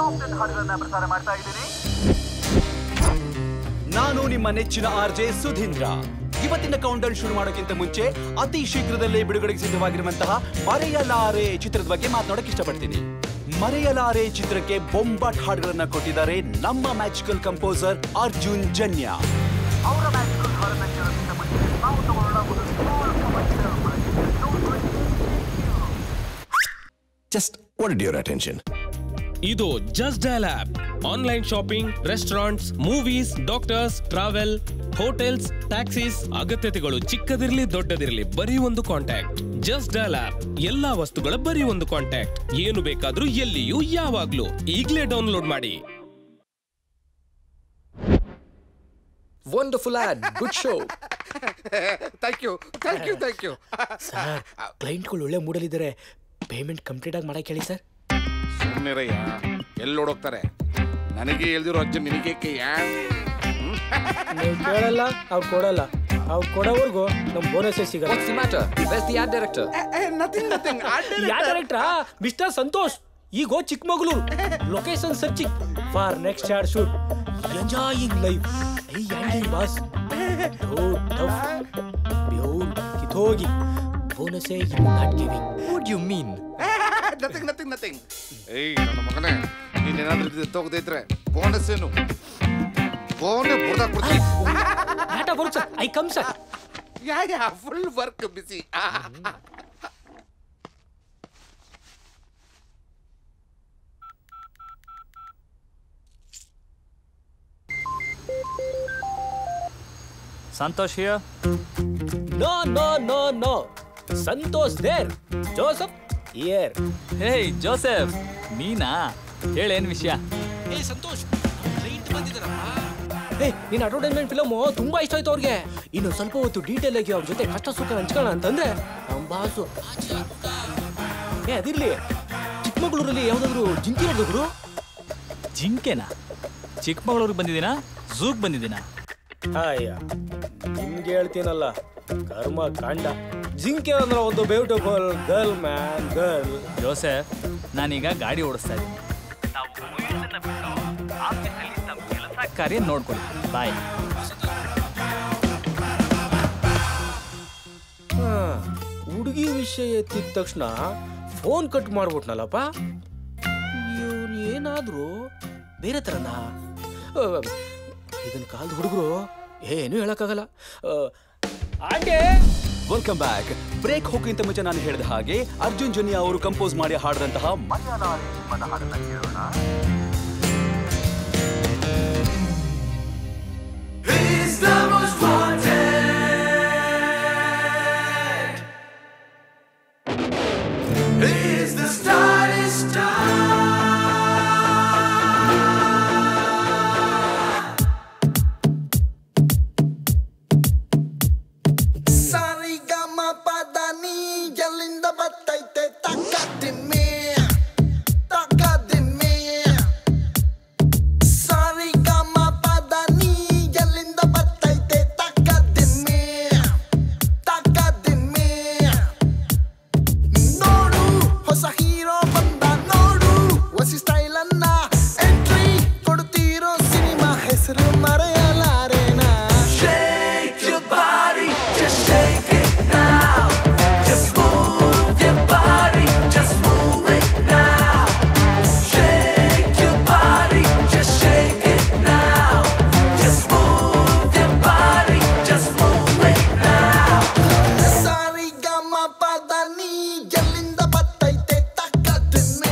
Top ten ಹಾಡುಗಳನ್ನ ಪ್ರಸಾರ ಮಾಡ್ತಾ ಇದ್ದೀನಿ ನಾನು ನಿಮ್ಮ ನೆಚ್ಚಿನ ಆರ್ ಜೆ ಸುಧೀಂದ್ರ ಇವತ್ತಿನ ಕೌಂಟೌನ್ ಶುರು ಮಾಡೋಕ್ಕಿಂತ ಮುಂಚೆ ಅತಿ ಶೀಘ್ರದಲ್ಲೇ ಬಿಡುಗಡೆಗೆ ಸಿದ್ಧವಾಗಿರುವಂತಹ ಮರೆಯಲಾರೆ ಚಿತ್ರದ ಬಗ್ಗೆ ಮಾತನಾಡಕ್ ಇಷ್ಟಪಡ್ತೀನಿ ಮರೆಯಲಾರೆ ಚಿತ್ರಕ್ಕೆ ಬೊಂಬಾಟ್ ಹಾಡುಗಳನ್ನ ಕೊಟ್ಟಿದ್ದಾರೆ ನಮ್ಮ ಮ್ಯಾಜಿಕಲ್ ಕಂಪೋಸರ್ ಅರ್ಜುನ್ ಜನ್ಯ ಅವರ ಮ್ಯಾಜಿಕಲ್ ಹಾಡನ್ನ ಕೇಳೋಕ್ಕಿಂತ ಮುಂಚೆ ನಾವು ತಗೊಳ್ಳೋಣ ಒಂದು small commercial break. Don't worry, Just wanted your attention. ಇದು Just Dial app online shopping restaurants movies doctors travel hotels taxis ಅಗತ್ಯತೆಗಳು ಚಿಕ್ಕದಿರ್ಲಿ ದೊಡ್ಡದಿರ್ಲಿ ಬರೀ ಒಂದು ಕಾಂಟ್ಯಾಕ್ಟ್ ಜಸ್ಟ್ ಡಯಲ್ ಆಪ್ ಎಲ್ಲಾ ವಸ್ತುಗಳ ಬರೀ ಒಂದು ಕಾಂಟ್ಯಾಕ್ಟ್ ಏನು ಬೇಕಾದ್ರೂ ಎಲ್ಲಿಯೂ ಯಾವಾಗ್ಲೂ ಈಗ್ಲೇ ಡೌನ್ಲೋಡ್ ಮಾಡಿ Wonderful ad. Good show. Thank you thank you thank you sir ಕ್ಲೈಂಟ್ಗಳು ಒಳ್ಳೆ ಮೂಡಲಿದ್ದಾರೆ ಪೇಮೆಂಟ್ ಕಂಪ್ಲೀಟ್ ಆಗಿ ಮಾಡಕ್ಕೆ ಹೇಳಿ ಸರ್ ಸುಮ್ಮನಿರಯ್ಯ ಎಲ್ಲಿ ಓಡೋಗ್ತಾರೆ ನನಗೆ ಎಳ್ದಿರೋ ಅಜ್ಜ ನಿನಗೆ ಯಾ ನೀವು ಕೇಳಲ್ಲ ಅವ್ರು ಕೊಡಲ್ಲ ಅವ್ರು ಕೊಡೋವರೆಗೂ ನಮ್ಮ ಬೋನಸ್ಸೇ ಸಿಗಲ್ಲ What's the matter? Where's the ad director? Nothing nothing ya ಡೈರೆಕ್ಟ್ರಾ ಮಿಸ್ಟರ್ ಸಂತೋಷ್ ಈಗ ಚಿಕ್ಕಮಗಳೂರು location searching for next short shoot enjoying life I Andy boss tough ಬ್ಯೂರ್ ಕಿತ್ತೋಗಿ ಬೋನಸೇ in not giving What do you mean? Nothing nothing nothing ಏಯ್ ನನ್ನ ಮಗನೇ ನೀನೇನಾದ್ರೂ ಎತ್ತೋಗದೇ ಇದ್ರೆ ಬೋನಸ್ ಏನು ಬೋನೆ ಬುರ್ದಾಕ್ ಕೊಡ್ತೀನಿ ಡಾಟಾ ಬರುತ್ತೆ sir I come sir ya ya full work busy Santosh here no no no no Santosh there Joseph here hey Joseph ನೀನಾ ಹೇಳೇನ್ ವಿಷಯ ಏ ಸಂತೋಷ್ ಕ್ಲೈಂಟ್ ಬಂದಿದ್ದಾರಪ್ಪ ಏ ನಿನ್ನ ಅಡ್ವರ್ಟೈಸ್ಮೆಂಟ್ ಫಿಲಮ್ ತುಂಬಾ ಇಷ್ಟ ಆಯ್ತು ಅವ್ರಿಗೆ ಇನ್ನು ಸ್ವಲ್ಪ ಹೊತ್ತು ಡೀಟೇಲ್ ಆಗಿ ಅವ್ರ ಜೊತೆ ಕಷ್ಟ ಸುಖ ಹಂಚ್ಕೊಳ್ಳೋಣ ಅಂತಂದ್ರೆ ನಮ್ಮ ಬಾಸು ಏ ಅದಿರ್ಲಿ ಚಿಕ್ಕಮಗಳೂರಲ್ಲಿ ಯಾವ್ದಾದ್ರು ಜಿಂಕಿ ನೋಡಿದ್ರು ಜಿಂಕೆನಾ ಚಿಕ್ಕಮಗಳೂರಿಗೆ ಬಂದಿದ್ದೀನಾ ಝೂಗ್ ಬಂದಿದ್ದೀನಾ ಅಯ್ಯ ನಿಮ್ಗೆ ಹೇಳ್ತೀನಲ್ಲ ಕರ್ಮ ಕಾಂಡ ಜಿಂಕೆ ಅಂದ್ರೆ ಒಂದು beautiful girl man girl Joseph ನಾನೀಗ ಗಾಡಿ ಓಡಿಸ್ತಾ ಇದ್ದೀನಿ ಕೆಲಸ ಕಾರ್ಯ ನೋಡ್ಕೊಳ್ಳಿ ಬಾಯ್ ಹುಡುಗಿ ವಿಷಯ ಎತ್ತಿದ ತಕ್ಷಣ ಫೋನ್ ಕಟ್ ಮಾಡ್ಬಿಟ್ನಲ್ಲಪ್ಪ ಇವ್ನು ಏನಾದ್ರು ಬೇರೆ ಥರನಾ ಇದನ್ನ ಕಾಲದ ಹುಡುಗರು ಏನು ಹೇಳಕ್ಕಾಗಲ್ಲ ಆ, ಆಂಟಿ ವೆಲ್ಕಮ್ ಬ್ಯಾಕ್ ಬ್ರೇಕ್ ಹೋಗಿಂತ ಮುಂಚೆ ನಾನು ಹೇಳಿದ ಹಾಗೆ ಅರ್ಜುನ್ ಜನ್ಯ ಅವರು ಕಂಪೋಸ್ ಮಾಡಿ ಹಾಡಿದಂತಹ ಮರೆಯಲಾರೆ ಸಿನಿಮಾದ ಹಾಡನ್ನ ಕೇಳೋಣ ಸಾರಿಗಮ ಪದ ನೀ ಎಲ್ಲಿಂದ ಬತ್ತೈತೆ ತಕ್ಕದಿಮ್ಮೆ ತಕ್ಕದಿಮ್ಮೆ ಸಾರಿಗಮ ಪದ ನೀ ಎಲ್ಲಿಂದ ಬತ್ತೈತೆ ತಕ್ಕದಿಮ್ಮೆ ತಕ್ಕದಿಮ್ಮೆ ನೋಡು ಹೊಸ ಹೀರೋ ಬಂದ ನೋಡು ಹೊಸ ಸ್ಟೈಲ್ ಅನ್ನ ಎಂಟ್ರಿ ಕೊಡ್ತಿರೋ ಸಿನಿಮಾ ಹೆಸರು ಮರೆಯಲಾರೇನಾ Shake your body, just shake it now. Just move your body, just move it now. Shake your body, just shake it now. Just move your body, just move it now. ಸಾರಿಗಮ ಪದ ನೀ ಎಲ್ಲಿಂದ ಬತ್ತೈತೆ ತಕ್ಕದನ್ನೇ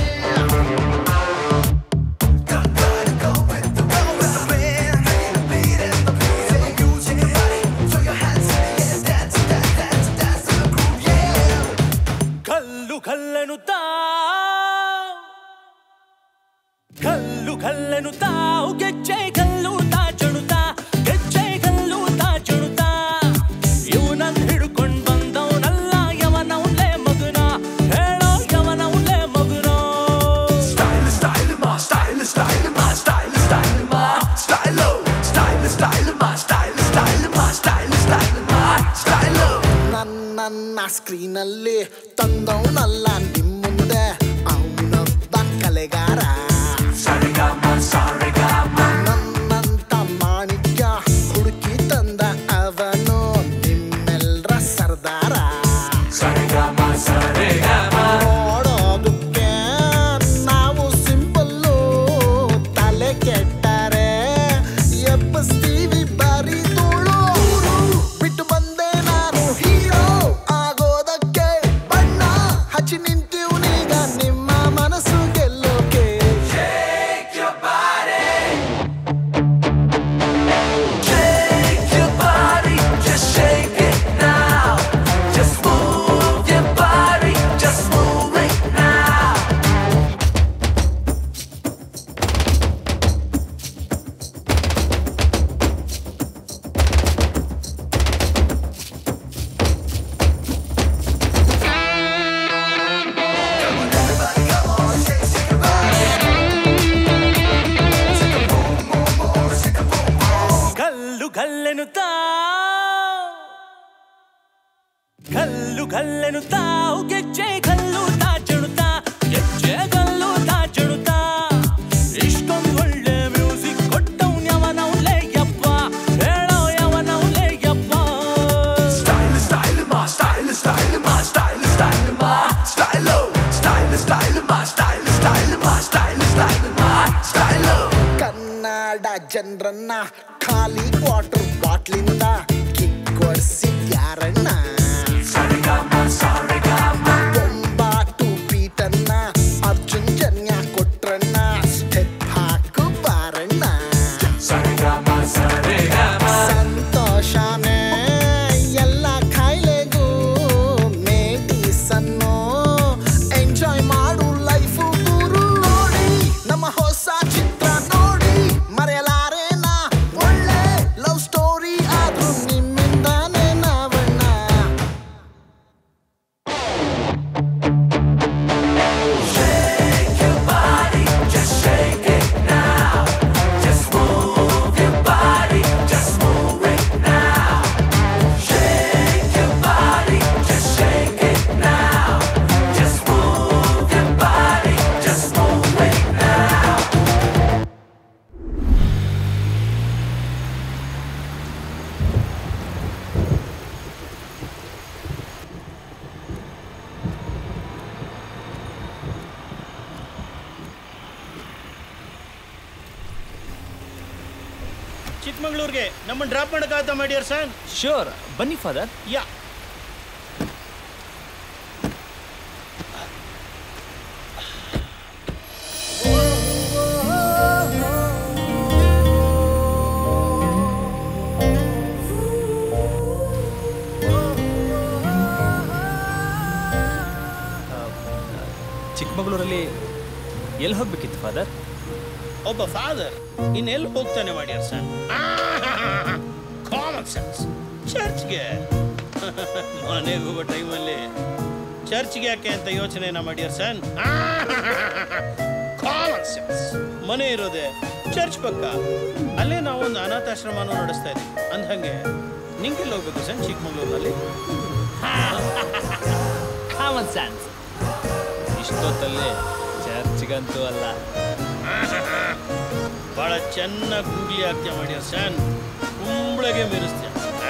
ಕಲ್ಲು ಕಲ್ಲನು ತಾ ಕಲ್ಲು ಕಲ್ಲನು ತಾವು ಗೆಜ್ಜೆ ಕಲ್ಲು ತಾ ಚಣುತ್ತಾ ಗೆಜ್ಜೆ ಕಲ್ಲು ತಾ ಚಣುತ್ತಾ ಇವನನ್ ಹಿಡ್ಕೊಂಡ್ ಬಂದವನಲ್ಲ ಯವನವ್ಲೆ ಮಗುನ ಹೇಳೋ ಯವನವ್ಲೆ ಮಗುನ ನನ್ನ ಸ್ಕ್ರೀನಲ್ಲಿ ತಂದವನಲ್ಲ ನಿಮ್ ಮುಂದೆ ಅವನೊಬ್ಬ ಕಲೆಗಾರ ಗಲ್ಲು ಗಲ್ಲೆನು ತಾವು ಗೆಜ್ಜೆ ಗಲ್ಲು ತಾಚಣುತ್ತಾ ಗೆಜ್ಜೆ ಗಲ್ಲು ತಾಚಣುತ್ತಾ ಇಷ್ಟೊಂದು ಒಳ್ಳೆ ಮ್ಯೂಸಿಕ್ ಕೊಟ್ಟವ್ ಯವನವ್ಲೆ ಯಪ್ಪ ಹೇಳೋ ಯವನವ್ಲೆ ಯಪ್ಪ Style, style, ma, style, style, ma, style, style, ma, style, style, style, ma, style, style, ma, style, style, ma, style. ಕನ್ನಡ ಜನರನ್ನ ಖಾಲಿ ವಾಟರ್ ಬಾಟ್ಲಿಂದ ಕಿಕ್ಕೊಡ್ಸಿದ್ಯಾರಣ್ಣ ಬೊಂಬಾಟು ಬೀಟನ್ನ ಅರ್ಜುನ್ ಜನ್ಯ ಕೊಟ್ರಣ್ಣ ಸ್ಟೆಪ್ ಹಾಕು ಬಾರಣ್ಣ ಸಂತೋಷನೇ ಎಲ್ಲ ಕಾಯಿಲೆಗೂ ಮೇಡಿಸನ್ನು ಎಂಜಾಯ್ ಮಾಡು ಲೈಫು ಗುರು ನೋಡಿ ನಮ್ಮ ಹೊಸ ಚಿತ್ರ ನೋಡಿ ಮರೆಯಲಾರೇನ ಒಳ್ಳೆ ಲವ್ ಸ್ಟೋರಿ ಆದ್ರೂ ನಿಮ್ಮಿಂದಾನೇ ನಾವಣ್ಣ ಚಿಕ್ಕಮಂಗ್ಳೂರ್ಗೆ ನಮ್ಮನ್ನು ಡ್ರಾಪ್ ಮಾಡೋಕ್ಕಾಗತ್ತಾ ಮಾಡ್ಯಾರ ಸರ್ ಶ್ಯೂರ್ ಬನ್ನಿ ಫಾದರ್ ಯಾ ಚಿಕ್ಕಮಗಳೂರಲ್ಲಿ ಎಲ್ಲಿ ಹೋಗ್ಬೇಕಿತ್ತು ಫಾದರ್ ಒಬ್ಬ ಫಾದರ್ ಇನ್ನೆಲ್ಲಿ ಹೋಗ್ತಾನೆ ಮಾಡ್ಯಾರ ಸರ್ ಕಾಮನ್ ಸೆನ್ಸ್ ಚರ್ಚ್ಗೆ ಮನೆಗೆ ಹೋಗೋ ಟೈಮಲ್ಲಿ ಚರ್ಚ್ಗೆ ಯಾಕೆ ಅಂತ ಯೋಚನೆನ ಮಾಡ್ಯಾರ ಸರ್ ಕಾಮನ್ ಸೆನ್ಸ್ ಮನೆ ಇರೋದೆ ಚರ್ಚ್ ಪಕ್ಕ ಅಲ್ಲೇ ನಾವು ಒಂದು ಅನಾಥಾಶ್ರಮನೂ ನಡೆಸ್ತಾ ಇದ್ದೀವಿ ಅಂದಂಗೆ ನಿಂಗೆಲ್ಲಿ ಹೋಗ್ಬೇಕು ಸರ್ ಚಿಕ್ಕಮಂಗ್ಳೂರಿನಲ್ಲಿ ಕಾಮನ್ ಸ್ಯಾನ್ಸ್ ಇಷ್ಟೊತ್ತಲ್ಲಿ ಚರ್ಚ್ಗಂತೂ ಅಲ್ಲ ಬಹಳ ಚೆನ್ನಾಗಿ ಗೂಗ್ಲಿ ಆಗ್ತೀಯ ಮಾಡ್ಯಾರ ಸರ್ ಕುಂಬಳಗೆ ಮೀರಿಸ್ತೀಯ ಆ?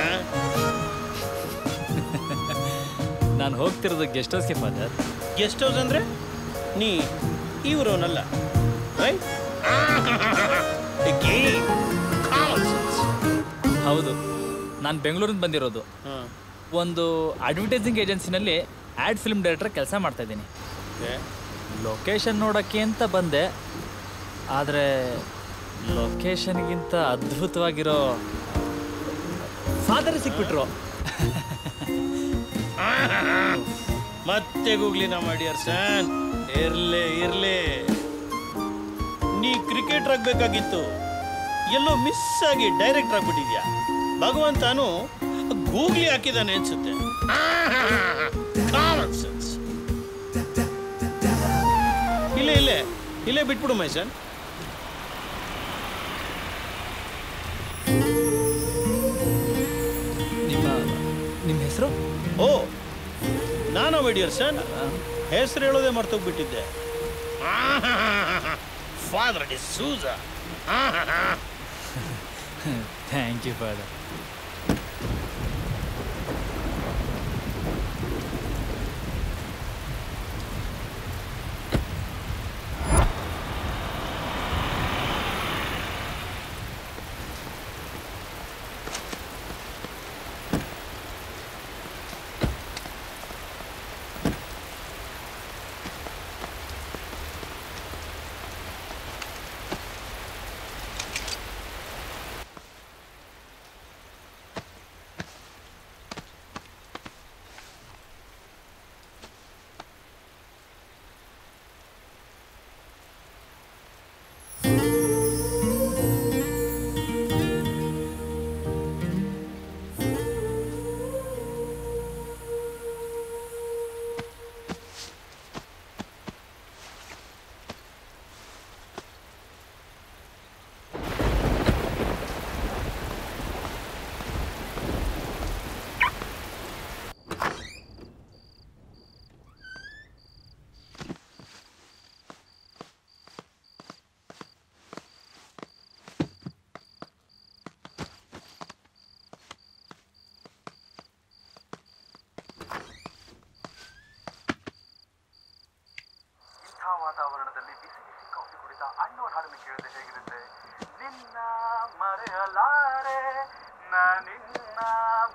ನಾನು ಹೋಗ್ತಿರೋದು ಗೆಸ್ಟ್ ಹೌಸ್ಗೆ ಫಾದರ್ ಗೆಸ್ಟ್ ಹೌಸ್ ಅಂದ್ರೆ ನೀ ಇವರೋನಲ್ಲ ರೈಟ್ ಹೌದು ನಾನು ಬೆಂಗಳೂರಿಂದ ಬಂದಿರೋದು ಒಂದು ಅಡ್ವರ್ಟೈಸಿಂಗ್ ಏಜೆನ್ಸಿನಲ್ಲಿ ಆ್ಯಡ್ ಫಿಲ್ಮ್ ಡೈರೆಕ್ಟರ್ ಕೆಲಸ ಮಾಡ್ತಾ ಇದ್ದೀನಿ ಲೊಕೇಶನ್ ನೋಡೋಕ್ಕೆ ಅಂತ ಬಂದೆ ಆದರೆ ಲೊಕೇಶನ್ಗಿಂತ ಅದ್ಭುತವಾಗಿರೋ ಫಾದರ್ ಸಿಕ್ಬಿಟ್ರು ಮತ್ತೆ ಗೂಗ್ಲಿನ ಮಾಡ್ಯಾರ ಸನ್ ಇರ್ಲಿ ಇರ್ಲಿ ನೀ ಕ್ರಿಕೆಟರ್ ಆಗ್ಬೇಕಾಗಿತ್ತು ಎಲ್ಲೋ ಮಿಸ್ ಆಗಿ ಡೈರೆಕ್ಟರ್ ಆಗ್ಬಿಟ್ಟಿದ್ಯಾ ಭಗವಂತನು ಗೂಗ್ಲಿ ಹಾಕಿದಾನೆ ಅನ್ಸುತ್ತೆ Common sense. ಇಲ್ಲೇ ಇಲ್ಲೇ ಇಲ್ಲೇ ಬಿಟ್ಬಿಡು ಮೈಸನ್ ನಿಮ್ಮ ನಿಮ್ಮ ಹೆಸರು ಓ ನಾನಾ ವೆಡಿಯರ್ ಸನ್ ಹೆಸರು ಹೇಳೋದೇ ಮರ್ತೋಗ್ಬಿಟ್ಟಿದ್ದೆ father D'Souza thank you father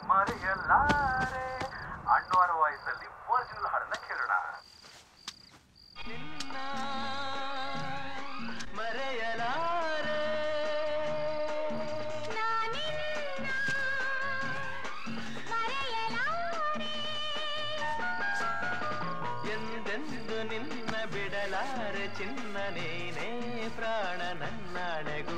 ಮರೆಯಲಾರೆ ಅಣ್ಣವರ ವಾಯ್ಸಲ್ಲಿ ಒರಿಜಿನಲ್ ಹಾಡನ್ನ ಕೇಳೋಣ ನಿನ್ನ ಮರೆಯಲಾರೆ ಎಂದೆಂದು ನಿನ್ನ ಬಿಡಲಾರೆ ಚಿನ್ನ ನೀನೇ ಪ್ರಾಣ ನನ್ನಣೆಗೂ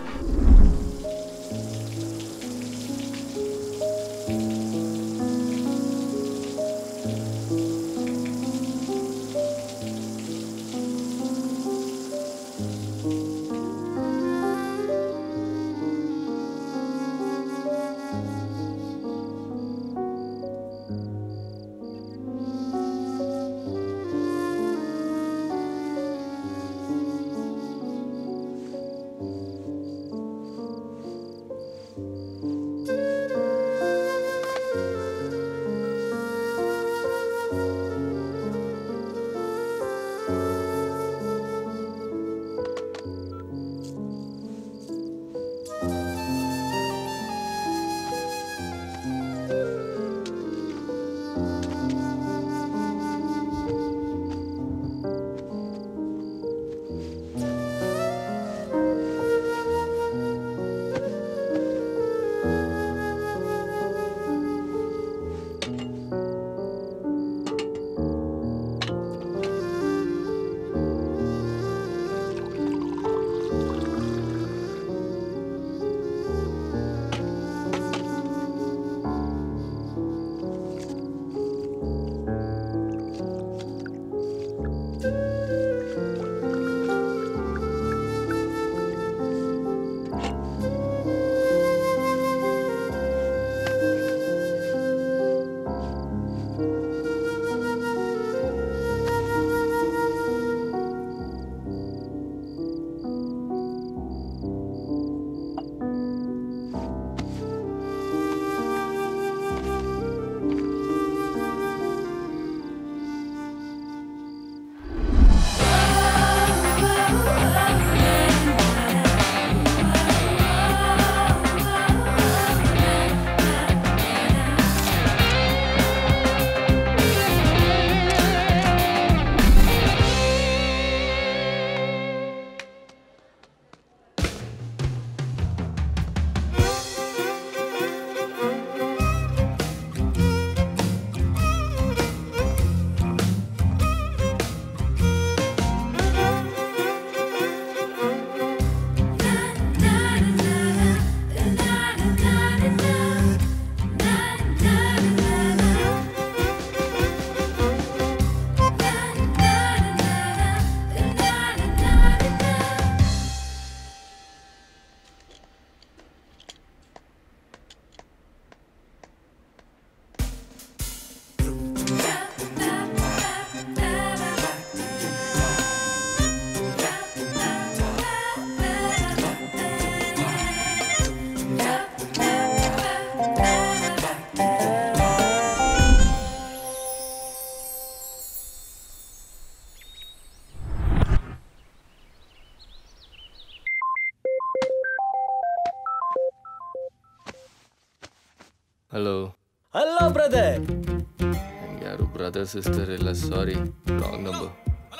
ಹಲೋ ಹಲೋ ಬ್ರದರ್ ಯಾರು ಬ್ರದರ್ ಸಿಸ್ಟರ್ ಇಲ್ಲ ಸಾರಿ ರಾಂಗ್ ನಂಬರ್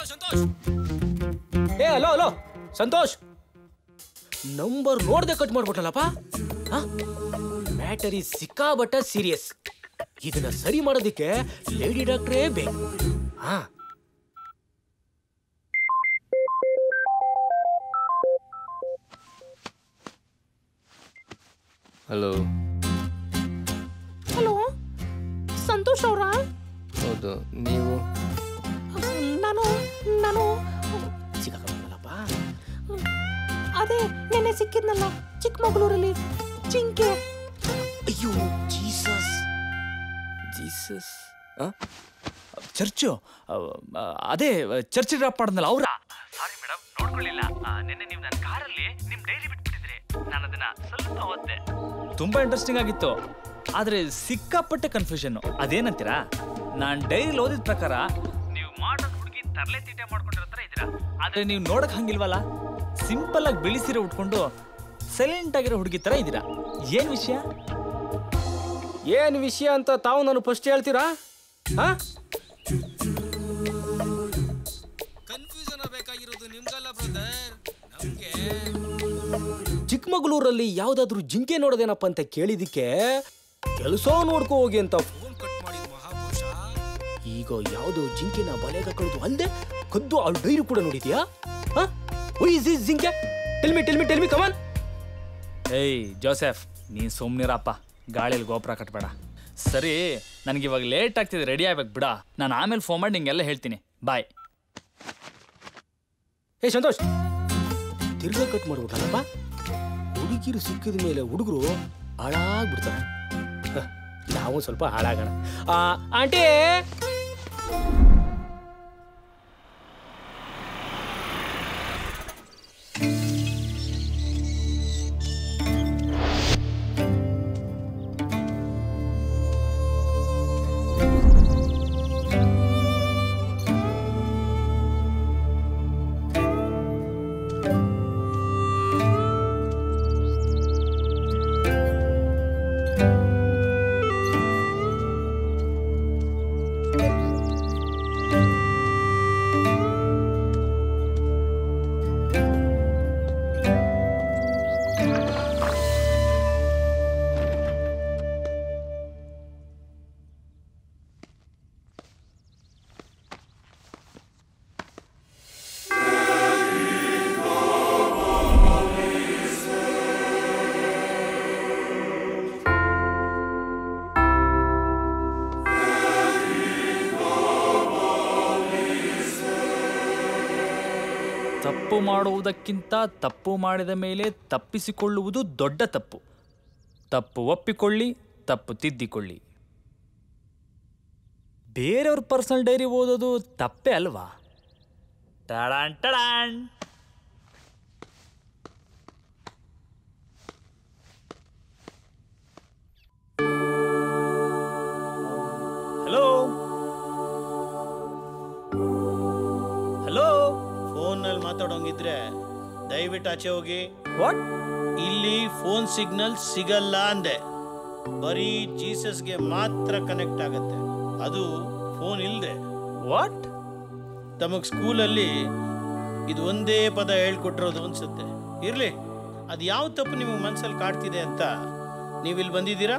ಏ ಹಲೋ ಹಲೋ ಸಂತೋಷ್ ನಂಬರ್ ನೋಡ್ದೆ ಕಟ್ ಮಾಡ್ಬಿಟ್ಟಲ್ಲಪ್ಪ ಮ್ಯಾಟರ್ ಈ ಸಿಕ್ಕಾಬಟ್ಟ ಸೀರಿಯಸ್ ಇದನ್ನ ಸರಿ ಮಾಡೋದಕ್ಕೆ ಲೇಡಿ ಡಾಕ್ಟ್ರೇ ಬೇಕು ಹಾ ಹಲೋ ಹಲೋ ಸಂತೋಷ್ ಅವರಾ ಹೌದು ನೀವು ನಾನು ನಾನು ಸಿಕ್ಕಾಕೊಂಡ್ಬಿಟ್ಟಲ್ಲಪ್ಪ ಅದೇ ನೆನ್ನೆ ಸಿಕ್ಕಿದ್ನಲ್ಲ ಚಿಕ್ಕಮಗಳೂರಲ್ಲಿ ಜಿಂಕೆ ಅಯ್ಯೋ ಜೀಸಸ್ ಜೀಸಸ್ ಚರ್ಚು ಅದೇ ಚರ್ಚ್ ಡ್ರಾಪ್ ಮಾಡಿದ್ನಲ್ಲ ಅವ್ರ ಸಾರಿ ಮೇಡಮ್ ನೋಡ್ಕೊಳ್ಳಿಲ್ಲ ಆ, ನಿನ್ನೆ ನೀವು ನನ್ನ ಕಾರಲ್ಲಿ ನಿಮ್ ಡೈರಿ ಬಿಟ್ಬಿಟ್ಟಿದ್ರಿ ನಾನು ಅದನ್ನ ಸ್ವಲ್ಪ ಓದ್ದೆ ತುಂಬಾ ಇಂಟ್ರೆಸ್ಟಿಂಗ್ ಆಗಿತ್ತು ಆದ್ರೆ ಸಿಕ್ಕಾಪಟ್ಟೆ ಕನ್ಫ್ಯೂಷನ್ ಅದೇನಂತೀರಾ ನಾನ್ ಡೈರಿಲಿ ಓದಿದ ಪ್ರಕಾರ ನೀವು ಮಾಡರ್ನ್ ಹುಡುಗಿ ತರಲೆ ತೀಟೆ ಮಾಡ್ಕೊಂಡಿರೋ ತರ ಇದ್ದೀರಾ ಆದ್ರೆ ನೀವು ನೋಡಕ್ ಹಂಗಿಲ್ವಲ್ಲ ಸಿಂಪಲ್ ಆಗಿ ಬಿಳಿ ಸೀರೆ ಉಟ್ಕೊಂಡು ಸೈಲೆಂಟ್ ಆಗಿರೋ ಹುಡುಗಿ ತರ ಇದ್ದೀರಾ ಏನ್ ವಿಷಯ ಏನ್ ವಿಷಯ ಅಂತ ತಾವು ನಾನು ಫಸ್ಟ್ ಹೇಳ್ತೀರಾ ಹಾ ಕನ್ಫ್ಯೂಷನ್ ಬೇಕಾಗಿರೋದು ನಿಮ್ಗಲ್ಲ ಬ್ರದರ್ ನಮ್ಗೆ ಚಿಕ್ಕಮಗಳೂರಲ್ಲಿ ಯಾವ್ದಾದ್ರು ಜಿಂಕೆ ನೋಡೋದೇನಪ್ಪ ಅಂತ ಕೇಳಿದಿಕ್ಕೆ ಕೆಲಸ ನೋಡ್ಕೋ ಹೋಗಿ ಅಂತ ಫೋನ್ ಕಟ್ ಮಾಡಿದ ಮಹಾಪುರುಷ ಈಗ ಯಾವ್ದೋ ಜಿಂಕೆನ ಬಲೆಗ ಕಳೆದು ಅಲ್ಲದೆ ಕದ್ದು ಅವಳ ಡೈರಿ ಕೂಡ ನೋಡಿದ್ಯಾ ಹಾ ಇಸ್ ಇಸ್ ಜಿಂಕೆ ಟೆಲ್ಮಿ ಟೆಲ್ಮಿ ಟೆಲ್ಮಿ ಕಮಾನ್ ಏಯ್ ಜೋಸೆಫ್ ನೀನ್ ಸುಮ್ನಿರಪ್ಪ ಗಾಳಿಯಲ್ಲಿ ಗೋಪುರ ಕಟ್ಬೇಡ ಸರಿ ನನಗೆ ಇವಾಗ ಲೇಟ್ ಆಗ್ತಿದೆ ರೆಡಿ ಆಗ್ಬೇಕು ಬಿಡ ನಾನು ಆಮೇಲೆ ಫೋನ್ ಮಾಡಿ ನಿಂಗೆಲ್ಲ ಹೇಳ್ತೀನಿ ಬಾಯ್ ಏ ಸಂತೋಷ್ ತಿರ್ಗಾ ಕಟ್ ಮಾಡ್ಬಿಟ್ಟಲ್ಲಪ್ಪ ಹುಡುಗಿರು ಸಿಕ್ಕಿದ ಮೇಲೆ ಹುಡುಗರು ಹಾಳಾಗ್ಬಿಡ್ತಾರೆ ಹ, ನಾವು ಸ್ವಲ್ಪ ಹಾಳಾಗೋಣ ಆ, ಆಂಟಿ ತಪ್ಪು ಮಾಡುವುದಕ್ಕಿಂತ ತಪ್ಪು ಮಾಡಿದ ಮೇಲೆ ತಪ್ಪಿಸಿಕೊಳ್ಳುವುದು ದೊಡ್ಡ ತಪ್ಪು ತಪ್ಪು ಒಪ್ಪಿಕೊಳ್ಳಿ ತಪ್ಪು ತಿದ್ದಿಕೊಳ್ಳಿ ಬೇರೆಯವ್ರ ಪರ್ಸನಲ್ ಡೈರಿ ಓದೋದು ತಪ್ಪೇ ಅಲ್ವಾ ಟಡಾನ್ ಟಡಾನ್ ಹಲೋ ಹಲೋ ಫೋನ್ನಲ್ಲಿ ಮಾತಾಡೋಂಗಿದ್ರೆ ದಯವಿಟ್ಟು ಆಚೆ ಹೋಗಿ ವಾಟ್ ಇಲ್ಲಿ ಫೋನ್ ಸಿಗ್ನಲ್ ಸಿಗಲ್ಲ ಅಂದೆ ಬರೀ ಜೀಸಸ್ಗೆ ಮಾತ್ರ ಕನೆಕ್ಟ್ ಆಗತ್ತೆ ಅದು ಫೋನ್ ಇಲ್ಲದೆ ವಾಟ್ ತಮಗ್ ಸ್ಕೂಲಲ್ಲಿ ಇದು ಒಂದೇ ಪದ ಹೇಳ್ಕೊಟ್ಟಿರೋದು ಅನ್ಸುತ್ತೆ ಇರ್ಲಿ ಅದು ಯಾವ ತಪ್ಪು ನಿಮಗೆ ಮನಸ್ಸಲ್ಲಿ ಕಾಡ್ತಿದೆ ಅಂತ ನೀವಿಲ್ಲಿ ಬಂದಿದ್ದೀರಾ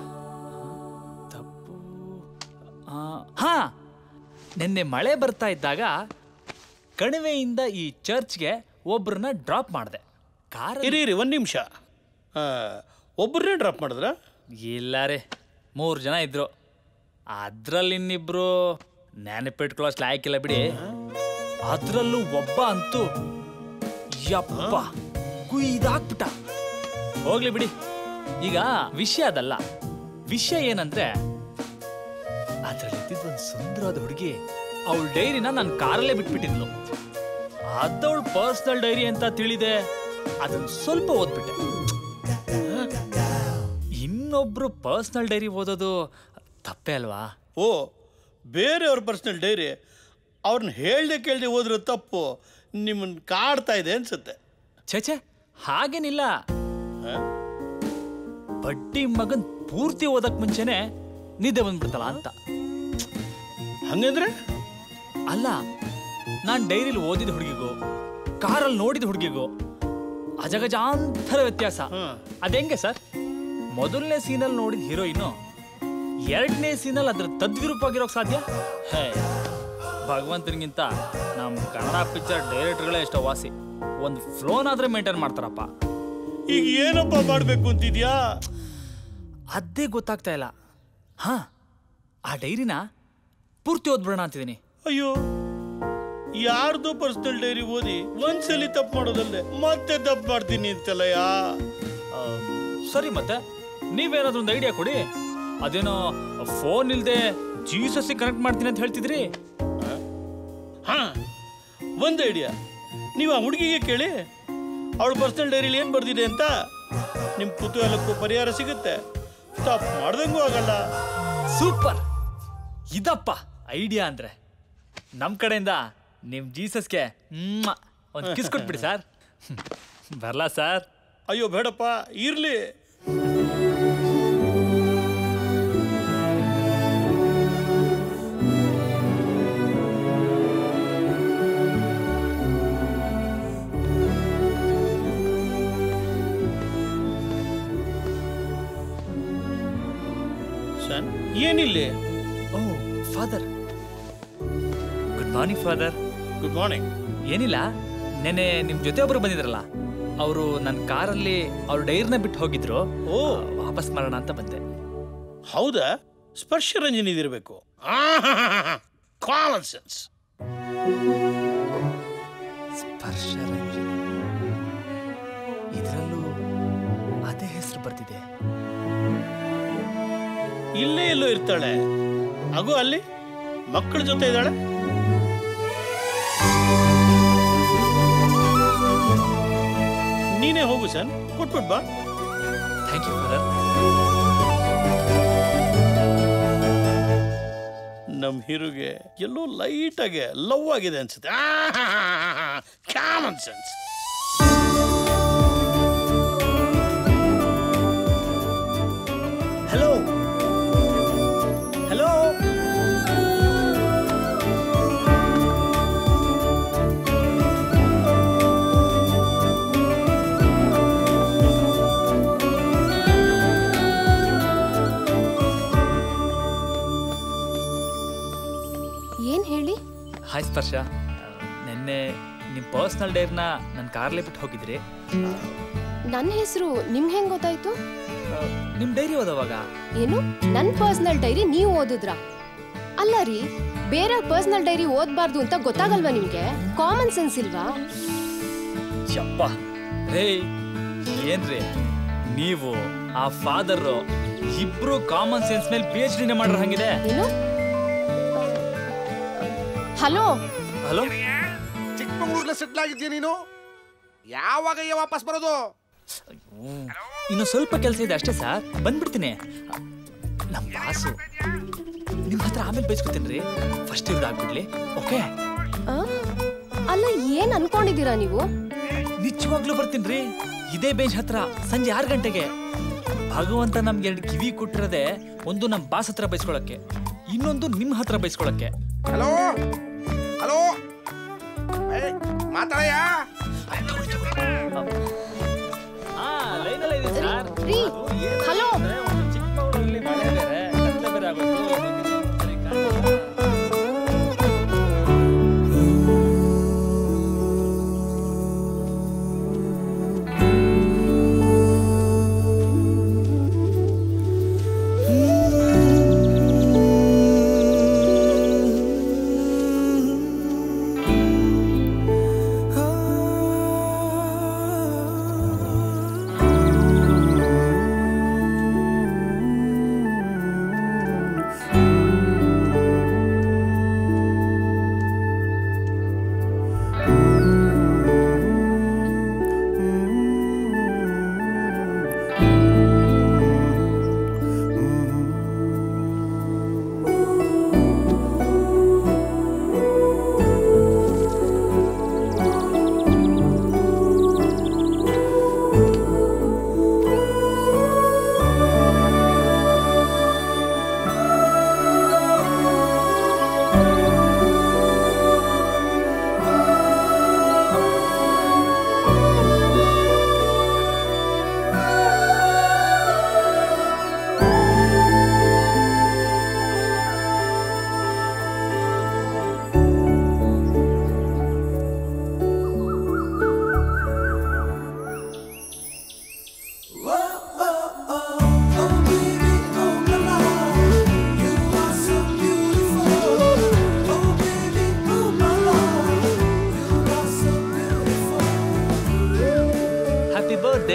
ಹಾ ನಿನ್ನೆ ಮಳೆ ಬರ್ತಾ ಇದ್ದಾಗ ಕಣಿವೆಯಿಂದ ಈ ಚರ್ಚ್ಗೆ ಒಬ್ರನ್ನ ಡ್ರಾಪ್ ಮಾಡಿದೆ ಕಾರ ಇರಿ ಇರಿ ಒಂದು ನಿಮಿಷ ಒಬ್ಬರನ್ನೇ ಡ್ರಾಪ್ ಮಾಡಿದ್ರ ಇಲ್ಲ ರೀ ಮೂರು ಜನ ಇದ್ರು ಅದ್ರಲ್ಲಿ ಇನ್ನಿಬ್ರು ನೆನಪಿಟ್ಕೊಳ್ಳೋಷ್ಟು ಲಾಯಕ್ಕಿಲ್ಲ ಬಿಡಿ ಅದ್ರಲ್ಲೂ ಒಬ್ಬ ಅಂತೂ ಯಪ್ಪ ಕುಯ್ದಾಕ್ಬಿಟ್ಟ ಹೋಗ್ಲಿ ಬಿಡಿ ಈಗ ವಿಷಯ ಅದಲ್ಲ ವಿಷಯ ಏನಂದ್ರೆ ಅದ್ರಲ್ಲಿ ಇದ್ದಿದ್ದು ಒಂದು ಸುಂದರವಾದ ಹುಡುಗಿ ಅವಳ ಡೈರಿನ ನಾನು ಕಾರಲ್ಲೇ ಬಿಟ್ಬಿಟ್ಟಿದ್ಲು ಅದವಳ ಪರ್ಸನಲ್ ಡೈರಿ ಅಂತ ತಿಳಿದೆ ಅದನ್ನ ಸ್ವಲ್ಪ ಓದ್ಬಿಟ್ಟೆ ಇನ್ನೊಬ್ರು ಪರ್ಸನಲ್ ಡೈರಿ ಓದೋದು ತಪ್ಪೇ ಅಲ್ವಾ ಓ ಬೇರೆಯವ್ರ ಪರ್ಸನಲ್ ಡೈರಿ ಅವ್ರನ್ನ ಹೇಳ್ದೆ ಕೇಳ್ದೆ ಹೋದ್ರೆ ತಪ್ಪು ನಿಮ್ಮನ್ನ ಕಾಡ್ತಾ ಇದೆ ಅನ್ಸುತ್ತೆ ಛೇ ಹಾಗೇನಿಲ್ಲ ಬಡ್ಡಿ ಮಗನ್ ಪೂರ್ತಿ ಓದಕ್ ಮುಂಚೆನೆ ನಿದ್ದೆ ಬಂದ್ಬಿಡ್ತಲ್ಲ ಅಂತ ಹಂಗಂದ್ರೆ ಅಲ್ಲ ನಾನ್ ಡೈರಿಲಿ ಓದಿದ ಹುಡುಗಿಗೂ ಕಾರಲ್ಲಿ ನೋಡಿದ ಹುಡುಗಿಗೂ ಅಜಗಜಾಂತರ ವ್ಯತ್ಯಾಸ ಅದೆಂಗೆ ಸರ್ ಮೊದಲನೇ ಸೀನಲ್ಲಿ ನೋಡಿದ ಹೀರೋಯಿನು ಎರಡನೇ ಸೀನಲ್ಲಿ ಅದ್ರ ತದ್ವಿರೂಪವಾಗಿರೋಕ್ ಸಾಧ್ಯ ಹೇ ಭಗವಂತನಿಗಿಂತ ನಮ್ಮ ಕನ್ನಡ ಪಿಕ್ಚರ್ ಡೈರೆಕ್ಟರ್ಗಳೇ ಎಷ್ಟೋ ವಾಸಿ ಒಂದು ಫ್ಲೋನಾದ್ರೆ ಮೇಂಟೈನ್ ಮಾಡ್ತಾರಪ್ಪ ಈಗ ಏನಪ್ಪ ಮಾಡ್ಬೇಕು ಅಂತಿದ್ಯಾ ಅದೇ ಗೊತ್ತಾಗ್ತಾ ಇಲ್ಲ ಹಾ ಆ ಡೈರಿನ ಪೂರ್ತಿ ಓದ್ಬಿಡೋಣ ಅಂತಿದ್ದೀನಿ ಅಯ್ಯೋ ಯಾರ್ದು ಪರ್ಸನಲ್ ಡೈರಿ ಓದಿ ಒಂದ್ಸಲಿ ತಪ್ಪು ಮಾಡೋದಲ್ಲದೆ ಮತ್ತೆ ತಪ್ಪು ಮಾಡ್ತೀನಿ ಅಂತಲ್ಲಯ್ಯ ಸರಿ ಮತ್ತೆ ನೀವೇನಾದ್ರೂ ಒಂದು ಐಡಿಯಾ ಕೊಡಿ ಅದೇನೋ ಫೋನ್ ಇಲ್ದೆ ಜೀಸಸ್ಸಿ ಕನೆಕ್ಟ್ ಮಾಡ್ತೀನಿ ಅಂತ ಹೇಳ್ತಿದ್ರಿ ಹಾ ಒಂದು ಐಡಿಯಾ ನೀವು ಆ ಹುಡುಗಿಗೆ ಕೇಳಿ ಅವಳ ಪರ್ಸನಲ್ ಡೈರಿಲಿ ಏನು ಬರ್ದಿದೆ ಅಂತ ನಿಮ್ಮ ಕುತೂಹಲಕ್ಕೂ ಪರಿಹಾರ ಸಿಗುತ್ತೆ ತಪ್ಪು ಮಾಡ್ದಂಗೂ ಆಗಲ್ಲ ಸೂಪರ್ ಇದಪ್ಪ ಐಡಿಯಾ ಅಂದ್ರೆ ನಮ್ಮ ಕಡೆಯಿಂದ ನಿಮ್ ಜೀಸಸ್ಗೆ ಒಂದು ಕಿಸ್ ಕೊಟ್ಬಿಡಿ ಸರ್ ಬರಲಾ ಸರ್ ಅಯ್ಯೋ ಬೇಡಪ್ಪ ಇರ್ಲಿ ಏನಿಲ್ಲಿ ಓ father good morning father good morning ಏನಿಲ್ಲ ನೆನೆ ನಿಮ್ ಜೊತೆ ಒಬ್ರು ಬಂದಿದ್ರಲ್ಲ ಅವರು ನನ್ನ ಕಾರಲ್ಲಿ ಅವ್ರ ಡೈರ್ನ ಬಿಟ್ಟು ಹೋಗಿದ್ರು ಓ ವಾಪಸ್ ಮಾಡೋಣ ಅಂತ ಬಂದೆ ಹೌದಾ ಸ್ಪರ್ಶ ರಂಜನ್ ಇದಿರಬೇಕು ಕಾಮನ್ ಸೆನ್ಸ್ ಸ್ಪರ್ಶ ರಂಜನಿ ಇದರಲ್ಲೂ ಅದೇ ಹೆಸರು ಬರ್ತಿದೆ ಇಲ್ಲೇ ಎಲ್ಲೋ ಇರ್ತಾಳೆ ಅಗೋ ಅಲ್ಲಿ ಮಕ್ಕಳ ಜೊತೆ ಇದ್ದಾಳೆ ನೀನೇ ಹೋಗು ಸರ್ ಕೊಟ್ಬಿಟ್ ಬಾ ಥ್ಯಾಂಕ್ ಯು ಫಾದರ್ ನಮ್ ಹೀರೋಗೆ ಎಲ್ಲೋ ಲೈಟ್ ಆಗಿ ಲವ್ ಆಗಿದೆ ಅನ್ಸುತ್ತೆ ಕಾಮನ್ ಸೆನ್ಸ್ ಹಲೋ ಹಲೋ ಏನ್ ಹೇಳಿ ಹಾಯ್ ಸ್ಪರ್ಶ ನಿನ್ನೆ ನಿಮ್ಮ ಪರ್ಸ್ನಲ್ ಡೈರ್ನ ನನ್ನ ಕಾರ್ಲೇ ಬಿಟ್ಟು ಹೋಗಿದ್ರಿ ನನ್ನ ಹೆಸರು ನಿಮ್ಗೆ ಹೆಂಗ್ ಗೊತ್ತಾಯ್ತು ನಿಮ್ಮ ಡೈರಿ ಓದೋವಾಗ ಏನು ನನ್ನ ಪರ್ಸನಲ್ ಡೈರಿ ನೀವು ಓದಿದ್ರಾ ಅಲ್ಲ ರೀ ಬೇರೆ ಪರ್ಸನಲ್ ಡೈರಿ ಓದ್ಬಾರ್ದು ಅಂತ ಗೊತ್ತಾಗಲ್ವಾ ನಿಮ್ಗೆ ಕಾಮನ್ ಸೆನ್ಸ್ ಇಲ್ವಾ ಯಪ್ಪ ರೇ ಏನ್ರಿ ನೀವು ಆ ಫಾದರ್ ಇಬ್ರು ಕಾಮನ್ ಸೆನ್ಸ್ ಮೇಲೆ ಪಿ ಎಚ್ ಡಿನೇ ಮಾಡ್ರ ಹಂಗಿದೆ ಏನು ಹಲೋ ಹಲೋ ಚಿಕ್ಕಮಗಳೂರ್ಲೆ ಸೆಟ್ಲ್ ಆಗಿದ್ಯಾ ನೀನು ಯಾವಾಗ ವಾಪಸ್ ಬರೋದು ಇನ್ನು ಸ್ವಲ್ಪ ಕೆಲಸ ಇದೆ ಅಷ್ಟೇ ಸರ್ ಬಂದ್ಬಿಡ್ತೀನಿ ನಮ್ಮ ಬಾಸು ನಿಮ್ಮ ಹತ್ರ ಆಮೇಲೆ ಬೈಸ್ಕೊತೀನಿ ರೀ ಫಸ್ಟ್ ಇವ್ರು ಆಗ್ಬಿಡ್ಲಿ ಓಕೆ ಆ? ಅಲ್ಲ ಏನ್ ಅನ್ಕೊಂಡಿದೀರಾ ನೀವು ನಿಜವಾಗ್ಲೂ ಬರ್ತೀನಿ ರೀ ಇದೇ ಬೇಂಚ್ ಹತ್ರ ಸಂಜೆ ಆರು ಗಂಟೆಗೆ ಭಗವಂತ ನಮ್ಗೆ ಎರಡು ಕಿವಿ ಕೊಟ್ಟಿರೋದೆ ಒಂದು ನಮ್ಮ ಬಾಸ್ ಹತ್ರ ಬೈಸ್ಕೊಳಕ್ಕೆ ಇನ್ನೊಂದು ನಿಮ್ಮ ಹತ್ರ ಬೈಸ್ಕೊಳಕ್ಕೆ ಹಲೋ ಹಲೋ ಮಾತಾಡಯ್ಯ ಹಾ ಲೈನಲ್ಲೇ ಇದೆ ಸರ್ ರೀ ಹಲೋ ಚಿಕ್ಕಮಗಳೂರಲ್ಲಿ ಮಳೆ ಬೇರೆ ಕತ್ಲೆ ಬೇರೆ ಆಗೋಯ್ತು ಸರಿ, ಕಾಣ್ತಾ ಹ್ಯಾಪಿ ಬರ್ಡೇ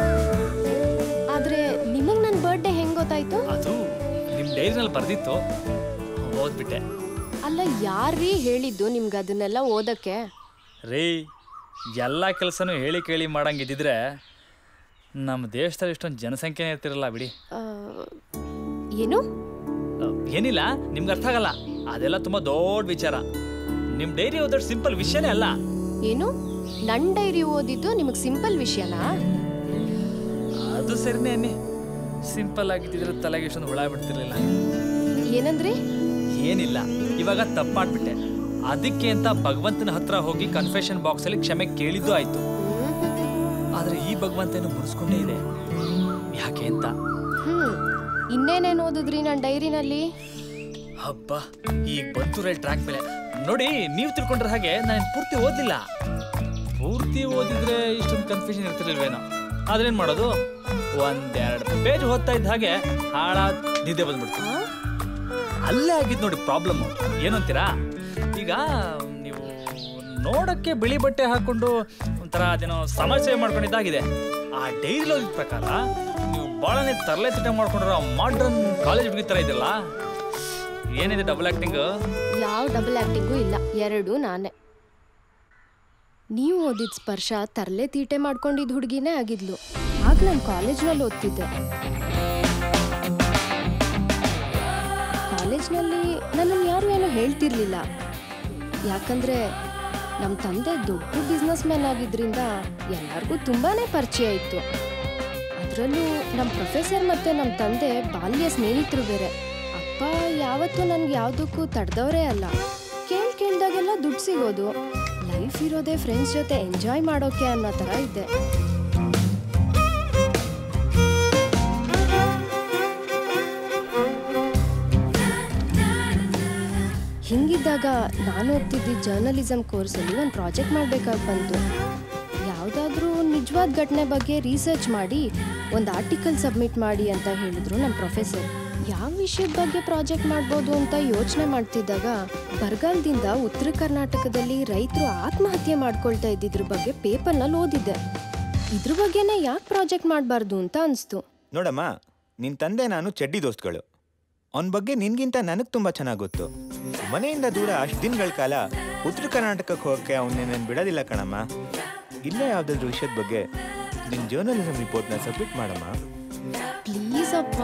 ಆದ್ರೆ ನಿಮಗ್ ನನ್ನ ಬರ್ಡೇ ಹೆಂಗ್ ಗೊತ್ತಾಯ್ತು ಅದು ನಿಮ್ಮ ಡೈರಿನಲ್ಲಿ ಬರ್ದಿತ್ತು ಓದ್ಬಿಟ್ಟೆ ಅಲ್ಲ ಯಾರೀ ಹೇಳಿದ್ದು ನಿಮ್ಗೆ ಅದನ್ನೆಲ್ಲ ಓದಕ್ಕೆ ರೀ ಎಲ್ಲ ಕೆಲಸನೂ ಹೇಳಿ ಕೇಳಿ ಮಾಡಂಗಿದ್ದಿದ್ರೆ ನಮ್ಮ ದೇಶದಲ್ಲಿ ಇಷ್ಟೊಂದು ಜನಸಂಖ್ಯೆನೇ ಇರ್ತಿರಲ್ಲ ಬಿಡಿ ಆ, ಏನು ಅಹ್, ಏನಿಲ್ಲ ನಿಮ್ಗೆ ಅರ್ಥ ಆಗಲ್ಲ ಅದೆಲ್ಲ ತುಂಬ ದೊಡ್ಡ ವಿಚಾರ ನಿಮ್ಮ ಡೈರಿ ಓದೋದು ಸಿಂಪಲ್ ವಿಷಯನೇ ಅಲ್ಲ ಏನು ನನ್ ಡೈರಿ ಓದಿದ್ದು ನಿಮಗ್ ಸಿಂಪಲ್ ವಿಷಯನಾ ಅದು ಸರಿನೇ ಅನ್ನಿ ಸಿಂಪಲ್ ಆಗಿದ್ದಿದ್ರೆ ತಲೆಗೆ ಇಷ್ಟೊಂದು ಹುಳ ಬಿಡ್ತಿರ್ಲಿಲ್ಲ ಏನಂದ್ರಿ ಏನಿಲ್ಲ ಇವಾಗ ತಪ್ಪು ಮಾಡ್ಬಿಟ್ಟೆ ಅದಕ್ಕೆ ಅಂತ ಭಗವಂತನ ಹತ್ರ ಹೋಗಿ ಕನ್ಫೆಷನ್ ಬಾಕ್ಸ್ ಅಲ್ಲಿ ಕ್ಷಮೆ ಕೇಳಿದ್ದು ಆಯ್ತು ಆದ್ರೆ ಈ ಭಗವಂತನ ಮುನ್ಸ್ಕೊಂಡೇ ಇದೆ ಯಾಕೆ ಅಂತ ಹ್ಮ್ ಇನ್ನೇನೇನು ಓದಿದ್ರಿ ನನ್ನ ಡೈರಿನಲ್ಲಿ ಹಬ್ಬ ಈಗ ಬಂತು ರೇ ಟ್ರ್ಯಾಕ್ ಮೇಲೆ ನೋಡಿ ನೀವು ತಿಳ್ಕೊಂಡ್ರ ಹಾಗೆ ನಾನು ಪೂರ್ತಿ ಓದಿಲ್ಲ ಪೂರ್ತಿ ಓದಿದ್ರೆ ಇಷ್ಟೊಂದು ಕನ್ಫ್ಯೂಷನ್ ಇರ್ತಿರ್ಲಿಲ್ವೇನೋ ಆದ್ರೇನ್ ಮಾಡೋದು ಒಂದೆರಡು ಪೇಜ್ ಓದ್ತಾ ಇದ್ದ ಹಾಗೆ ಹಾಳಾದ ನಿದ್ದೆ ಬಂದ್ಬಿಡ್ತು ಅಲ್ಲೇ ಆಗಿದ್ ನೋಡಿ ಪ್ರಾಬ್ಲಮ್ ಏನು ಅಂತೀರಾ ಈಗ ನೀವು ನೋಡಕ್ಕೆ ಬಿಳಿ ಬಟ್ಟೆ ಹಾಕೊಂಡು ಒಂಥರ ಅದೇನೋ ಸಮಾಜ ಸೇವೆ ಮಾಡ್ಕೊಂಡಿದ್ದಾಗಿದೆ ಆ ಡೈರಿ ಓದಿದ ಪ್ರಕಾರ ನೀವು ಭಾಳನೇ ತರಲೆ ತಿಟ್ಟ ಮಾಡ್ಕೊಂಡಿರೋ ಮಾಡ್ರನ್ ಕಾಲೇಜ್ ಹುಡುಗಿ ಥರ ಇದೆಯಲ್ಲ ಏನಿದೆ ಡಬಲ್ ಆಕ್ಟಿಂಗ್ ಯಾವ ಡಬಲ್ ಆಕ್ಟಿಂಗೂ ಇಲ್ಲ ಎರಡು ನಾನೇ ನೀವು ಓದಿದ ಸ್ಪರ್ಶ ತರಲೆ ತೀಟೆ ಮಾಡ್ಕೊಂಡಿದ್ದ ಹುಡುಗಿನೇ ಆಗಿದ್ಲು ಆಗ ನಾನು ಕಾಲೇಜ್ನಲ್ಲಿ ಓದ್ತಿದ್ದೆ ಕಾಲೇಜ್ನಲ್ಲಿ ನನ್ನನ್ನು ಯಾರು ಏನೂ ಹೇಳ್ತಿರ್ಲಿಲ್ಲ ಯಾಕಂದ್ರೆ ನಮ್ಮ ತಂದೆ ದೊಡ್ಡ ಬಿಸ್ನೆಸ್ ಮ್ಯಾನ್ ಆಗಿದ್ರಿಂದ ಎಲ್ಲರಿಗೂ ತುಂಬಾನೇ ಪರಿಚಯ ಇತ್ತು ಅದರಲ್ಲೂ ನಮ್ಮ ಪ್ರೊಫೆಸರ್ ಮತ್ತೆ ನಮ್ಮ ತಂದೆ ಬಾಲ್ಯ ಸ್ನೇಹಿತರು ಬೇರೆ ಅಪ್ಪ ಯಾವತ್ತೂ ನನ್ಗೆ ಯಾವುದಕ್ಕೂ ತಡೆದವರೇ ಅಲ್ಲ ಕೇಳ್ ಕೇಳ್ದಾಗೆಲ್ಲ ದುಡ್ಡು ಸಿಗೋದು ಲೈಫ್ ಇರೋದೇ ಫ್ರೆಂಡ್ಸ್ ಜೊತೆ ಎಂಜಾಯ್ ಮಾಡೋಕೆ ಅನ್ನೋ ಥರ ಇದ್ದೆ ಹಿಂಗಿದ್ದಾಗ ನಾನು ಓದ್ತಿದ್ದ ಜರ್ನಲಿಸಮ್ ಕೋರ್ಸಲ್ಲಿ ಒಂದು ಪ್ರಾಜೆಕ್ಟ್ ಮಾಡಬೇಕಾಗಿ ಬಂತು ಯಾವುದಾದ್ರೂ ನಿಜವಾದ ಘಟನೆ ಬಗ್ಗೆ ರಿಸರ್ಚ್ ಮಾಡಿ ಒಂದು ಆರ್ಟಿಕಲ್ ಸಬ್ಮಿಟ್ ಮಾಡಿ ಅಂತ ಹೇಳಿದ್ರು ನಮ್ಮ ಪ್ರೊಫೆಸರ್ ಯಾವ ವಿಷಯದ ಬಗ್ಗೆ ಪ್ರಾಜೆಕ್ಟ್ ಮಾಡ್ಬೋದು ಅಂತ ಯೋಚನೆ ಮಾಡ್ತಿದ್ದಾಗ ಬರಗಾಲದಿಂದ ಉತ್ತರ ಕರ್ನಾಟಕದಲ್ಲಿ ರೈತರು ಆತ್ಮಹತ್ಯೆ ಮಾಡ್ಕೊಳ್ತಾ ಇದ್ದಿದ್ರ ಬಗ್ಗೆ ಪೇಪರ್ನಲ್ಲಿ ಓದಿದ್ದೆ ಇದ್ರ ಬಗ್ಗೆನೇ ಯಾಕೆ ಪ್ರಾಜೆಕ್ಟ್ ಮಾಡಬಾರ್ದು ಅಂತ ಅನಿಸ್ತು ನೋಡಮ್ಮ ನಿನ್ನ ತಂದೆ ನಾನು ಚಡ್ಡಿ ದೋಸ್ತ್ಗಳು ಅವನ ಬಗ್ಗೆ ನಿನ್ಗಿಂತ ನನಗೆ ತುಂಬ ಚೆನ್ನಾಗಿ ಗೊತ್ತು ಮನೆಯಿಂದ ದೂರ ಅಷ್ಟು ದಿನಗಳ ಕಾಲ ಉತ್ತರ ಕರ್ನಾಟಕಕ್ಕೆ ಹೋಗಕ್ಕೆ ಅವನ್ನೇನೇನು ಬಿಡೋದಿಲ್ಲ ಕಣಮ್ಮ ಇಲ್ಲೇ ಯಾವುದಾದ್ರೂ ವಿಷಯದ ಬಗ್ಗೆ ನಿನ್ನ ಜರ್ನಲಿಸಮ್ ರಿಪೋರ್ಟ್ನ ಸಬ್ಮಿಟ್ ಮಾಡಮ್ಮ ಪ್ಲೀಸ್ ಅಪ್ಪ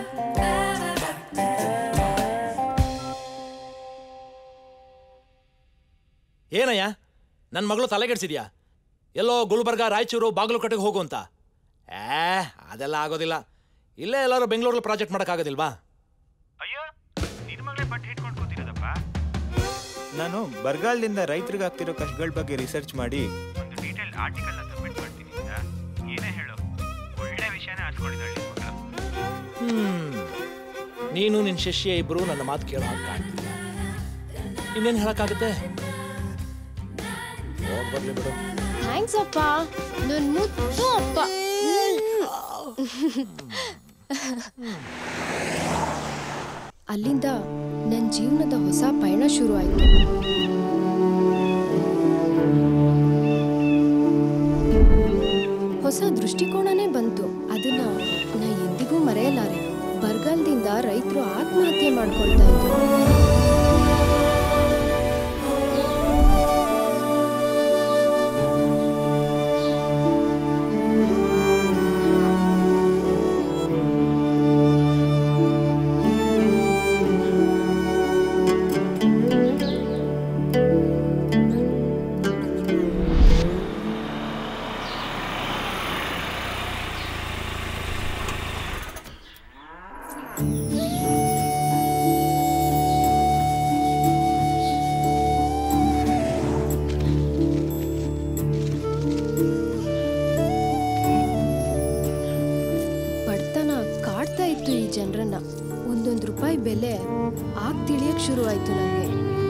ಏನಯ್ಯ ನನ್ನ ಮಗಳು ತಲೆಗೆಡ್ಸಿದ್ಯಾ ಎಲ್ಲೋ ಗುಲ್ಬರ್ಗ ರಾಯಚೂರು ಬಾಗಲಕೋಟೆಗೆ ಹೋಗು ಅಂತ ಏ ಅದೆಲ್ಲ ಆಗೋದಿಲ್ಲ ಇಲ್ಲೇ ಎಲ್ಲರೂ ಬೆಂಗಳೂರಲ್ಲಿ ಪ್ರಾಜೆಕ್ಟ್ ಮಾಡೋಕ್ಕಾಗೋದಿಲ್ವಾ ನಾನು ಬರಗಾಲದಿಂದ ರೈತರಿಗೆ ಆಗ್ತಿರೋ ಕಷ್ಟಗಳ ಬಗ್ಗೆ ರಿಸರ್ಚ್ ಮಾಡಿ ಒಂದು ಡೀಟೇಲ್ ಆರ್ಟಿಕಲ್ ಸಬ್ಮಿಟ್ ಮಾಡ್ತೀನಿ ಅಂತ ಏನೇ ಹೇಳು ಒಳ್ಳೆ ವಿಷಯನೇ ಹಚ್ಕೊಂಡಿದ್ದಾಳೆ ನಿನ್ ಮಗಳು ಹ್ಮ್ ನೀನು ನಿನ್ನ ಶಿಷ್ಯ ಇಬ್ರು ನನ್ನ ಮಾತು ಕೇಳೋ ಹಾಗೆ ಕಾಣ್ತಿಲ್ಲ ಇನ್ನೇನು ಹೇಳಕ್ಕಾಗುತ್ತೆ ಹೋಗ್ ಬರ್ಲಿ ಬಿಡು ಥ್ಯಾಂಕ್ಸ್ ಅಪ್ಪ ನನ್ನ ಮುದ್ದು ಅಪ್ಪ ಅಲ್ಲಿಂದ ನನ್ನ ಜೀವನದ ಹೊಸ ಪಯಣ ಶುರು ಆಯಿತು ಹೊಸ ದೃಷ್ಟಿಕೋನನೇ ಬಂತು ಅದನ್ನ ನಾ ಎಂದಿಗೂ ಮರೆಯಲಾರೆ ಬರಗಾಲದಿಂದ ರೈತರು ಆತ್ಮಹತ್ಯೆ ಮಾಡ್ಕೊಳ್ತಾ ಇದ್ರು ಬಡತನ ಕಾಡ್ತಾ ಇತ್ತು ಈ ಜನರನ್ನ ಒಂದೊಂದು ರೂಪಾಯಿ ಬೆಲೆ ಆಗ ತಿಳಿಯಕ್ ಶುರು ಆಯ್ತು ನನಗೆ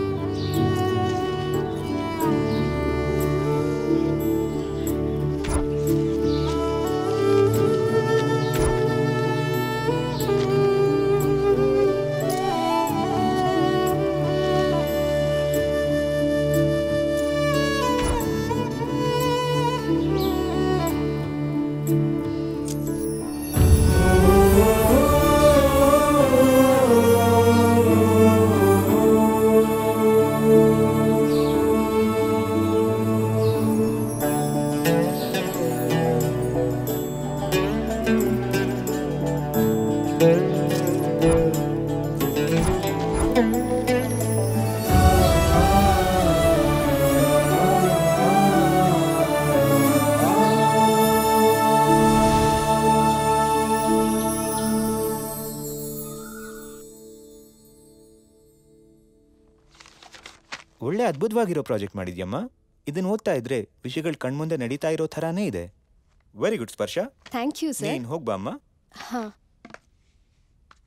ಒಳ್ಳೆ ಅದ್ಭುತವಾಗಿರೋ ಪ್ರಾಜೆಕ್ಟ್ ಮಾಡಿದ್ಯಮ್ಮ ಇದನ್ನ ಓದ್ತಾ ಇದ್ರೆ ವಿಷಯಗಳು ಕಣ್ಮುಂದೆ ನಡೀತಾ ಇರೋ ಥರಾನೇ ಇದೆ very good Sparsha thank you sir ನೀನ್ ಹೋಗ್ಬಾ ಅಮ್ಮ ಹಾ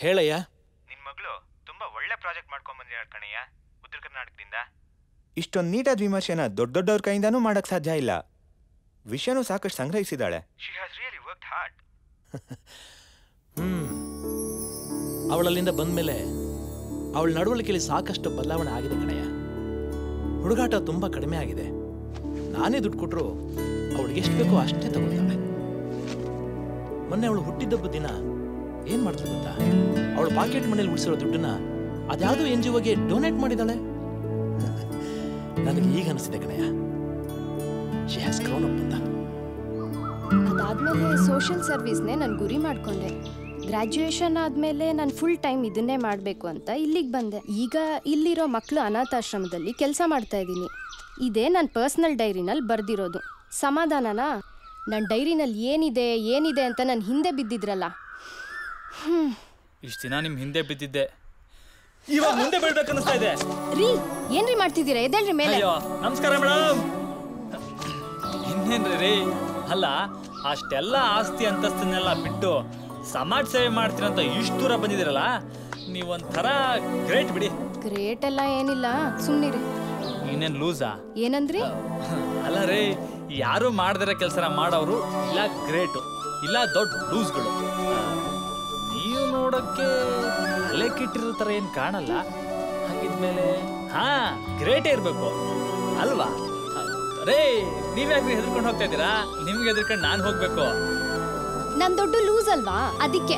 ಹೇಳಯ್ಯ ನಿನ್ ಮಗಳು ತುಂಬಾ ಒಳ್ಳೆ ಪ್ರಾಜೆಕ್ಟ್ ಮಾಡ್ಕೊಂಡ್ ಬಂದಿದ್ದಾಳೆ ಕಣಯ್ಯ ಉತ್ತರ ಕರ್ನಾಟಕದಿಂದ ಇಷ್ಟೊಂದು ನೀಟಾದ ವಿಮರ್ಶೆನ ದೊಡ್ಡ ದೊಡ್ಡವ್ರ ಕೈಯಿಂದನೂ ಮಾಡಕ್ ಸಾಧ್ಯ ಇಲ್ಲ ವಿಷಯನೂ ಸಾಕಷ್ಟು ಸಂಗ್ರಹಿಸಿದಾಳೆ she has really work hard hmm ಅವಳಲ್ಲಿಂದ ಬಂದ್ಮೇಲೆ ಅವಳ ನಡವಳಿಕೆಯಲ್ಲಿ ಸಾಕಷ್ಟು ಬದಲಾವಣೆ ಆಗಿದೆ ಕಣಯ್ಯ ಹುಡುಗಾಟ ತುಂಬಾ ಕಡಿಮೆ ಆಗಿದೆ ನಾನೇ ದುಡ್ಡು ಕೊಟ್ಟರು ಅವಳಿಗೆ ಎಷ್ಟು ಬೇಕೋ ಅಷ್ಟೇ ತಗೊಳ್ತಾಳೆ ಮೊನ್ನೆ ಅವಳು ಹುಟ್ಟಿದ್ದಬ್ಬ ದಿನ ಏನ್ ಮಾಡ್ತಾಳೆ ಗೊತ್ತಾ ಅವಳು ಪಾಕೆಟ್ ಮನೇಲಿ ಉಳಿಸಿರೋ ದುಡ್ಡನ್ನ ಅದ್ಯಾವುದೋ ಎನ್ ಜಿ ಒಗೆ ಡೊನೇಟ್ ಮಾಡಿದಾಳೆ ನನಗೆ ಈಗ ಅನಿಸಿದೆ ಕಣಯ್ಯ ಶಿ ಹ್ಯಾಸ್ ಗ್ರೋನ್ ಅಪ್ ಅಂತ ಅದಾದ್ಮೇಲೆ ಸೋಷಿಯಲ್ ಸರ್ವಿಸ್ನೇ ನಾನು ಗುರಿ ಮಾಡ್ಕೊಂಡೆ ಗ್ರ್ಯಾಜುಯೇಷನ್ ಆದಮೇಲೆ ನಾನು ಫುಲ್ ಟೈಮ್ ಇದನ್ನೇ ಮಾಡಬೇಕು ಅಂತ ಇಲ್ಲಿಗೆ ಬಂದೆ ಈಗ ಇಲ್ಲಿರೋ ಮಕ್ಕಳು ಅನಾಥಾಶ್ರಮದಲ್ಲಿ ಕೆಲಸ ಮಾಡ್ತಾ ಇದ್ದೀನಿ ಇದೇ ನನ್ನ ಪರ್ಸ್ನಲ್ ಡೈರಿನಲ್ಲಿ ಬರೆದಿರೋದು ಸಮಾಧಾನನಾ ನನ್ನ ಡೈರಿನಲ್ಲಿ ಏನಿದೆ ಏನಿದೆ ಅಂತ ನಾನು ಹಿಂದೆ ಬಿದ್ದಿದ್ರಲ್ಲ ಹ್ಞೂ ಇಷ್ಟು ದಿನ ನಿಮ್ ಹಿಂದೆ ಬಿದ್ದಿದ್ದೆ ಇವಾಗ ಮುಂದೆ ಬೀಳ್ಬೇಕು ಅನಿಸ್ತಾ ಇದೆ ರೀ ಏನ್ರಿ ಮಾಡ್ತಿದ್ದೀರಾ ಎದ್ದೇಳ್ರಿ ಮೇಲೆ ಅಯ್ಯೋ ನಮಸ್ಕಾರ ಮೇಡಮ್ ಇನ್ನೇನ್ರಿ ರೀ ಅಲ್ಲ ಅಷ್ಟೆಲ್ಲ ಆಸ್ತಿ ಅಂತಸ್ತನ್ನೆಲ್ಲ ಬಿಟ್ಟು ಸಮಾಜ ಸೇವೆ ಮಾಡ್ತೀರಂತ ಇಷ್ಟು ದೂರ ಬಂದಿದ್ದೀರಲ್ಲ ನೀವೊಂಥರ ಗ್ರೇಟ್ ಬಿಡಿ ಗ್ರೇಟ್ ಎಲ್ಲ ಏನಿಲ್ಲ ಸುಮ್ಮನಿರಿ ಇನ್ನೇನ್ ಲೂಸಾ ಏನಂದ್ರಿ ಅಲ್ಲ ರೀ ಯಾರು ಮಾಡ್ದಿರೋ ಕೆಲಸನ ಮಾಡೋರು ಇಲ್ಲ ಗ್ರೇಟು ಇಲ್ಲ ದೊಡ್ಡ ಲೂಸ್ಗಳು ನೀವು ನೋಡಕ್ಕೆ ತಲೆ ಕಿಟ್ಟಿರೋ ಥರ ಏನು ಕಾಣಲ್ಲ ಹಾಗಿದ್ಮೇಲೆ ಹಾ ಗ್ರೇಟೇ ಇರಬೇಕು ಅಲ್ವಾ ರೇ ನೀವ್ಯಾಕ್ರಿ ಹೆದರ್ಕೊಂಡು ಹೋಗ್ತಾ ಇದ್ದೀರಾ ನಿಮ್ಗೆ ಹೆದರ್ಕೊಂಡು ನಾನು ಹೋಗ್ಬೇಕು ನನ್ ದೊಡ್ಡ ಲೂಸ್ ಅಲ್ವಾ ಅದಕ್ಕೆ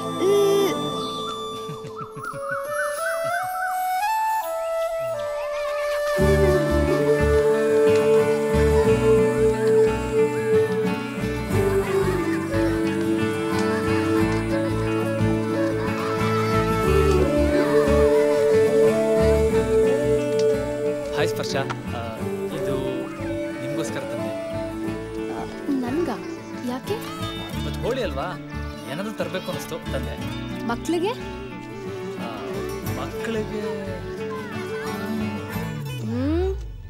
ಹಾಯ್ ಸ್ಪರ್ಶ ಆ, ಇದು ನಿಮ್ಗೋಸ್ಕರ ತಂದೆ ನನ್ಗ ಯಾಕೆ ಇವತ್ತು ಹೋಳಿ ಅಲ್ವಾ ಏನಾದರೂ ತರಬೇಕು ಅನಿಸ್ತು ತಂದೆ ಮಕ್ಳಿಗೆ ಆ, ಮಕ್ಕಳಿಗೆ ಹ್ಮ್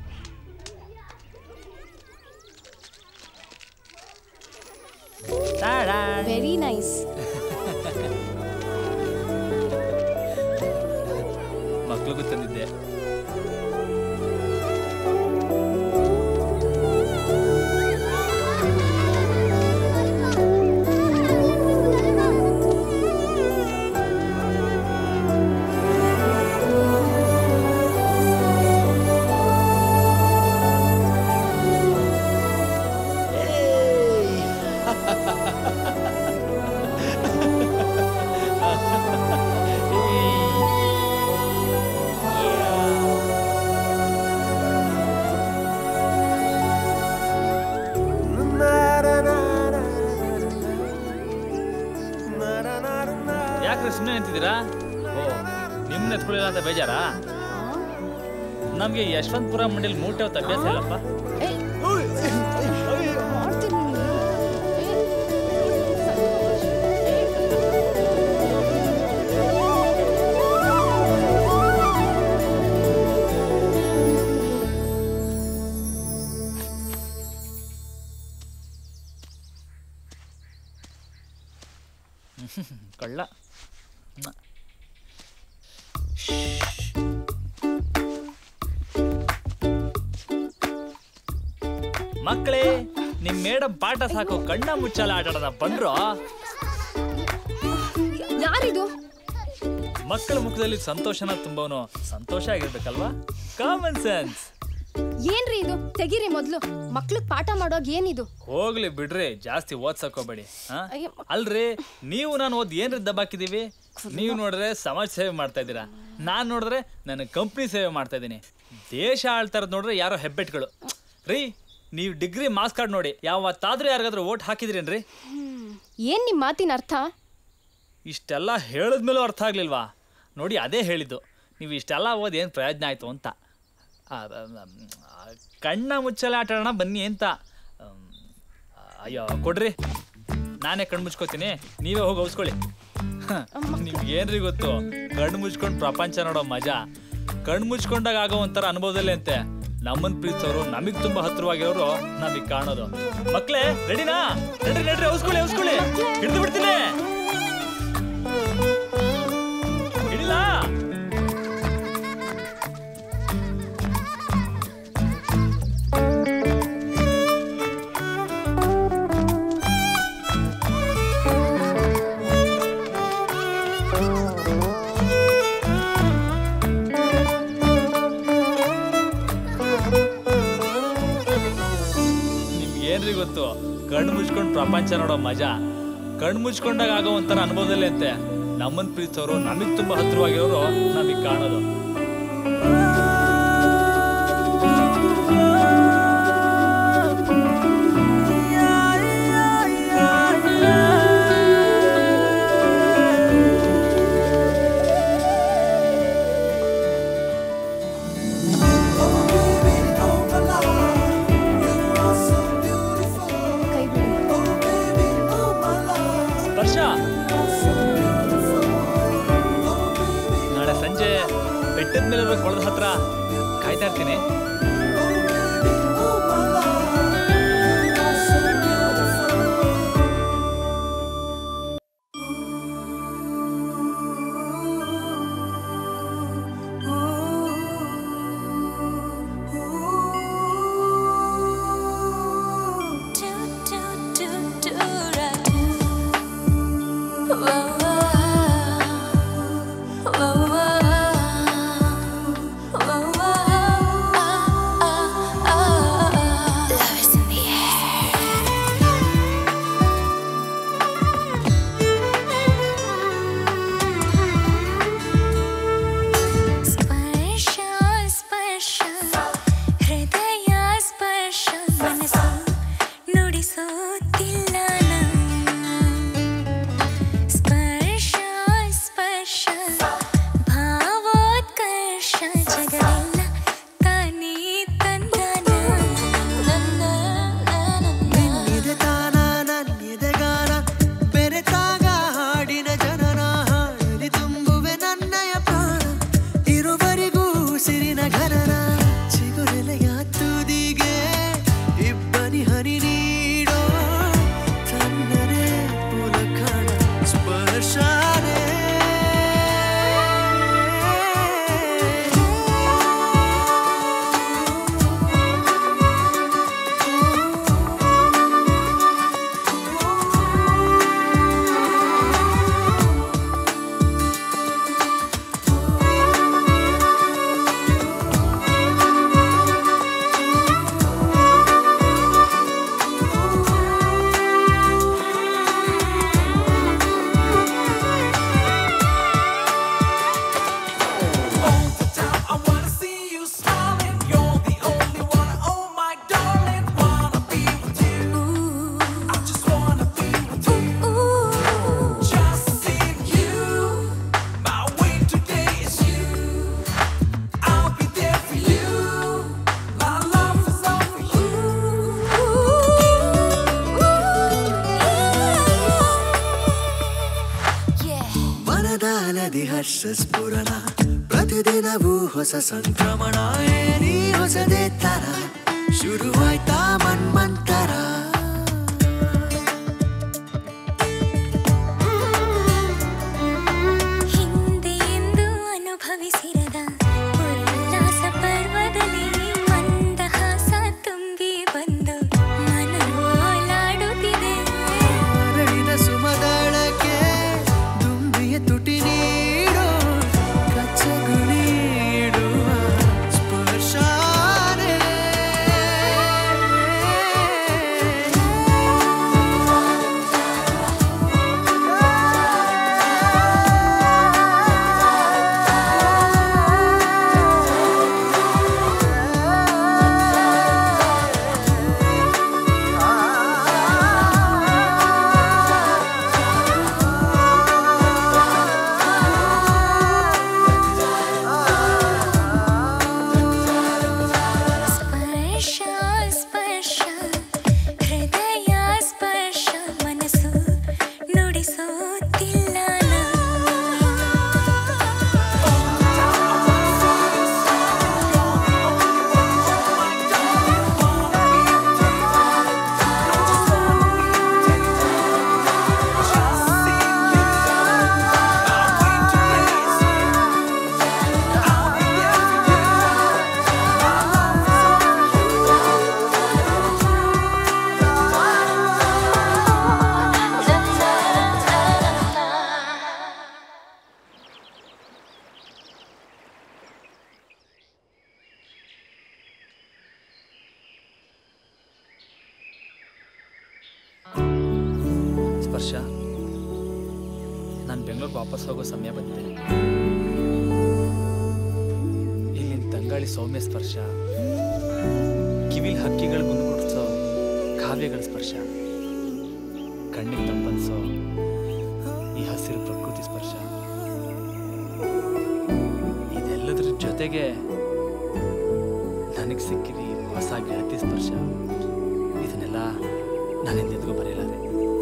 ವೆರಿ ನೈಸ್ ಮಕ್ಳಿಗೂ ತಂದಿದ್ದೆ ಯಾಕ್ರೆ ಸುಮ್ಮನೆ ನಿಂತಿದ್ದೀರಾ ಓ ನಿಮ್ಮನ್ನ ಎತ್ಕೊಳ್ಳಿಲ್ಲ ಅಂತ ಬೇಜಾರಾ ನಮಗೆ ಯಶವಂತಪುರ ಮಂಡಳಿ ಮೂಟೆ ಹೊತ್ತು ಅಭ್ಯಾಸ ಇಲ್ಲಪ್ಪ ಕಳ್ಳ ಮಕ್ಕಳೇ ನಿಮ್ ಮೇಡಮ್ ಪಾಠ ಸಾಕು ಕಣ್ಣ ಮುಚ್ಚಾಲ ಆಟಾಡೋದ ಬಂದ್ರು ಯಾರಿದು ಮಕ್ಕಳ ಮುಖದಲ್ಲಿ ಸಂತೋಷನ ತುಂಬವನು ಸಂತೋಷ ಆಗಿರ್ಬೇಕಲ್ವಾ ಕಾಮನ್ ಸೆನ್ಸ್ ಏನ್ರಿ ಇದು ತೆಗೀರಿ ಮೊದ್ಲು ಮಕ್ಳಿಗ್ ಪಾಠ ಮಾಡೋಗ್ ಏನಿದು ಹೋಗ್ಲಿ ಬಿಡ್ರಿ ಜಾಸ್ತಿ ಓದ್ಸಕೋಬೇಡಿ ಹಾ ಅಯ್ಯೋ. ಅಲ್ರಿ ನೀವು ನಾನು ಓದ್ ಏನ್ರಿ ದಬ್ಬಾಕಿದೀವಿ ನೀವು ನೋಡಿದ್ರೆ ಸಮಾಜ ಸೇವೆ ಮಾಡ್ತಾ ಇದ್ದೀರಾ ನಾನ್ ನೋಡಿದ್ರೆ ನನ್ನ ಕಂಪ್ನಿ ಸೇವೆ ಮಾಡ್ತಾ ಇದ್ದೀನಿ ದೇಶ ಆಳ್ತಾ ಇರೋದ್ ನೋಡಿದ್ರೆ ಯಾರೋ ಹೆಬ್ಬೆಟ್ಗಳು ರೀ ನೀವು ಡಿಗ್ರಿ ಮಾರ್ಕ್ಸ್ ಕಾರ್ಡ್ ನೋಡಿ ಯಾವತ್ತಾದ್ರೂ ಯಾರಿಗಾದ್ರೂ ಓಟ್ ಹಾಕಿದ್ರೇನ್ರಿ ಏನ್ ನಿಮ್ ಮಾತಿನ ಅರ್ಥ ಇಷ್ಟೆಲ್ಲ ಹೇಳಿದ್ಮೇಲೂ ಅರ್ಥ ಆಗ್ಲಿಲ್ವಾ ನೋಡಿ ಅದೇ ಹೇಳಿದ್ದು ನೀವು ಇಷ್ಟೆಲ್ಲ ಓದಿ ಏನು ಪ್ರಯೋಜನ ಆಯಿತು ಅಂತ ಆ, ಆ, ಆ, ಕಣ್ಣ ಮುಚ್ಚಲೆ ಆಟ ಆಡೋಣ ಬನ್ನಿ ಅಂತ ಅಮ್, ಅಯ್ಯೋ ಕೊಡ್ರಿ ನಾನೇ ಕಣ್ಣು ಮುಚ್ಕೋತೀನಿ ನೀವೇ ಹೋಗಿ ಔಸ್ಕೊಳ್ಳಿ ನಿಮ್ಗೆ ಏನ್ರಿ ಗೊತ್ತು ಕಣ್ಣು ಮುಚ್ಕೊಂಡು ಪ್ರಪಂಚ ನೋಡೋ ಮಜಾ ಕಣ್ಣು ಮುಚ್ಕೊಂಡಾಗ ಆಗೋ ಒಂಥರ ಅನುಭವದಲ್ಲೇ ಅಂತೆ ನಮ್ಮನ್ ಪ್ರೀತಿಸೋರು ನಮಗ್ ತುಂಬಾ ಹತ್ರವಾಗಿರೋರು ನಮಗ್ ಕಾಣೋದು ಮಕ್ಳೇ ರೆಡಿನಾ ನಡ್ರಿ ನಡ್ರಿ ಔಸ್ಕೊಳ್ಳಿ ಔಸ್ಕೊಳ್ಳಿ ಹಿಡಿದು ಬಿಡ್ತೀನಿ ಗೊತ್ತು ಕಣ್ಣು ಮುಚ್ಕೊಂಡು ಪ್ರಪಂಚ ನೋಡೋ ಮಜಾ ಕಣ್ಣು ಮುಚ್ಕೊಂಡಾಗ ಆಗೋ ಒಂಥರ ಅನುಭವದಲ್ಲಿ ಅಂತೆ ನಮ್ಮನ್ ಪ್ರೀತಿಸೋರು ನಮಗ್ ತುಂಬಾ ಹತ್ರವಾಗಿರೋರು ನಮಗ್ ಕಾಣೋದು ಸ್ಪರ್ಶ ನಾಳೆ ಸಂಜೆ ಬೆಟ್ಟದ ಮೇಲೆ ಕೊಳದ ಹತ್ರ ಕಾಯ್ತಾ ಇರ್ತೀನಿ ಸ್ಪರ್ಶ ಸ್ಪರ್ಶ ಹೃದಯ ಸ್ಪರ್ಶ ಮನಸ್ಸು ನುಡಿಸುತ್ತಿಲ್ಲ ಸ್ಪರ್ಶ ಸ್ಪರ್ಶ ಭಾವೋತ್ಕರ್ಷ ಜಗವೆಲ್ಲ ತಾನೇ ತಂದನ ನಿನ್ನಿದೆ ತಾನ ನನ್ನಿದೆಗಾನ ಬೆರೆತಾಗ ಹಾಡಿನ ಜನನ ಹಾಡಲಿ ತುಂಬುವೆ ನನ್ನಯ ಪ್ರಾಣ ಇರುವರಿಗೂ ಸಿರಿನ ಘನನ ಚಿಗುರೆಲೆಯ ತುದಿಗೆ ಇಬ್ಬನಿ ಹನಿ ನೀಡೋ ತನ್ನನೇ ಪುಲಕಣ ಸ್ಪರ್ಶನೇ ಮನದಾಲದಿ ಹರ್ಷ ಸ್ಫುರಣ ಪ್ರತಿದಿನವೂ ಹೊಸ ಸಂಕ್ರಮಣ ಏನಿ ಹೊಸದೇ ತರ ಶುರುವಾಯ್ತಾ ಮನ್ಮಂತರ ಹಿಂದೆ ಎಂದು ಅನುಭವಿಸಿರದ ಉಲ್ಲಾಸ ಪರ್ವದಲ್ಲಿ ಮಂದಹಾಸ ತುಂಬಿ ಬಂದು ಮನವೋಲಾಡುತ್ತಿದೆ ಅರಳಿದ ಸುಮದಳಕ್ಕೆ ದುಂಬಿಯ ತುಟಿ ನೀಡೋ ಕಚ್ಚಗುಳಿಡುವ ಸ್ಪರ್ಶಾನೇ ಸ್ಪರ್ಶ ನಾನು ಬೆಂಗಳೂರಿಗೆ ವಾಪಸ್ ಹೋಗೋ ಸಮಯ ಬಂದಿದೆ ಇಲ್ಲಿನ ತಂಗಾಳಿ ಸೌಮ್ಯ ಸ್ಪರ್ಶ ಕಿವಿಲ್ ಹಕ್ಕಿಗಳ ಗುನುಗುಡ್ಸೋ ಕಾವ್ಯಗಳ ಸ್ಪರ್ಶ ಕಣ್ಣಿಗೆ ತಂಪನ್ಸೋ ಈ ಹಸಿರು ಪ್ರಕೃತಿ ಸ್ಪರ್ಶ ಇದೆಲ್ಲದ್ರ ಜೊತೆಗೆ ನನಗೆ ಸಿಕ್ಕಿದ ಈ ಹೊಸ ಗೆಳತಿ ಸ್ಪರ್ಶ ಇದನ್ನೆಲ್ಲ ನಾನು ಎಂದೆಂದಿಗೂ ಬರೆಯಲಾರೆ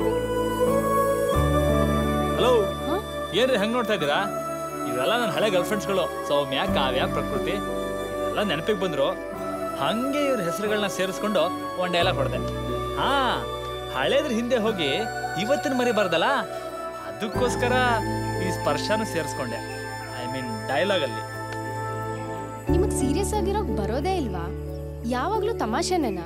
ಹಲೋ ಏನ್ರಿ ಹಂಗ್ ನೋಡ್ತಾ ಇದ್ದೀರಾ ಇವೆಲ್ಲ ನನ್ನ ಹಳೆ ಗರ್ಲ್ ಫ್ರೆಂಡ್ಸ್ಗಳು ಸೌಮ್ಯ ಕಾವ್ಯ ಪ್ರಕೃತಿ ಇವೆಲ್ಲ ನೆನಪಿಗೆ ಬಂದ್ರು ಹಂಗೆ ಇವ್ರ ಹೆಸರುಗಳನ್ನ ಸೇರಿಸ್ಕೊಂಡು ಒನ್ ಡೈಲಾಗ್ ಹೊಡೆದೆ ಹಾ ಹಳೇದ್ರ ಹಿಂದೆ ಹೋಗಿ ಇವತ್ತಿನ ಮರಿಬಾರ್ದಲ್ಲ ಅದಕ್ಕೋಸ್ಕರ ಈ ಸ್ಪರ್ಶನೂ ಸೇರಿಸ್ಕೊಂಡೆ ಐ ಮೀನ್ ಡೈಲಾಗ್ ಅಲ್ಲಿ ನಿಮಗ್ ಸೀರಿಯಸ್ ಆಗಿರೋಕ್ ಬರೋದೇ ಇಲ್ವಾ ಯಾವಾಗ್ಲೂ ತಮಾಷೆನೇನಾ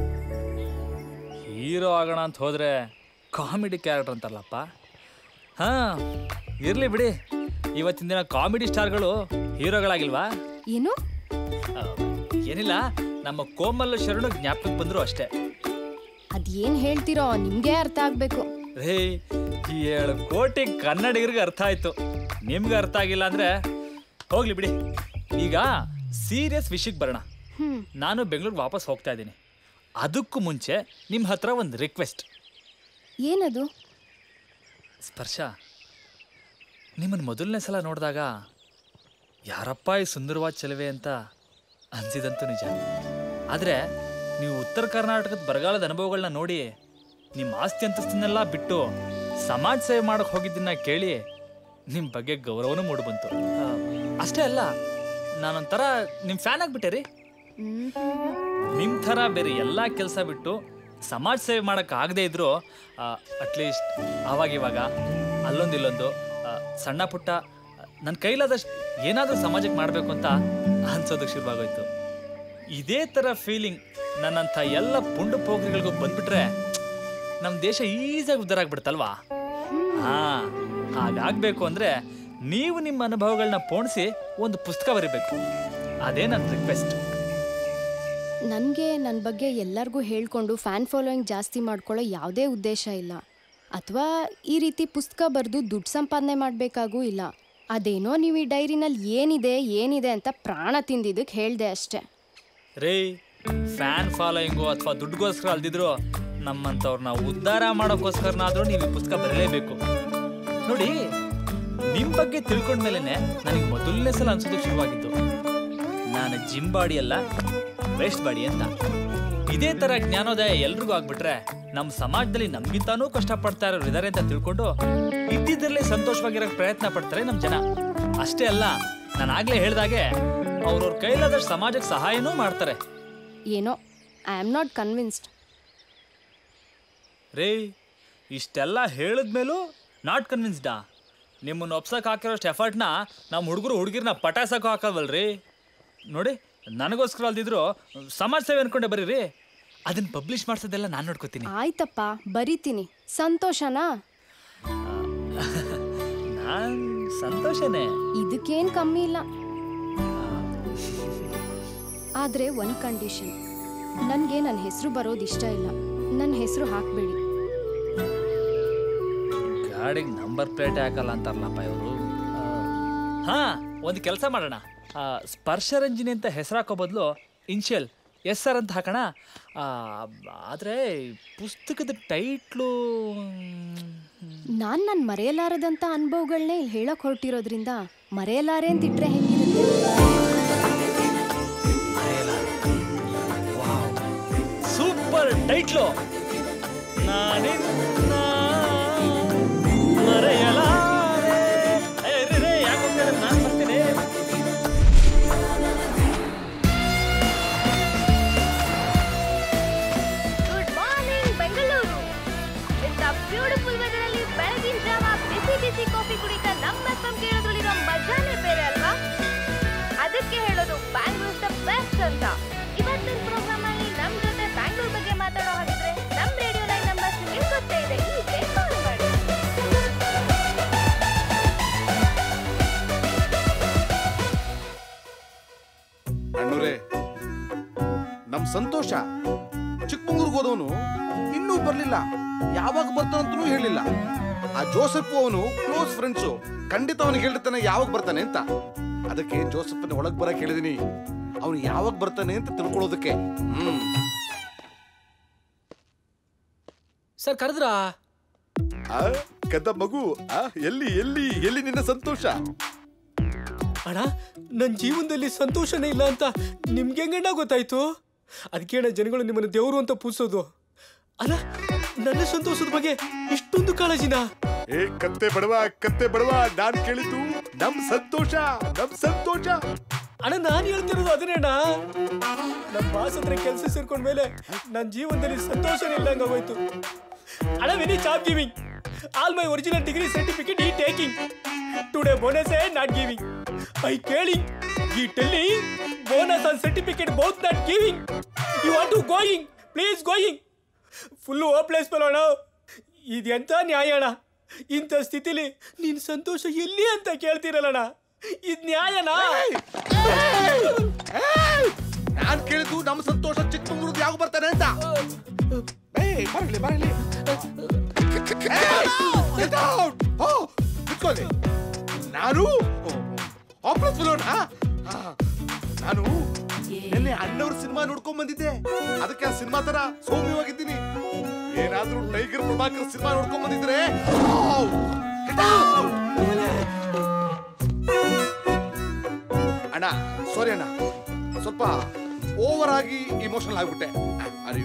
ಹೀರೋ ಆಗೋಣ ಅಂತ ಹೋದ್ರೆ ಕಾಮಿಡಿ ಕ್ಯಾರೆಕ್ಟರ್ ಅಂತಾರಲ್ಲಪ್ಪ ಹಾ ಇರ್ಲಿ ಬಿಡಿ ಇವತ್ತಿನ ದಿನ ಕಾಮಿಡಿ ಸ್ಟಾರ್ಗಳು ಹೀರೋಗಳಾಗಿಲ್ವಾ ಏನು ಆ, ಏನಿಲ್ಲ ನಮ್ಮ ಕೋಮಲ್ ಶರಣು ಜ್ಞಾಪಕಕ್ಕೆ ಬಂದ್ರು ಅಷ್ಟೇ ಅದೇನ್ ಹೇಳ್ತಿರೋ ನಿಮ್ಗೆ ಅರ್ಥ ಆಗ್ಬೇಕು ರೇ ಈ ಏಳು ಕೋಟಿ ಕನ್ನಡಿಗರಿಗೆ ಅರ್ಥ ಆಯ್ತು ನಿಮ್ಗೆ ಅರ್ಥ ಆಗಿಲ್ಲ ಅಂದ್ರೆ ಹೋಗ್ಲಿ ಬಿಡಿ ಈಗ ಸೀರಿಯಸ್ ವಿಷಯಕ್ಕೆ ಬರೋಣ ಹ್ಮ್ ನಾನು ಬೆಂಗಳೂರಿಗೆ ವಾಪಸ್ ಹೋಗ್ತಾ ಇದ್ದೀನಿ ಅದಕ್ಕೂ ಮುಂಚೆ ನಿಮ್ಮ ಹತ್ರ ಒಂದು ರಿಕ್ವೆಸ್ಟ್ ಏನದು ಸ್ಪರ್ಶ ನಿಮ್ಮನ್ನು ಮೊದಲನೇ ಸಲ ನೋಡಿದಾಗ ಯಾರಪ್ಪ ಈ ಸುಂದರವಾದ ಚೆಲುವೆ ಅಂತ ಅನ್ಸಿದಂತೂ ನಿಜ ಆದರೆ ನೀವು ಉತ್ತರ ಕರ್ನಾಟಕದ ಬರಗಾಲದ ಅನುಭವಗಳನ್ನ ನೋಡಿ ನಿಮ್ಮ ಆಸ್ತಿ ಅಂತಸ್ತನ್ನೆಲ್ಲ ಬಿಟ್ಟು ಸಮಾಜ ಸೇವೆ ಮಾಡೋಕೆ ಹೋಗಿದ್ದನ್ನ ಕೇಳಿ ನಿಮ್ಮ ಬಗ್ಗೆ ಗೌರವನೂ ಮೂಡಿಬಂತು ಆ, ಅಷ್ಟೇ ಅಲ್ಲ ನಾನೊಂಥರ ನಿಮ್ಮ ಫ್ಯಾನ್ ಆಗಿಬಿಟ್ಟೆ ರೀ ನಿಮ್ಮ ಥರ ಬೇರೆ ಎಲ್ಲ ಕೆಲಸ ಬಿಟ್ಟು ಸಮಾಜ ಸೇವೆ ಮಾಡೋಕೆ ಆಗದೇ ಇದ್ರು ಅಟ್ಲೀಸ್ಟ್ ಆವಾಗಿವಾಗ ಅಲ್ಲೊಂದು ಇಲ್ಲೊಂದು ಆ, ಸಣ್ಣ ಪುಟ್ಟ ನನ್ನ ಕೈಲಾದಷ್ಟು ಏನಾದರೂ ಸಮಾಜಕ್ಕೆ ಮಾಡಬೇಕು ಅಂತ ಅನ್ಸೋದಕ್ಕೆ ಶುರುವಾಗೋಯ್ತು ಇದೇ ಥರ ಫೀಲಿಂಗ್ ನನ್ನಂಥ ಎಲ್ಲ ಪುಂಡು ಪೋಖ್ರಿಗಳಿಗೂ ಬಂದ್ಬಿಟ್ರೆ ನಮ್ಮ ದೇಶ ಈಸಿಯಾಗಿ ಉದ್ಧಾರ ಆಗ್ಬಿಡುತ್ತಲ್ವಾ ಹಾ ಹಾಗಾಗಬೇಕು ಅಂದರೆ ನೀವು ನಿಮ್ಮ ಅನುಭವಗಳನ್ನ ಪೋಣಿಸಿ ಒಂದು ಪುಸ್ತಕ ಬರೀಬೇಕು ಅದೇ ನನ್ನ ರಿಕ್ವೆಸ್ಟ್ ನನಗೆ ನನ್ನ ಬಗ್ಗೆ ಎಲ್ಲರಿಗೂ ಹೇಳ್ಕೊಂಡು ಫ್ಯಾನ್ ಫಾಲೋಯಿಂಗ್ ಜಾಸ್ತಿ ಮಾಡ್ಕೊಳ್ಳೋ ಯಾವುದೇ ಉದ್ದೇಶ ಇಲ್ಲ ಅಥವಾ ಈ ರೀತಿ ಪುಸ್ತಕ ಬರೆದು ದುಡ್ಡು ಸಂಪಾದನೆ ಮಾಡಬೇಕಾಗೂ ಇಲ್ಲ ಅದೇನೋ ನೀವು ಈ ಡೈರಿನಲ್ಲಿ ಏನಿದೆ ಏನಿದೆ ಅಂತ ಪ್ರಾಣ ತಿಂದಿದ್ದಕ್ಕೆ ಹೇಳಿದೆ ಅಷ್ಟೆ ರೇ ಫ್ಯಾನ್ ಫಾಲೋಯಿಂಗು ಅಥವಾ ದುಡ್ಡುಗೋಸ್ಕರ ಅಲ್ದಿದ್ರು ನಮ್ಮಂಥವ್ರನ್ನ ಉದ್ಧಾರ ಮಾಡೋಕ್ಕೋಸ್ಕರನಾದ್ರೂ ನೀವು ಈ ಪುಸ್ತಕ ಬರಲೇಬೇಕು ನೋಡಿ ನಿಮ್ಮ ಬಗ್ಗೆ ತಿಳ್ಕೊಂಡ್ಮೇಲೆ ನನಗೆ ಮೊದಲನೇ ಸಲ ಅನ್ಸೋದಕ್ಕೆ ಶುರುವಾಗಿತ್ತು ನಾನು ಜಿಮ್ ಬಾಡಿ ಅಲ್ಲ ವೇಸ್ಟ್ ಬಾಡಿ ಅಂತ ಇದೇ ತರ ಜ್ಞಾನೋದಯ ಎಲ್ರಿಗೂ ಆಗ್ಬಿಟ್ರೆ ನಮ್ಮ ಸಮಾಜದಲ್ಲಿ ನಮ್ಗಿಂತಾನೂ ಕಷ್ಟಪಡ್ತಾ ಇರೋರು ಇದಾರೆ ಅಂತ ತಿಳ್ಕೊಂಡು ಇದ್ದಿದ್ರಲ್ಲೇ ಸಂತೋಷವಾಗಿರೋಕೆ ಪ್ರಯತ್ನ ಪಡ್ತಾರೆ ನಮ್ಮ ಜನ ಅಷ್ಟೇ ಅಲ್ಲ ನಾನು ಆಗ್ಲೇ ಹೇಳ್ದಾಗೆ ಅವ್ರವ್ರ ಕೈಲಾದಷ್ಟು ಸಮಾಜಕ್ಕೆ ಸಹಾಯನೂ ಮಾಡ್ತಾರೆ ಏನೋ ಐ ಆಮ್ ನಾಟ್ ಕನ್ವಿನ್ಸ್ಡ್ ರೇ ಇಷ್ಟೆಲ್ಲ ಹೇಳಿದ್ಮೇಲೂ ನಾಟ್ ಕನ್ವಿನ್ಸ್ಡಾ ನಿಮ್ಮನ್ನು ಒಪ್ಸಕ್ಕೆ ಹಾಕಿರೋಷ್ಟು ಎಫರ್ಟ್ನ ನಮ್ಮ ಹುಡುಗರು ಹುಡುಗಿರ್ನ ಪಟಾಸಕ್ಕೂ ಹಾಕಲ್ವಲ್ರಿ ನೋಡಿ ನನಗೋಸ್ಕರ ಅಲ್ದಿದ್ರು ಸಮಾಜ ಸೇವೆ ಅನ್ಕೊಂಡೆ ಬರೀರಿ ಅದನ್ನ ಪಬ್ಲಿಷ್ ಮಾಡ್ಸೋದೆಲ್ಲ ನಾನು ನೋಡ್ಕೋತೀನಿ ಆಯ್ತಪ್ಪ ಬರಿತೀನಿ ಸಂತೋಷನಾ ನಾನು ಸಂತೋಷನೇ ಇದಕ್ಕೇನ್ ಕಮ್ಮಿ ಇಲ್ಲ ಆದ್ರೆ ಒಂದ್ ಕಂಡೀಷನ್ ನನ್ಗೆ ನನ್ನ ಹೆಸರು ಬರೋದು ಇಷ್ಟ ಇಲ್ಲ ನನ್ನ ಹೆಸರು ಹಾಕ್ಬೇಡಿ ಗಾಡಿಗೆ ನಂಬರ್ ಪ್ಲೇಟ್ ಹಾಕಲ್ಲ ಅಂತಾರಲ್ಲಪ್ಪ ಇವರು ಹಾ ಒಂದು ಕೆಲಸ ಮಾಡೋಣ ಆ, ಸ್ಪರ್ಶರಂಜಿನಿ ಅಂತ ಹೆಸರು ಹಾಕೋ ಬದಲು ಇನ್ಷಿಯಲ್ ಎಸ್ ಸರ್ ಅಂತ ಹಾಕೋಣ ಆ, ಆದ್ರೆ ಪುಸ್ತಕದ ಟೈಟ್ಲು ನಾನ್ ನನ್ ಮರೆಯಲಾರದಂತ ಅನುಭವಗಳನ್ನೇ ಇಲ್ಲಿ ಹೇಳಕ್ ಹೊರಟಿರೋದ್ರಿಂದ ಮರೆಯಲಾರೆ ಅಂತ ಇಟ್ರೆ ಹೆಂಗಿರುತ್ತೆ ಸೂಪರ್ ಟೈಟ್ಲು ನಾನಿನ್ನ ಮರೆಯಲಾರೆ ಏ, ಇರ್ರಿ, ಇರ್ರಿ, ಯಾಕ್ ಹೋಗ್ತಾ ಇದ್ದೀರಿ? ನಾನ್ ಬರ್ತೀನಿ ಗುಡ್ ಮಾರ್ನಿಂಗ್ ಬೆಂಗಳೂರು ಇಂಥ ಬ್ಯೂಟಿಫುಲ್ ವೆದರ್ ಅಲ್ಲಿ ಬೆಳಗಿನ ಜಾವ ಬಿಸಿ ಬಿಸಿ ಕಾಫಿ ಕುಡಿತ ನಮ್ಮ ಎಫ್ಎಂ ಕೇಳೋದ್ರಲ್ಲಿರೋ ಮಜಾನೇ ಬೇರೆ ಅಲ್ವಾ ಅದಕ್ಕೆ ಹೇಳೋದು ಬ್ಯಾಂಗ್ಳೂರ್ ದ ಬೆಸ್ಟ್ ಅಂತ ಇವತ್ತಿನ ಪ್ರೋಗ್ರಾಮ್ ಅಲ್ಲಿ ನಮ್ ಜೊತೆ ಬ್ಯಾಂಗ್ಳೂರ್ ಬಗ್ಗೆ ಮಾತಾಡೋ ಹಾಗಿದ್ರೆ ನಮ್ ರೇಡಿಯೋ ಲೈನ್ ನಂಬರ್ ನಿಮ್ಗೆ ಗೊತ್ತೇ ಇದೆ ಈಗಲೇ ಕಾಲ್ ಮಾಡಿ ಅಣ್ಣವ್ರೆ ನಮ್ ಸಂತೋಷ ಚಿಕ್ಕಮಂಗ್ಳೂರ್ಗೆ ಹೋದವನು ಇನ್ನೂ ಬರ್ಲಿಲ್ಲ ಯಾವಾಗ ಬರ್ತಾನಂತನೂ ಹೇಳಿಲ್ಲ ಆ ಜೋಸೆಫ್ ಅವನು ಕ್ಲೋಸ್ ಫ್ರೆಂಡ್ಸು ಖಂಡಿತ ಅವನಿಗೆ ಹೇಳಿರ್ತಾನೆ ಯಾವಾಗ ಬರ್ತಾನೆ ಅಂತ ಅದಕ್ಕೆ ಜೋಸೆಫ್ನ ಒಳಗ್ ಬರಕ್ ಹೇಳಿದೀನಿ ಅವನು ಯಾವಾಗ ಬರ್ತಾನೆ ಅಂತ ತಿಳ್ಕೊಳ್ಳೋದಕ್ಕೆ ಹ್ಮ್ ಸರ್ ಕರೆದ್ರಾ ಆ, ಕದ್ದ ಮಗು ಆ, ಎಲ್ಲಿ ಎಲ್ಲಿ ಎಲ್ಲಿ ನಿನ್ನ ಸಂತೋಷ ಅಣ್ಣ ನನ್ನ ಜೀವನದಲ್ಲಿ ಸಂತೋಷನೇ ಇಲ್ಲ ಅಂತ ನಿಮ್ಗೆ ಹೆಂಗಣ್ಣ ಗೊತ್ತಾಯ್ತು ಅದಕ್ಕೆ ಅಣ್ಣ ಜನಗಳು ನಿಮ್ಮನ್ನು ದೇವರು ಅಂತ ಪೂಜಿಸೋದು ಅಲ್ಲ ನನ್ನ ಸಂತೋಷದ ಬಗ್ಗೆ ಇಷ್ಟೊಂದು ಕಾಳಜಿನ ಏ ಕತ್ತೆ ಬಡವ ಕತ್ತೆ ಬಡವ ನಾನ್ ಕೇಳಿದ್ದು ನಮ್ ಸಂತೋಷ ನಮ್ ಸಂತೋಷ ಅಣ್ಣ ನಾನು ಹೇಳ್ತಿರೋದು ಅದನ್ನೇ ಅಣ್ಣ ನಮ್ಮ ಬಾಸ್ ಹತ್ರ ಕೆಲಸ ಸೇರ್ಕೊಂಡ ಮೇಲೆ ನನ್ನ ಜೀವನದಲ್ಲಿ ಸಂತೋಷನೇ ಇಲ್ಲಂಗ ಹೋಯ್ತು ಅಣ್ಣ very job giving all my original degree certificate he taking today bonus ಏ ನಾಟ್ ಗಿವಿಂಗ್ ಐ ಕೇಳಿಂಗ್ he telling bonus and certificate both not giving you want to going please going full hopeless ಅಣ್ಣ ಇದೆಂತ ನ್ಯಾಯ ಅಣ್ಣ ಇಂಥ ಸ್ಥಿತಿಲಿ ನಿನ್ ಸಂತೋಷ ಎಲ್ಲಿ ಅಂತ ಕೇಳ್ತಿರಲ್ಲಣ್ಣ ಇದ್ ನ್ಯಾಯನಾ ನಾನ್ ಕೇಳಿದ್ದು ನಮ್ ಸಂತೋಷ ಚಿಕ್ಕಮಂಗ್ಳೂರ್ದು ಯಾವ ಬರ್ತಾನೆ ಅಂತ ಏಯ್ ಬರಲಿ ಬರಲಿ Get out! ಓ, ಕುತ್ಕೊಳ್ಳಿ ನಾನು ಆಫೀಸ್ ಫಿಲೋಣ ನಾನು ನಿನ್ನೆ ಅಣ್ಣವ್ರ ಸಿನಿಮಾ ನೋಡ್ಕೊಂಡ್ ಬಂದಿದ್ದೆ ಅದಕ್ಕೆ ಆ ಸಿನಿಮಾ ತರ ಸೌಮ್ಯವಾಗಿದ್ದೀನಿ ಏನಾದ್ರೂ ಟೈಗರ್ ಪ್ರಭಾಕರ್ ಸಿನಿಮಾ ನೋಡ್ಕೊಂಡ್ ಬಂದಿದ್ರೆ ಓ, get out! ಅಣ್ಣ ಸಾರಿ ಅಣ್ಣ ಸ್ವಲ್ಪ ಓವರ್ ಆಗಿ ಇಮೋಷನಲ್ ಆಗ್ಬಿಟ್ಟೆ ಅರಿವು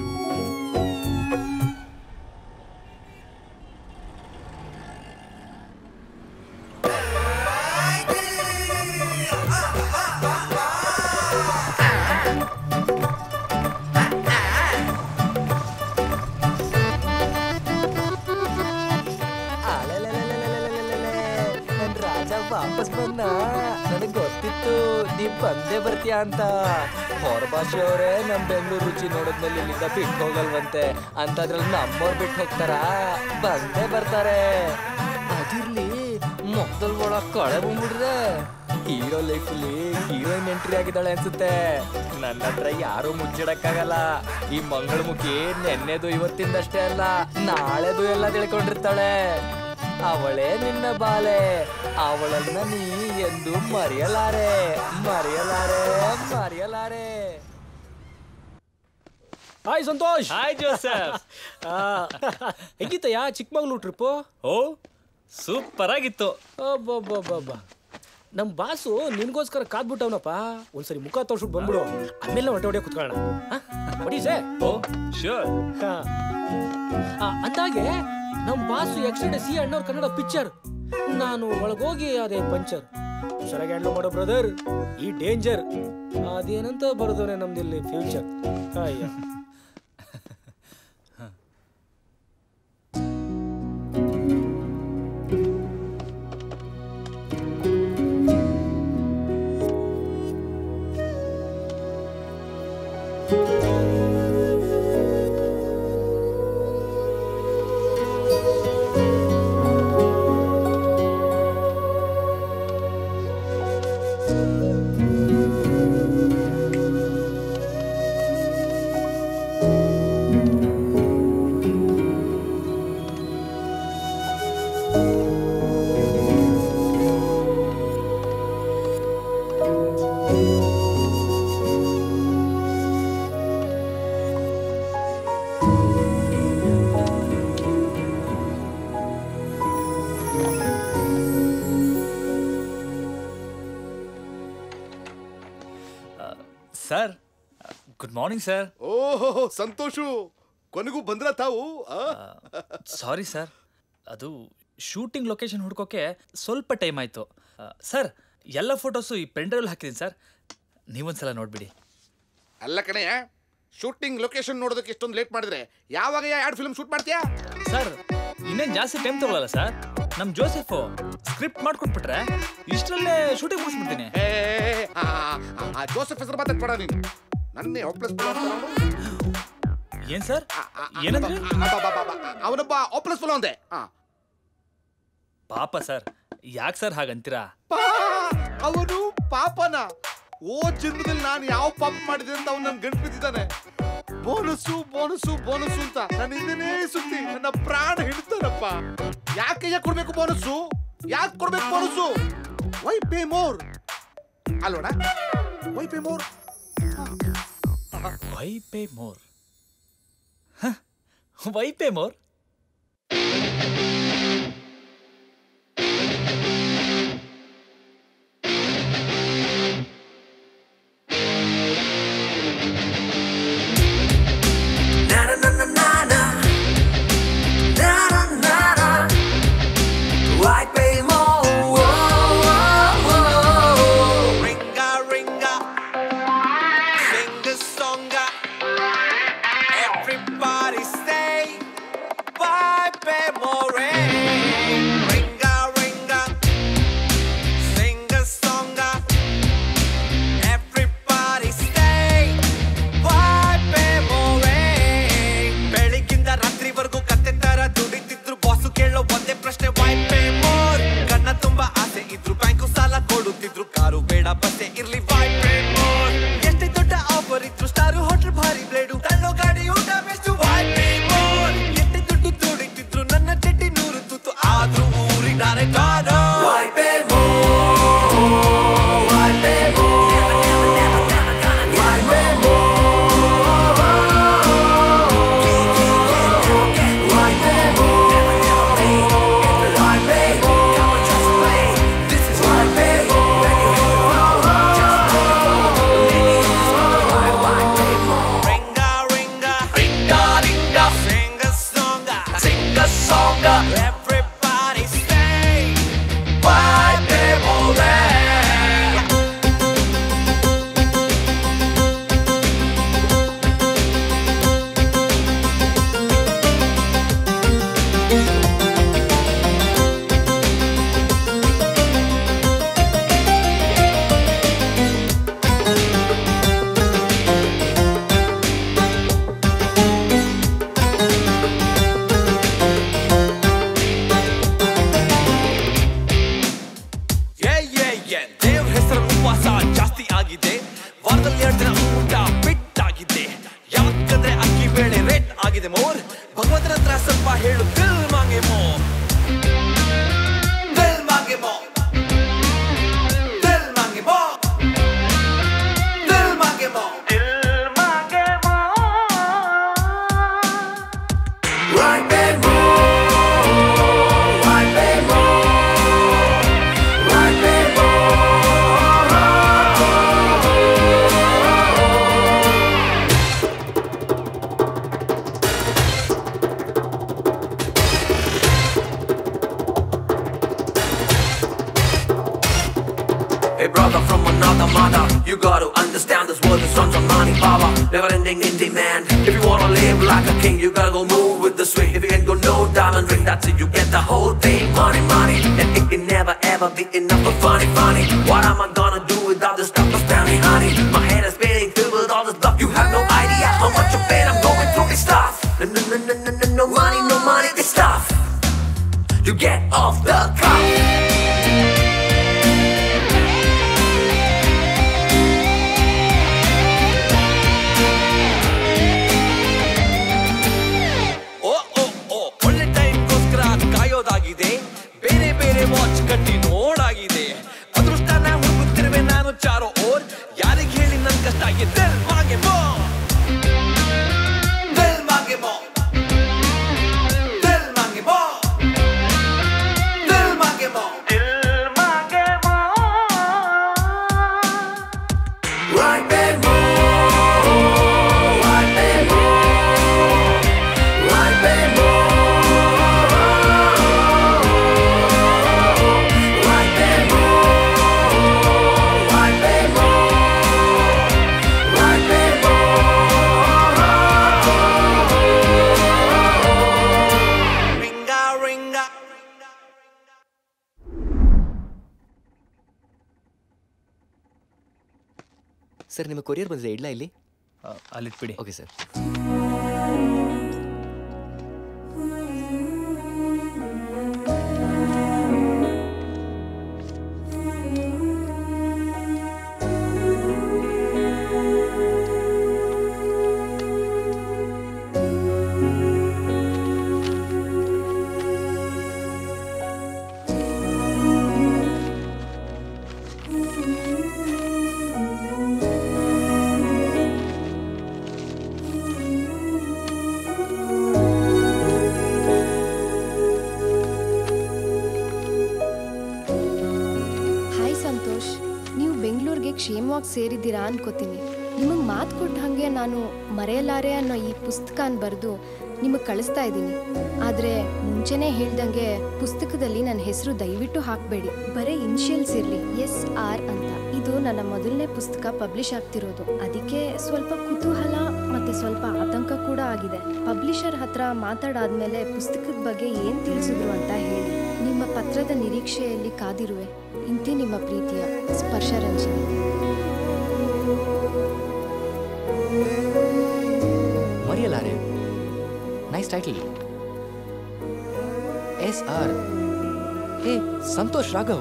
ನನ್ ರಾಜ ವಾಪಸ್ ಬಂದ ನನಗೆ ಗೊತ್ತಿತ್ತು ನೀ ಬಂದೇ ಬರ್ತೀಯ ಅಂತ ಹೊರ ಭಾಷೆಯವರೇ ನಮ್ ಬೆಂಗಳೂರು ರುಚಿ ನೋಡಿದ್ಮೇಲೆ ಇಲ್ಲಿಂದ ಬಿಟ್ಟು ಹೋಗಲ್ವಂತೆ ಅಂತದ್ರಲ್ಲಿ ನಮ್ಮವ್ರು ಬಿಟ್ಟು ಹೋಗ್ತಾರ ಬಂದೇ ಬರ್ತಾರೆ ಅದಿರ್ಲಿ ಮೊದಲ್ ಒಳಗ್ ಕಳೆ ಬಂದ್ಬಿಡ್ರೆ ಹೀರೋ ಲೈಫಲ್ಲಿ ಹೀರೋಯಿನ್ ಎಂಟ್ರಿ ಆಗಿದ್ದಾಳೆ ಅನ್ಸುತ್ತೆ ನನ್ನ ಹತ್ರ ಯಾರು ಮುಚ್ಚಿಡಕ್ಕಾಗಲ್ಲ ಈ ಮಂಗಳಮುಖಿ ನೆನ್ನೆದು ಇವತ್ತಿಂದಷ್ಟೇ ಅಲ್ಲ ನಾಳೆದು ಎಲ್ಲ ತಿಳ್ಕೊಂಡಿರ್ತಾಳೆ ಅವಳೇ ನಿನ್ನ ಬಾಲೆ ಅವಳನ್ನ ನೀ ಎಂದು ಮರೆಯಲಾರೆ ಮರೆಯಲಾರೆ ಮರೆಯಲಾರೆ ಹಾಯ್ ಸಂತೋಷ್ ಹಾಯ್ ಜೋಸೆಫ್ ಹೆಂಗಿತ್ತಯ್ಯ ಚಿಕ್ಕಮಗಳೂರು ಟ್ರಿಪ್ಪು ಓ ಸೂಪರ್ ಆಗಿತ್ತು ಅಬ್ಬಬ್ಬಬ್ಬಬ್ಬ ನಮ್ಮ ಬಾಸು ನಿನ್ಗೋಸ್ಕರ ಕಾದ್ಬಿಟ್ಟವನಪ್ಪ ಒಂದ್ಸರಿ ಮುಖ ತೋರ್ಸ್ಬಿಟ್ಟು ಬಂದ್ಬಿಡು ಆಮೇಲೆ ಹೊಟ್ಟೆ ಹೊಡೆ ಕುತ್ಕೊಳ್ಳೋಣ ಹೊಡಿ ಸೇ ಓ ಶೋರ್ ಅಂದಾಗೆ ನಮ್ಮ ಬಾಸು ಎಕ್ಸ್ಟ್ರಾ ಸಿ ಅಣ್ಣವ್ರ ಕನ್ನಡ ಪಿಕ್ಚರ್ ನಾನು ಒಳಗೋಗಿ ಅದೇ ಪಂಚರ್ ಹುಷಾರಾಗಿ ಹ್ಯಾಂಡ್ಲ್ ಮಾಡೋ ಬ್ರದರ್ ಈ ಡೇಂಜರ್ ಅದೇನಂತ ಬರೋದವ್ರೆ ನಮ್ದಿಲ್ಲಿ ಫ್ಯೂಚರ್ ಅಯ್ಯ ಸರ್ ಗುಡ್ ಮಾರ್ನಿಂಗ್ ಸರ್ ಓಹೋ ಸಂತೋಷು ಕೊನೆಗೂ ಬಂದ್ರ ತಾವು ಆ? ಸಾರಿ ಸರ್ ಅದು ಶೂಟಿಂಗ್ ಲೊಕೇಶನ್ ಹುಡ್ಕೋಕೆ ಸ್ವಲ್ಪ ಟೈಮ್ ಆಯಿತು ಸರ್ ಎಲ್ಲ ಫೋಟೋಸು ಈ ಪೆನ್ ಡ್ರೈವ್ ಹಾಕಿದ್ದೀನಿ ಸರ್ ನೀವೊಂದ್ಸಲ ನೋಡ್ಬಿಡಿ ಅಲ್ಲ ಕಣಯ್ಯ ಶೂಟಿಂಗ್ ಲೊಕೇಶನ್ ನೋಡೋದಕ್ಕೆ ಇಷ್ಟೊಂದು ಲೇಟ್ ಮಾಡಿದ್ರೆ ಯಾವಾಗ ಎರಡು ಫಿಲ್ಮ್ ಶೂಟ್ ಮಾಡ್ತೀಯಾ ಸರ್ ಇನ್ನೇನು ಜಾಸ್ತಿ ಟೈಮ್ ತಗೊಳ್ಳಲ್ಲ ಸರ್ ನಮ್ಮ ಜೋಸೆಫು ಸ್ಕ್ರಿಪ್ಟ್ ಮಾಡ್ಕೊಟ್ಬಿಟ್ರೆ ಇಷ್ಟರಲ್ಲೇ ಶೂಟಿಂಗ್ ಮುಗಿಸ್ಬಿಡ್ತೀನಿ ಏ, ಆ, ಆ, ಆ ಜೋಸೆಫ್ ಹೆಸರು ಮಾತಾಡ್ಬೇಡ ನೀನು ನನ್ನೇ ಆಪ್ಲೆಸ್ ಏನ್ ಸರ್ ಏನಂದ್ರೆ ಅವನೊಬ್ಬ ಆಪ್ಲೆಸ್ ಫುಲ್ ಅಂದೆ ಆ. ಪಾಪ ಸರ್ ಯಾಕೆ ಸರ್ ಹಾಗಂತೀರಾ ಅವನು ಪಾಪನ ಓ ಜನ್ಮದಲ್ಲಿ ನಾನು ಯಾವ ಪಾಪ ಮಾಡಿದೆ ಅಂತ ಅವನು ನನ್ ಗಂಟು ಬಿದ್ದಿದ್ದಾನೆ ಬೋನಸ್ಸು ಬೋನಸ್ಸು ಬೋನಸ್ಸು ಅಂತ ನನ್ನ ಹಿಂದೆನೇ ಸುತ್ತಿ ನನ್ನ ಪ್ರಾಣ ಹಿಡಿತಾರಪ್ಪ ಯಾಕೆ ಕೊಡ್ಬೇಕು ಬೋನಸ್ಸು ಯಾಕೆ ಕೊಡ್ಬೇಕು ಬೋನಸ್ಸು ವೈ ಪೇ ಮೋರ್ ಅಲ್ವಣ why pay more why pay more why pay more Why pay more? Ringa, ringa, sing a song. Everybody say, why pay more? Ringa, ringa, sing a song. Everybody say, why pay more? ಬೆಳಿಗ್ಗಿಂದ ರಾತ್ರಿವರೆಗೂ ಕತ್ತೆ ತರ ದುಡಿತಿದ್ರು boss ಕೇಳೋ ಒಂದೇ ಪ್ರಶ್ನೆ Y pay more ಕಣ್ಣ ತುಂಬಾ ಆಸೆ ಇದ್ರು ಬ್ಯಾಂಕು ಸಾಲ ಕೊಡುತ್ತಿದ್ರು ಕಾರು ಬೇಡ ಬಸ್ಸೆ ಇರ್ಲಿ ವೈ ಪೇ ಮೋರ್ ಎಷ್ಟೇ ದೊಡ್ಡ ಆಫರ್ ಇದ್ರು ಸ್ಟಾರು ಹೋಟ್ಲ್ ಭಾರಿ ಬ್ಲೇಡು ತಳ್ಳೋ ಗಾಡಿ ಊಟ ಬೆಸ್ಟ್ ವೈ ಪೇ ಮೋರ್ ಎಷ್ಟೇ ದುಡ್ಡು ದುಡಿತಿದ್ರು ನನ್ನ ಚಡ್ಡಿ ನೂರು ತುತ್ತು ಆದ್ರೂ ಊರಿನಾರೆ ಕಾಡ why pay more why pay more why pay Everybody say, why people there? Yeah, yeah, yeah. ದೇವ್ರ ಹೆಸರು ಉಪವಾಸ ಜಾಸ್ತಿ ಆಗಿದೆ ವಾರದಲ್ಲಿ ಎರಡು ದಿನ ಊಟ ಬಿಟ್ಟಾಗಿದೆ ಯಾವತ್ತಂದ್ರೆ ಅಕ್ಕಿ ಬೇಳೆ ರೇಟ್ ಆಗಿದೆ ಮೋರ್ ಭಗವಂತನ ಹತ್ರ ಸ್ವಲ್ಪ ಹೇಳು ದಿಲ್ ಮಾಂಗೆ ಮೋ ದಿಲ್ ಮಾಂಗೆ ಮೋ ದಿಲ್ ಮಾಂಗೆ ಮೋ ದಿಲ್ ಮಾಂಗೆ ಮೋ ದಿಲ್ ಮಾಂಗೆ ಮೋ Right back more Right back more Right back Hey brother from another mother, you gotta understand this world is runs on money power, never ending in demand. If you wanna live like a king, you gotta go move with the swing. If you can go no diamond ring, that's it, you get the whole thing. Money, money, and it can never ever be enough for funny, funny. What am I gonna do without this stuff of Stanley, honey? My head is spinning filled with all this stuff. You have no idea how much of pain I'm going through. This stuff. No, no, no, no, no, no, no money, no money, this stuff. You get off the cuff. ಓ ಓ ಓ ಒಳ್ಳೆ ಟೈಮ್ಗೋಸ್ಕರ ಕಾಯೋದಾಗಿದೆ ಬೇರೆ ಬೇರೆ watch ಕಟ್ಟಿ ನೋಡಾಗಿದೆ ಅದೃಷ್ಟನ ಹುಡುಕುತ್ತಿರುವೆ ನಾನು ಚಾರೋ or ಯಾರಿಗೆ ಹೇಳಿ ನನ್ ಕಷ್ಟ ಆಗಿದೆ ಮಾಗೆ ಮೋ ದಿಲ್ ಮಾಗೆ ಮೋ ದಿಲ್ ಮಾಗೆ ಮೋ ದಿಲ್ ಮಾಗೆ ಮೋ ದಿಲ್ ಮಾಗೆ ಮೋ Right back more Right back more Right back more Right back more Right back more Right back more Ringa ringa sir ನಿಮ್ಮ ಕೊರಿಯರ್ ಬಂದಿದೆ ಇಡ್ಲಾ ಇಲ್ಲಿ ಅಲ್ಲಿಟ್ಬಿಡಿ ಓಕೆ ಸರ್ ಸೇರಿದ್ದೀರಾ ಅನ್ಕೋತೀನಿ ನಿಮಗೆ ಮಾತು ಕೊಟ್ಟ ಹಾಗೆ ನಾನು ಮರೆಯಲಾರೆ ಅನ್ನೋ ಈ ಪುಸ್ತಕನ ಬರೆದು ನಿಮಗೆ ಕಳಿಸ್ತಾ ಇದ್ದೀನಿ ಆದರೆ ಮುಂಚೆನೇ ಹೇಳ್ದಂಗೆ ಪುಸ್ತಕದಲ್ಲಿ ನನ್ನ ಹೆಸರು ದಯವಿಟ್ಟು ಹಾಕಬೇಡಿ ಬರೀ ಇನ್ಷಿಯಲ್ಸ್ ಇರಲಿ ಎಸ್ ಆರ್ ಅಂತ ಇದು ನನ್ನ ಮೊದಲನೇ ಪುಸ್ತಕ ಪಬ್ಲಿಷ್ ಆಗ್ತಿರೋದು ಅದಕ್ಕೆ ಸ್ವಲ್ಪ ಕುತೂಹಲ ಮತ್ತೆ ಸ್ವಲ್ಪ ಆತಂಕ ಕೂಡ ಆಗಿದೆ ಪಬ್ಲಿಷರ್ ಹತ್ರ ಮಾತಾಡಾದ್ಮೇಲೆ ಪುಸ್ತಕದ ಬಗ್ಗೆ ಏನು ತಿಳಿಸಿದ್ರು ಅಂತ ಹೇಳಿ ನಿಮ್ಮ ಪತ್ರದ ನಿರೀಕ್ಷೆಯಲ್ಲಿ ಕಾದಿರುವೆ ಇಂತಿ ನಿಮ್ಮ ಪ್ರೀತಿಯ Sparsha Ranjini Mareyalaare nice title S R hey Santosh Raghav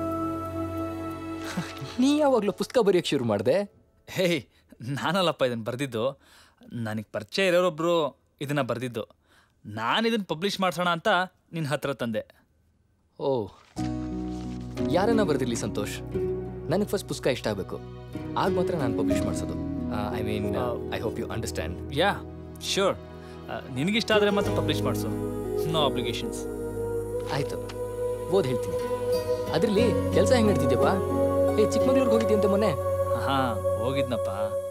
ನೀ ಯಾವಾಗಲೂ ಪುಸ್ತಕ ಬರೆಯೋಕ್ಕೆ ಶುರು ಮಾಡಿದೆ ಹೇಯ್ ನಾನಲ್ಲಪ್ಪ ಇದನ್ನು ಬರೆದಿದ್ದು ನನಗೆ ಪರಿಚಯ ಇರೋರೊಬ್ಬರು ಇದನ್ನು ಬರೆದಿದ್ದು ನಾನು ಇದನ್ನು ಪಬ್ಲಿಷ್ ಮಾಡ್ಸೋಣ ಅಂತ ನಿನ್ನ ಹತ್ರ ತಂದೆ ಓ ಯಾರನ್ನ ಬರೆದಿರಲಿ ಸಂತೋಷ್ ನನಗೆ ಫಸ್ಟ್ ಪುಸ್ತಕ ಇಷ್ಟ ಆಗಬೇಕು ಆಗ ಮಾತ್ರ ನಾನು ಪಬ್ಲಿಷ್ ಮಾಡಿಸೋದು I mean I hope you understand yeah sure ನಿನಗಿಷ್ಟ ಆದರೆ ಮಾತ್ರ ಪಬ್ಲಿಷ್ ಮಾಡಿಸು ನೋ ಅಬ್ಲಿಗೇಷನ್ಸ್ ಆಯ್ತು ಓದ್ ಹೇಳ್ತೀನಿ ಅದರಲ್ಲಿ ಕೆಲಸ ಹೆಂಗೆ ನಡ್ತಿದ್ಯಪ್ಪ ಏ ಚಿಕ್ಕಮಗ್ಳೂರ್ಗೆ ಹೋಗಿದ್ಯಂತೆ ಮೊನ್ನೆ ಹಾಂ ಹೋಗಿದ್ನಪ್ಪ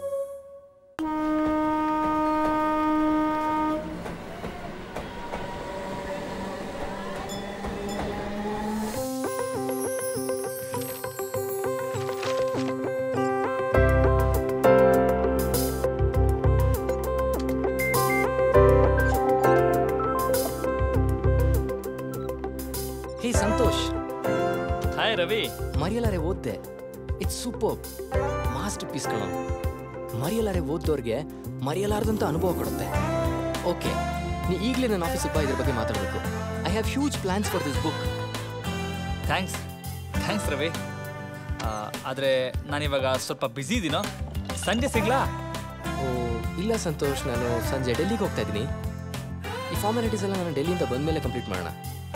ಹೇ ಸಂತೋಷ್ ಹಾಯ್ ರವಿ ಮರಿಯಲಾರೆ ಓದ್ದೆ ಇಟ್ಸ್ ಸೂಪರ್ ಮಾಸ್ಟರ್ ಪೀಸ್ಗಳು ಮರಿಯಲಾರೆ ಓದ್ದವ್ರಿಗೆ ಮರೆಯಲಾರದಂತ ಅನುಭವ ಕೊಡುತ್ತೆ ಓಕೆ ನೀ ಈಗಲೇ ನನ್ನ ಆಫೀಸಿಗೆ ಬಾ ಇದ್ರ ಬಗ್ಗೆ ಮಾತಾಡಬೇಕು I have huge plans for this book thanks thanks Ravi ಆದರೆ ನಾನಿವಾಗ ಸ್ವಲ್ಪ ಬ್ಯುಸಿ ಇದ್ದೀನೋ ಸಂಜೆ ಸಿಗ್ಲಾ ಓ ಇಲ್ಲ ಸಂತೋಷ್ ನಾನು ಸಂಜೆ ಡೆಲ್ಲಿಗೆ ಹೋಗ್ತಾ ಇದ್ದೀನಿ ಈ ಫಾರ್ಮಾಲಿಟೀಸ್ ಎಲ್ಲ ನಾನು ಡೆಲ್ಲಿಯಿಂದ ಬಂದಮೇಲೆ ಕಂಪ್ಲೀಟ್ ಮಾಡೋಣ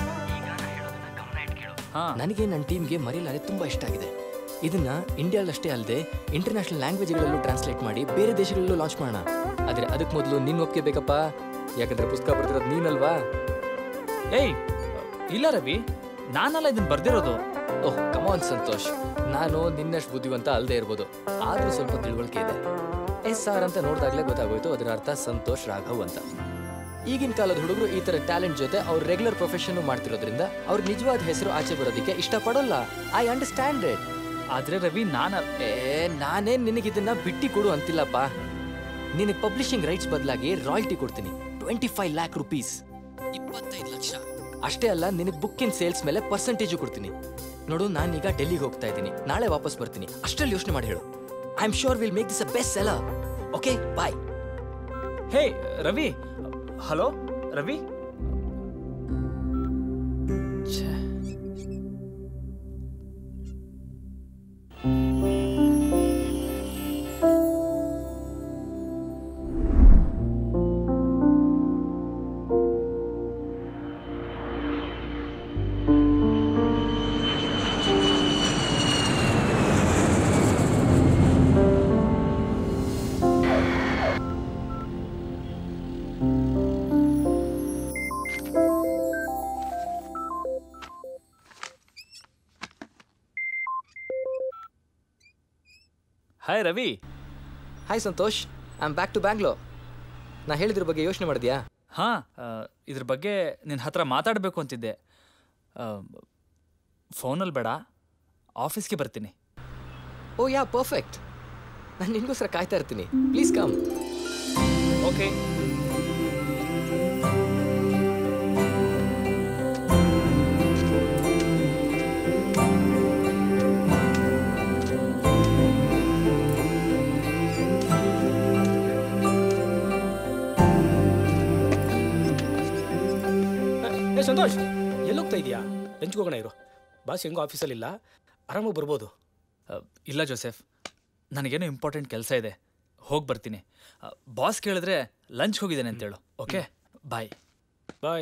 ನನಗೆ ನನ್ನ ಟೀಮ್ಗೆ ಮರಿಲಾರೆ ತುಂಬ ಇಷ್ಟ ಆಗಿದೆ ಇದನ್ನ ಇಂಡಿಯಾದಷ್ಟೇ ಅಲ್ಲದೆ ಇಂಟರ್ನ್ಯಾಷನಲ್ ಲ್ಯಾಂಗ್ವೇಜ್ಗಳಲ್ಲೂ ಟ್ರಾನ್ಸ್ಲೇಟ್ ಮಾಡಿ ಬೇರೆ ದೇಶಗಳಲ್ಲೂ ಲಾಂಚ್ ಮಾಡೋಣ ಆದರೆ ಅದಕ್ಕೆ ಮೊದಲು ನಿನ್ನ ಒಪ್ಪಿಗೆ ಬೇಕಪ್ಪ ಯಾಕಂದ್ರೆ ಪುಸ್ತಕ ಬರ್ತಿರೋದು ನೀನಲ್ವಾ ಏಯ್ ಇಲ್ಲ ರವಿ ನಾನಲ್ಲ ಇದನ್ನು ಬರ್ದಿರೋದು ಓಹ್ ಕಮಾನ್ ಸಂತೋಷ್ ನಾನು ನಿನ್ನಷ್ಟು ಬುದ್ಧಿವಂತ ಅಲ್ಲದೆ ಇರ್ಬೋದು ಆದ್ರೂ ಸ್ವಲ್ಪ ತಿಳುವಳಿಕೆ ಇದೆ ಎಸ್ ಆರ್ ಅಂತ ನೋಡಿದಾಗಲೇ ಗೊತ್ತಾಗೋಯ್ತು ಅದರ ಅರ್ಥ ಸಂತೋಷ್ ರಾಘವ್ ಅಂತ ಈಗಿನ ಕಾಲದ ಹುಡುಗರು ಈ ತರ ಟ್ಯಾಲೆಂಟ್ ಜೊತೆ ಅವ್ರ ರೆಗ್ಯುಲರ್ ಪ್ರೊಫೆಷನ್ ಮಾಡ್ತಿರೋದ್ರಿಂದ ಅವ್ರ ನಿಜವಾದ ಹೆಸರು ಆಚೆ ಬರೋದಕ್ಕೆ ಇಷ್ಟಪಡೋಲ್ಲ ಐ ಅಂಡರ್ಸ್ಟ್ಯಾಂಡ್ ಇಟ್ ಆದ್ರೆ ರವಿ ನಾನ ಏ ನಾನೇ ನಿನಗೆ ಇದನ್ನ ಬಿಟ್ಟಿ ಕೊಡು ಅಂತಿಲ್ಲಪ್ಪ ನಿನಗೆ ಪಬ್ಲಿಷಿಂಗ್ ರೈಟ್ಸ್ ಬದಲಾಗಿ ರಾಯಲ್ಟಿ ಕೊಡ್ತೀನಿ ಟ್ವೆಂಟಿ ಫೈವ್ ಲ್ಯಾಕ್ ರುಪೀಸ್ ಇಪ್ಪತ್ತೈದು ಲಕ್ಷ ಅಷ್ಟೇ ಅಲ್ಲ ನಿನಗೆ ಬುಕ್ಕಿನ ಸೇಲ್ಸ್ ಮೇಲೆ ಪರ್ಸೆಂಟೇಜು ಕೊಡ್ತೀನಿ ನೋಡು ನಾನೀಗ ಡೆಲ್ಲಿಗೆ ಹೋಗ್ತಾ ಇದ್ದೀನಿ ನಾಳೆ ವಾಪಸ್ ಬರ್ತೀನಿ ಅಷ್ಟರಲ್ಲಿ ಯೋಚನೆ ಮಾಡಿ ಹೇಳು I am sure will make this a best seller okay bye hey Ravi hello Ravi hi Ravi hi Santosh I am back to Bangalore ನಾ ಹೇಳಿದ್ರ ಬಗ್ಗೆ ಯೋಚನೆ ಮಾಡಿದ್ಯಾ ಹಾಂ ಇದ್ರ ಬಗ್ಗೆ ನಿನ್ನ ಹತ್ರ ಮಾತಾಡಬೇಕು ಅಂತಿದ್ದೆ ಫೋನಲ್ಲಿ ಬೇಡ ಆಫೀಸ್ಗೆ ಬರ್ತೀನಿ ಓ ಯಾ ಪರ್ಫೆಕ್ಟ್ ನಾನು ನಿನ್ಗೋಸ್ಕರ ಕಾಯ್ತಾ ಇರ್ತೀನಿ ಪ್ಲೀಸ್ ಕಮ್ ಓಕೆ ಏ ಸಂತೋಷ್ ಎಲ್ಲೋಗ್ತಾ ಇದೀಯಾ ಲಂಚ್ಗೆ ಹೋಗೋಣ ಇರು ಬಾಸ್ ಹೆಂಗೋ ಆಫೀಸಲ್ಲಿಲ್ಲ ಆರಾಮಾಗಿ ಬರ್ಬೋದು ಇಲ್ಲ ಜೋಸೆಫ್ ನನಗೇನೋ ಇಂಪಾರ್ಟೆಂಟ್ ಕೆಲಸ ಇದೆ ಹೋಗಿ ಬರ್ತೀನಿ ಬಾಸ್ ಕೇಳಿದ್ರೆ ಲಂಚ್ ಹೋಗಿದ್ದೇನೆ ಅಂತೇಳು ಓಕೆ ಬಾಯ್ ಬಾಯ್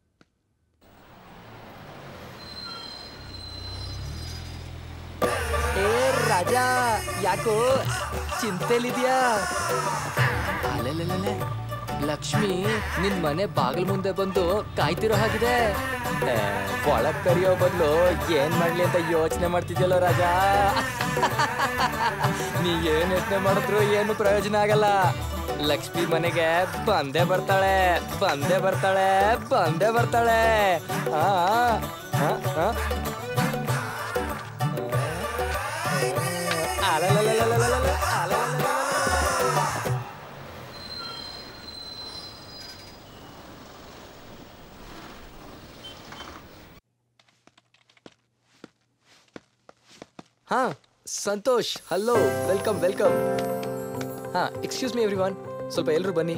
ಏ ರಾಜ ಯಾಕೋ ಚಿಂತೆಲಿದ್ಯಾ ಅಲೆಲೆಲೆಲೆ ಲಕ್ಷ್ಮಿ ನಿನ್ ಮನೆ ಬಾಗಿಲು ಮುಂದೆ ಬಂದು ಕಾಯ್ತಿರೋ ಹಾಗಿದೆ ಏ, ಒಳಗ್ ಕರಿಯೋ ಬದಲು ಏನ್ ಮಾಡ್ಲಿ ಅಂತ ಯೋಚನೆ ಮಾಡ್ತಿದ್ಯಲ್ಲ ರಾಜ ನೀ ಏನ್ ಯೋಚನೆ ಮಾಡಿದ್ರು ಏನು ಪ್ರಯೋಜನ ಆಗಲ್ಲ ಲಕ್ಷ್ಮಿ ಮನೆಗೆ ಬಂದೇ ಬರ್ತಾಳೆ ಬಂದೇ ಬರ್ತಾಳೆ ಬಂದೇ ಬರ್ತಾಳೆ ಆ, ಆ, ಆ, ಆ. ಅಲಲಲಲಲಲಲ, ಅಲಲಲಲಲ. ಹಾ ಸಂತೋಷ್ ಹಲೋ ವೆಲ್ಕಮ್ ವೆಲ್ಕಮ್ ಹಾ ಎಕ್ಸ್ಕ್ಯೂಸ್ ಮಿ ಎವ್ರಿ ಒನ್ ಸ್ವಲ್ಪ ಎಲ್ಲರೂ ಬನ್ನಿ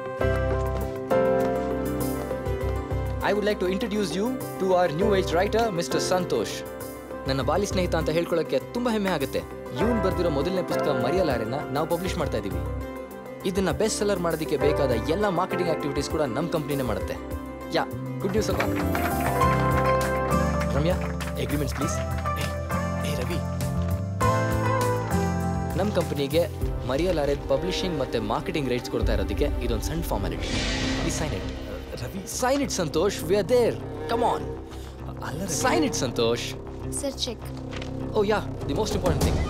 I would like to introduce you to our new age writer mister Santosh ನನ್ನ ಬಾಲಿ ಸ್ನೇಹಿತ ಅಂತ ಹೇಳ್ಕೊಳ್ಳೋಕ್ಕೆ ತುಂಬಾ ಹೆಮ್ಮೆ ಆಗುತ್ತೆ ಇವನ್ ಬರ್ದಿರೋ ಮೊದಲನೇ ಪುಸ್ತಕ ಮರೆಯಲಾರೆನ ನಾವು ಪಬ್ಲಿಷ್ ಮಾಡ್ತಾ ಇದ್ದೀವಿ ಇದನ್ನ ಬೆಸ್ಟ್ ಸೆಲ್ಲರ್ ಮಾಡೋದಕ್ಕೆ ಬೇಕಾದ ಎಲ್ಲ ಮಾರ್ಕೆಟಿಂಗ್ ಆಕ್ಟಿವಿಟೀಸ್ ಕೂಡ ನಮ್ಮ ಕಂಪ್ನಿನೇ ಮಾಡುತ್ತೆ ಯಾ ಗುಡ್ ನ್ಯೂಸ್ ಅಲ್ವಾ ರಮ್ಯಾ ಅಗ್ರಿಮೆಂಟ್ಸ್ ಪ್ಲೀಸ್ ಏ ರವಿ ನಮ್ಮ ಕಂಪನಿಗೆ ಮರಿಯಲಾರೆ ಪಬ್ಲಿಷಿಂಗ್ ಮತ್ತೆ ಮಾರ್ಕೆಟಿಂಗ್ ರೈಟ್ಸ್ ಕೊಡ್ತಾ ಇರೋದಕ್ಕೆ ಇದೊಂದು ಸಣ್ಣ formality please sign it Ravi sign it Santosh we are there come on sign it Santosh sir cheque oh yeah the most important thing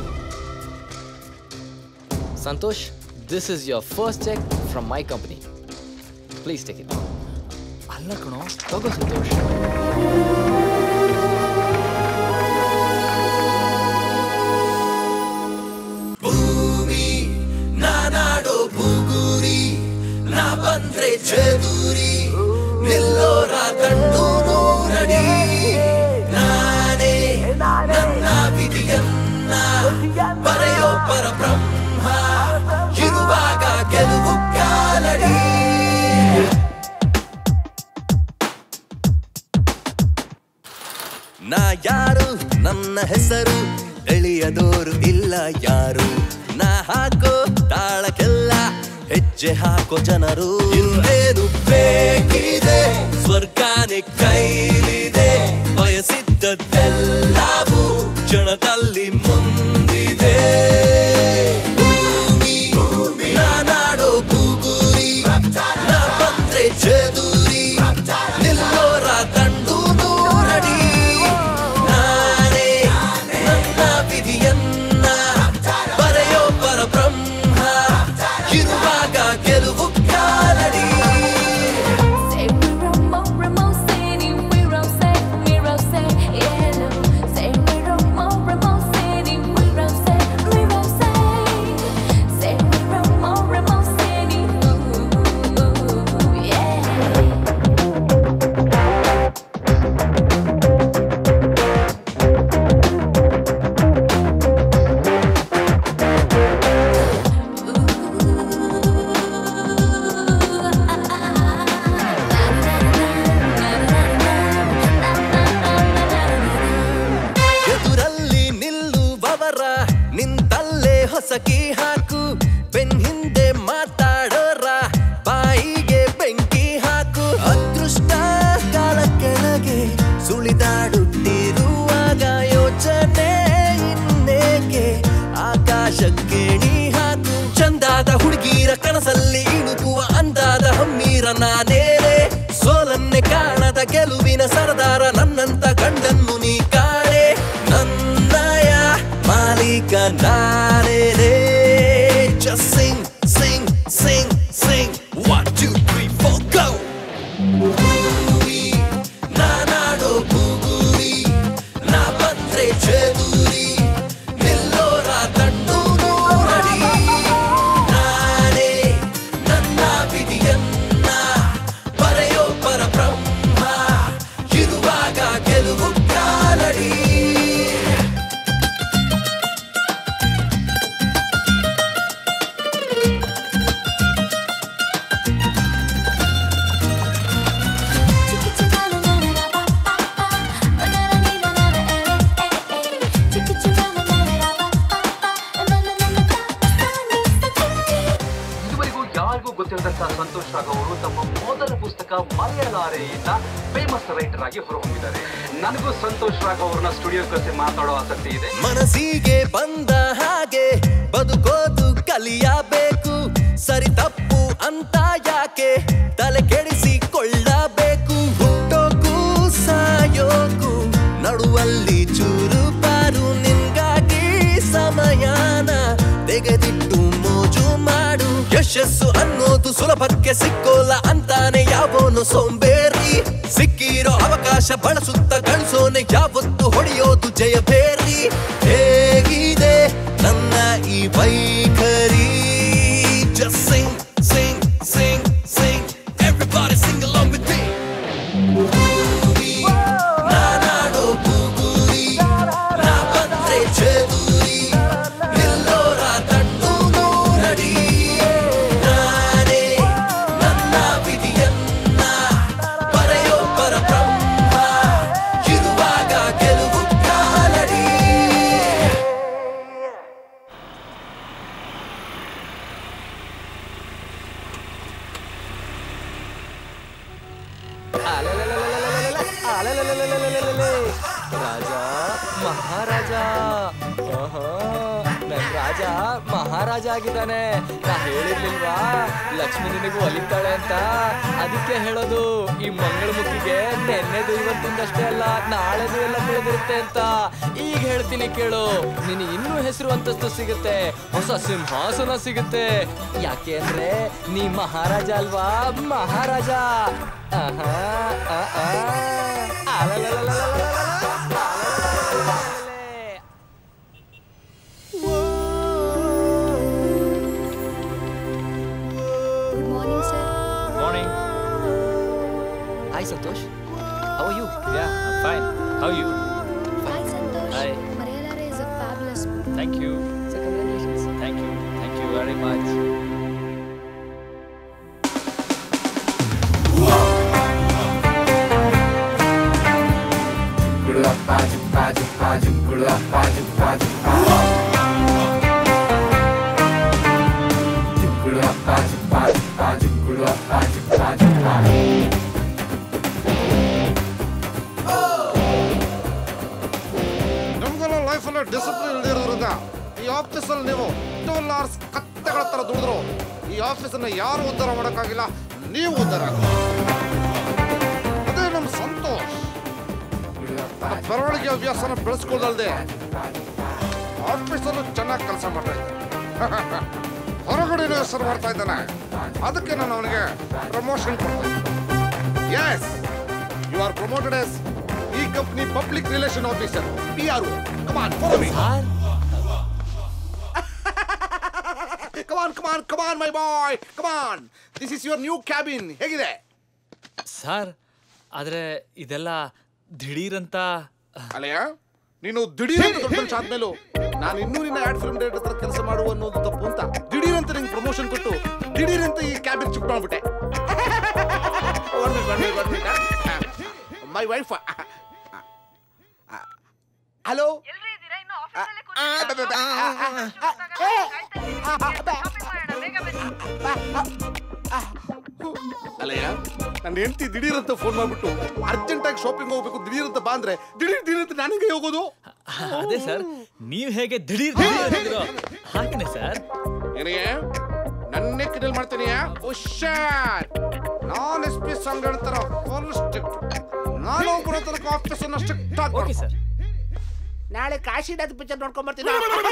Santosh this is your first cheque from my company please take it ಅಲ್ಲ ಕಣೋ ತಗೋ ಸಂತೋಷ್ ಭೂಮಿ ನಾನಾಡೋ ಬುಗುರಿ ನಾ ಬಂದ್ರೆ ಚದುರಿ ನಿಲ್ಲೋರ ಕಂಡು ನೂರಡಿ ನಾನೇ ನನ್ನ ವಿಧಿಯನ್ನ ಬರೆಯೋ ಪರಬ್ರಹ್ಮ ಇರುವಾಗ ಗೆಲುವು ಕಾಲಡಿ ನಾ ಯಾರು ನನ್ನ ಹೆಸರು ಎಳಿಯದೋರು ಇಲ್ಲ ಯಾರು ನಾ ಹಾಕೋ ತಾಳಕ್ಕೆಲ್ಲ ಹೆಜ್ಜೆ ಹಾಕೋ ಜನರು ಇನ್ನೇನು ಬೇಕಿದೆ ಸ್ವರ್ಗಾನೆ ಕೈಲಿದೆ ಬಯಸಿದ್ದೆಲ್ಲವೂ ಕ್ಷಣದಲ್ಲಿ ಮುಂದಿದೆ ಭೂಮಿ ನಾನಾಡೋ ಬುಗುರಿ ನಾ ಬಂದ್ರೆ ಚದುರಿ ನಿಲ್ಲೋರ ದಂಡು ನೂರಡಿ ನಾನೇ ನನ್ನ ವಿಧಿಯನ್ನ ಬರೆಯೋ ಪರಬ್ರಹ್ಮ ಇರುವಾಗ ಗೆಲುವು ಕಾಲಡಿ ಎದುರಲ್ಲಿ ನಿಲ್ಲುವವರ ನಿಂತಲ್ಲೇ ಹೊಸಕಿ ಹಾಕು ಬೆನ್ ಹಿಂದೆ ಮಾತಾಡೋರ ಬಾಯಿಗೆ ಬೆಂಕಿ ಹಾಕು ಅದೃಷ್ಟ ಕಾಲ ಕೆಳಗೆ ಸುಳಿದಾಡುತ್ತಿರುವಾಗ ಯೋಚನೆ ಇನ್ನೇಕೆ ಆಕಾಶಕ್ಕೆ ನೀ ಹಾಕು ಚಂದಾದ ಹುಡುಗಿರ ಕನಸಲ್ಲಿ ಇಣುಕುವ ಅಂದಾದ ಹಮ್ಮೀರ ನಾನೇನೆ ಸೋಲನ್ನೇ ಕಾಣದ ಗೆಲುವಿನ ಸರದಾರ ನನ್ನಂತ ಗಂಡನ್ನು ನೀ ಕಾಣೆ ನನ್ನಯ ಮಾಲೀಕ ನಾನೇನೆ Just sing, sing, sing, sing. One, two, three, four, go. ಭೂಮಿ, ನಾನಾಡೋ ಬುಗುರಿ ನಾ ಬಂದ್ರೆ ಚದುರಿ ನಿಲ್ಲೋರ ದಂಡು ನೂರಡಿ ನಾನೇ ನನ್ನ ವಿಧಿಯನ್ನ ಬರೆಯೋ ಪರಬ್ರಹ್ಮ ಇರುವಾಗ ಗೆಲುವು ಕಾಲಡಿ ಇದುವರೆಗೂ ಯಾರಿಗೂ ಗೊತ್ತಿರದಂತ ಸಂತೋಷ್ ರಾಘವ್ ಅವರು ತಮ್ಮ ಮೊದಲ ಪುಸ್ತಕ ಮರೆಯಲಾರೆಯಿಂದ ಫೇಮಸ್ ರೈಟರ್ ಆಗಿ ಹೊರಹೊಮ್ಮಿದ್ದಾರೆ ನನಗೂ ಸಂತೋಷ್ ರಾಘವ್ ಅವ್ರನ್ನ ಸ್ಟುಡಿಯೋ ಕರೆಸಿ ಮಾತಾಡೋ ಆಸಕ್ತಿ ಇದೆ ಮನಸ್ಸಿಗೆ ಬಂದ ಹಾಗೆ ಬದುಕೋದು ಕಲಿಯಬೇಕು ಸರಿ ತಪ್ಪು ಅಂತ ಯಾಕೆ ತಲೆ ಕೆಡಿಸಿಕೊಳ್ಳಬೇಕು ಹುಟ್ಟೋಕು ಸಾಯೋಕು ನಡುವಲ್ಲಿ ಚೂರು ಪಾರು ನಿನ್ಗಾಗಿ ಸಮ ಯಶಸ್ಸು ಅನ್ನೋದು ಸುಲಭಕ್ಕೆ ಸಿಕ್ಕೋಲ್ಲ ಅಂತಾನೆ ಯಾವೋನು ಸೋಂಬೇರಿ ಸಿಕ್ಕಿರೋ ಅವಕಾಶ ಬಳಸುತ್ತ ಗಳಿಸೋನೆ ಯಾವತ್ತು ಹೊಡೆಯೋದು ಜಯ ಬೇರಿ ಹೇಗಿದೆ ನನ್ನ ಈ ವೈಖರಿ Just sing, sing, sing, sing. Everybody sing along with me. ಬೂಗುರಿ, ನಾನಾಡೋ ಬೂಗುರಿ, ನಾ ಬಂದ್ರೆ ಚದುರಿ, ಎಲ್ಲೋರ ತಟ್ಟು ನೂರಡಿ. ನಾನೇ ನನ್ನ ವಿಧಿಯನ್ನ ಬರೆಯೋ ಪರಬ್ರಹ್ಮ, ಇರುವಾಗ ಗೆಲುವು ಕಾಲಡಿ ರಾಜ ಮಹಾರಾಜ ಆಹಾ, ನನ್ ರಾಜ ಮಹಾರಾಜ ಆಗಿದ್ದಾನೆ ನಾ ಹೇಳಿರ್ಲಿಲ್ವಾ ಲಕ್ಷ್ಮಿ ನಿನಗೂ ಒಲಿತಾಳೆ ಅಂತ ಅದಕ್ಕೆ ಹೇಳೋದು ಈ ಮಂಗಳಮುಖಿಗೆ ನೆನ್ನೆದು ಇವತ್ತಿಂದಷ್ಟೇ ಅಲ್ಲ ನಾಳೆದು ಎಲ್ಲ ಬೆಳೆದಿರುತ್ತೆ ಅಂತ ಈಗ ಹೇಳ್ತೀನಿ ಕೇಳು ನಿನಗೆ ಇನ್ನೂ ಹೆಸರು ಅಂತಸ್ತು ಸಿಗುತ್ತೆ ಹೊಸ ಸಿಂಹಾಸನ ಸಿಗುತ್ತೆ ಯಾಕೆ ಅಂದ್ರೆ ನೀ ಮಹಾರಾಜ ಅಲ್ವಾ ಮಹಾರಾಜ ಆಹಾ ಆ, ಆ. ಅಲಲಲಲಲಲಲಲ. Good morning sir Morning. Hi Santosh how you Yeah, I'm fine. How are you? Hi Santosh Hi. Mareyalaare is a fabulous Thank you. So congratulations Thank you. Thank you very much. ನಮ್ಗೆಲ್ಲ ಲೈಫಲ್ಲಿ ಡಿಸಿಪ್ಲಿನ್ ಇಲ್ದಿರೋದ್ರಿಂದ ಈ ಆಫೀಸಲ್ಲಿ ನೀವು ಟ್ವೆಲ್ ಅವರ್ಸ್ ಕತ್ತೆಗಳ ತರ ದುಡಿದ್ರು ಈ ಆಫೀಸನ್ನ ಯಾರು ಉದ್ಧಾರ ಮಾಡೋಕ್ಕಾಗಿಲ್ಲ ನೀವು ಉದ್ಧಾರ ಆಗಿ ಅದೇ ನಮ್ಮ ಸಂತೋಷ್ ತನ್ನ ಬರವಣಿಗೆ ಹವ್ಯಾಸನ ಬೆಳೆಸ್ಕೊಳ್ಳಲ್ದೆ ಆಫೀಸಲ್ಲೂ ಚೆನ್ನಾಗಿ ಕೆಲಸ ಮಾಡ್ತಾ ಇದ್ದ ಹೊರಗಡೆ ಹೆಸರು ಮಾಡ್ತಾ ಇದ್ದಾನೆ ಅದಕ್ಕೆ ನಾನು ಅವನಿಗೆ ಪ್ರಮೋಷನ್ ಕೊಡ್ತಾ yes you are promoted yes ಈ company public relation officer P R come on follow me come on come on come on my boy come on this is your new cabin ಹೇಗಿದೆ ಸರ್ ಆದ್ರೆ ಇದೆಲ್ಲ ದಿಢೀರಂತ ಅಲ್ಲಯ್ಯ ನೀನು ದಿಢೀರ್ ಅಂತ ದೊಡ್ಡ ಮನುಷ್ಯ ಆದ್ಮೇಲೂ ನಾನು ಇನ್ನೂ ನಿನ್ನ ಆಡ್ ಫಿಲ್ಮ್ ಡೈರೆಕ್ಟರ್ ಹತ್ರ ಕೆಲಸ ಮಾಡುವ ಅನ್ನೋದು ತಪ್ಪು ಅಂತ ದಿಢೀರ್ ಅಂತ ನಿಂಗೆ ಪ್ರಮೋಷನ್ ಕೊಟ್ಟು ದಿಢೀರ್ ಅಂತ ಈ ಕ್ಯಾಬಿನ್ ಶಿಫ್ಟ್ ಮಾಡ್ಬಿಟ್ಟೆ ಮೈ ವೈಫ್ ಹಲೋ ಅಲ್ಲಯ್ಯ ನನ್ನ ಹೆಂಡತಿ ದಿಢೀರ್ ಅಂತ ಫೋನ್ ಮಾಡ್ಬಿಟ್ಟು ಅರ್ಜೆಂಟ್ ಆಗಿ ಶಾಪಿಂಗ್ ಹೋಗ್ಬೇಕು ದಿಢೀರ್ ಅಂತ ಬಾ ಅಂದ್ರೆ ದಿಢೀರ್ ದಿಢೀರ್ ಅಂತ ನಾನು ಹೆಂಗೆ ಹೋಗೋದು ಅದೇ ಸರ್ ನೀವ್ ಹೇಗೆ ದಿಢೀರ್ ದಿಢೀರ್ ಅಂತಿದ್ರೋ ಹಾಗೇನೆ ಸರ್ ಏನಿಗೆ ನನ್ನೇ ಕಿಡಲ್ ಮಾಡ್ತೀನಿ ಹುಷಾರ್ ನಾನ್ ಎಸ್ ಪಿ ಸಂಘ ಹೇಳ್ತಾರ ಫುಲ್ ಸ್ಟ್ರಿಕ್ಟ್ ನಾನು ಒಬ್ಬರ ತನಕ ಆಫೀಸ್ ಅನ್ನ ಸ್ಟ್ರಿಕ್ಟ್ ಆಗಿ ಓಕೆ ಸರ್ ನಾಳೆ ಕಾಶಿನಾಥ್ ಪಿಕ್ಚರ್ ನೋಡ್ಕೊಂಡ್ ಬರ್ತೀನಿ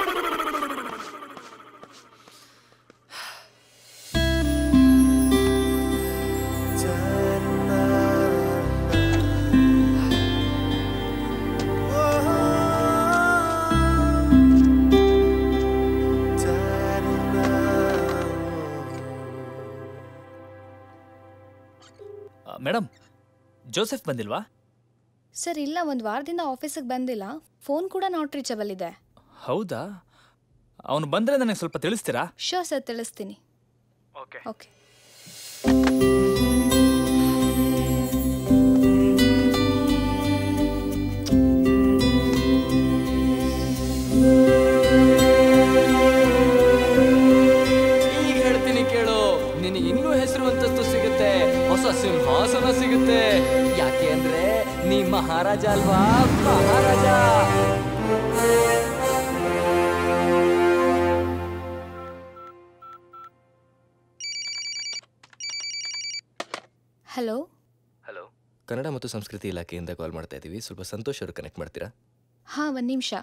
ಮೇಡಮ್ ಜೋಸೆಫ್ ಬಂದಿಲ್ವಾ ಸರ್ ಇಲ್ಲ ಒಂದು ವಾರದಿಂದ ಆಫೀಸಿಗೆ ಬಂದಿಲ್ಲ ಫೋನ್ ಕೂಡ ನಾಟ್ ರೀಚಬಲ್ ಇದೆ ಹೌದಾ ಅವನು ಬಂದ್ರೆ ನನಗೆ ಸ್ವಲ್ಪ ತಿಳಿಸ್ತೀರಾ ಶೋರ್ ಸರ್ ತಿಳಿಸ್ತೀನಿ ಓಕೆ ಓಕೆ ಈಗ ಹೇಳ್ತೀನಿ ಕೇಳು ನಿನಗೆ ಇನ್ನೂ ಹೆಸರು ಅಂತಸ್ತು ಸಿಗುತ್ತೆ ಹೊಸ ಸಿಂಹಾಸನ ಸಿಗುತ್ತೆ ಯಾಕೆ ಅಂದ್ರೆ ನೀ ಮಹಾರಾಜ ಅಲ್ವಾ ಮಹಾರಾಜ ಹಲೋ ಹಲೋ ಕನ್ನಡ ಮತ್ತು ಸಂಸ್ಕೃತಿ ಇಲಾಖೆಯಿಂದ ಕಾಲ್ ಮಾಡ್ತಾ ಇದ್ದೀವಿ ಸ್ವಲ್ಪ ಸಂತೋಷ್ ಅವರು ಕನೆಕ್ಟ್ ಮಾಡ್ತೀರಾ ಹಾಂ ಒಂದು ನಿಮಿಷ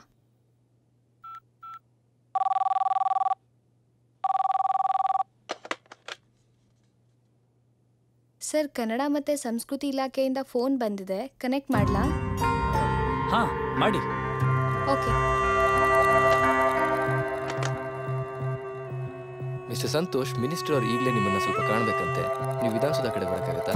ಸರ್ ಕನ್ನಡ ಮತ್ತು ಸಂಸ್ಕೃತಿ ಇಲಾಖೆಯಿಂದ ಫೋನ್ ಬಂದಿದೆ ಕನೆಕ್ಟ್ ಮಾಡಲಾ ಹಾ ಮಾಡಿ ಓಕೆ ಮಿಸ್ಟರ್ ಸಂತೋಷ್ ಮಿನಿಸ್ಟರ್ ಅವ್ರು ಈಗಲೇ ನಿಮ್ಮನ್ನ ಸ್ವಲ್ಪ ಕಾಣಬೇಕಂತೆ ನೀವು ವಿಧಾನಸೌಧ ಕಡೆ ಬರೋಕ್ಕಾಗತ್ತಾ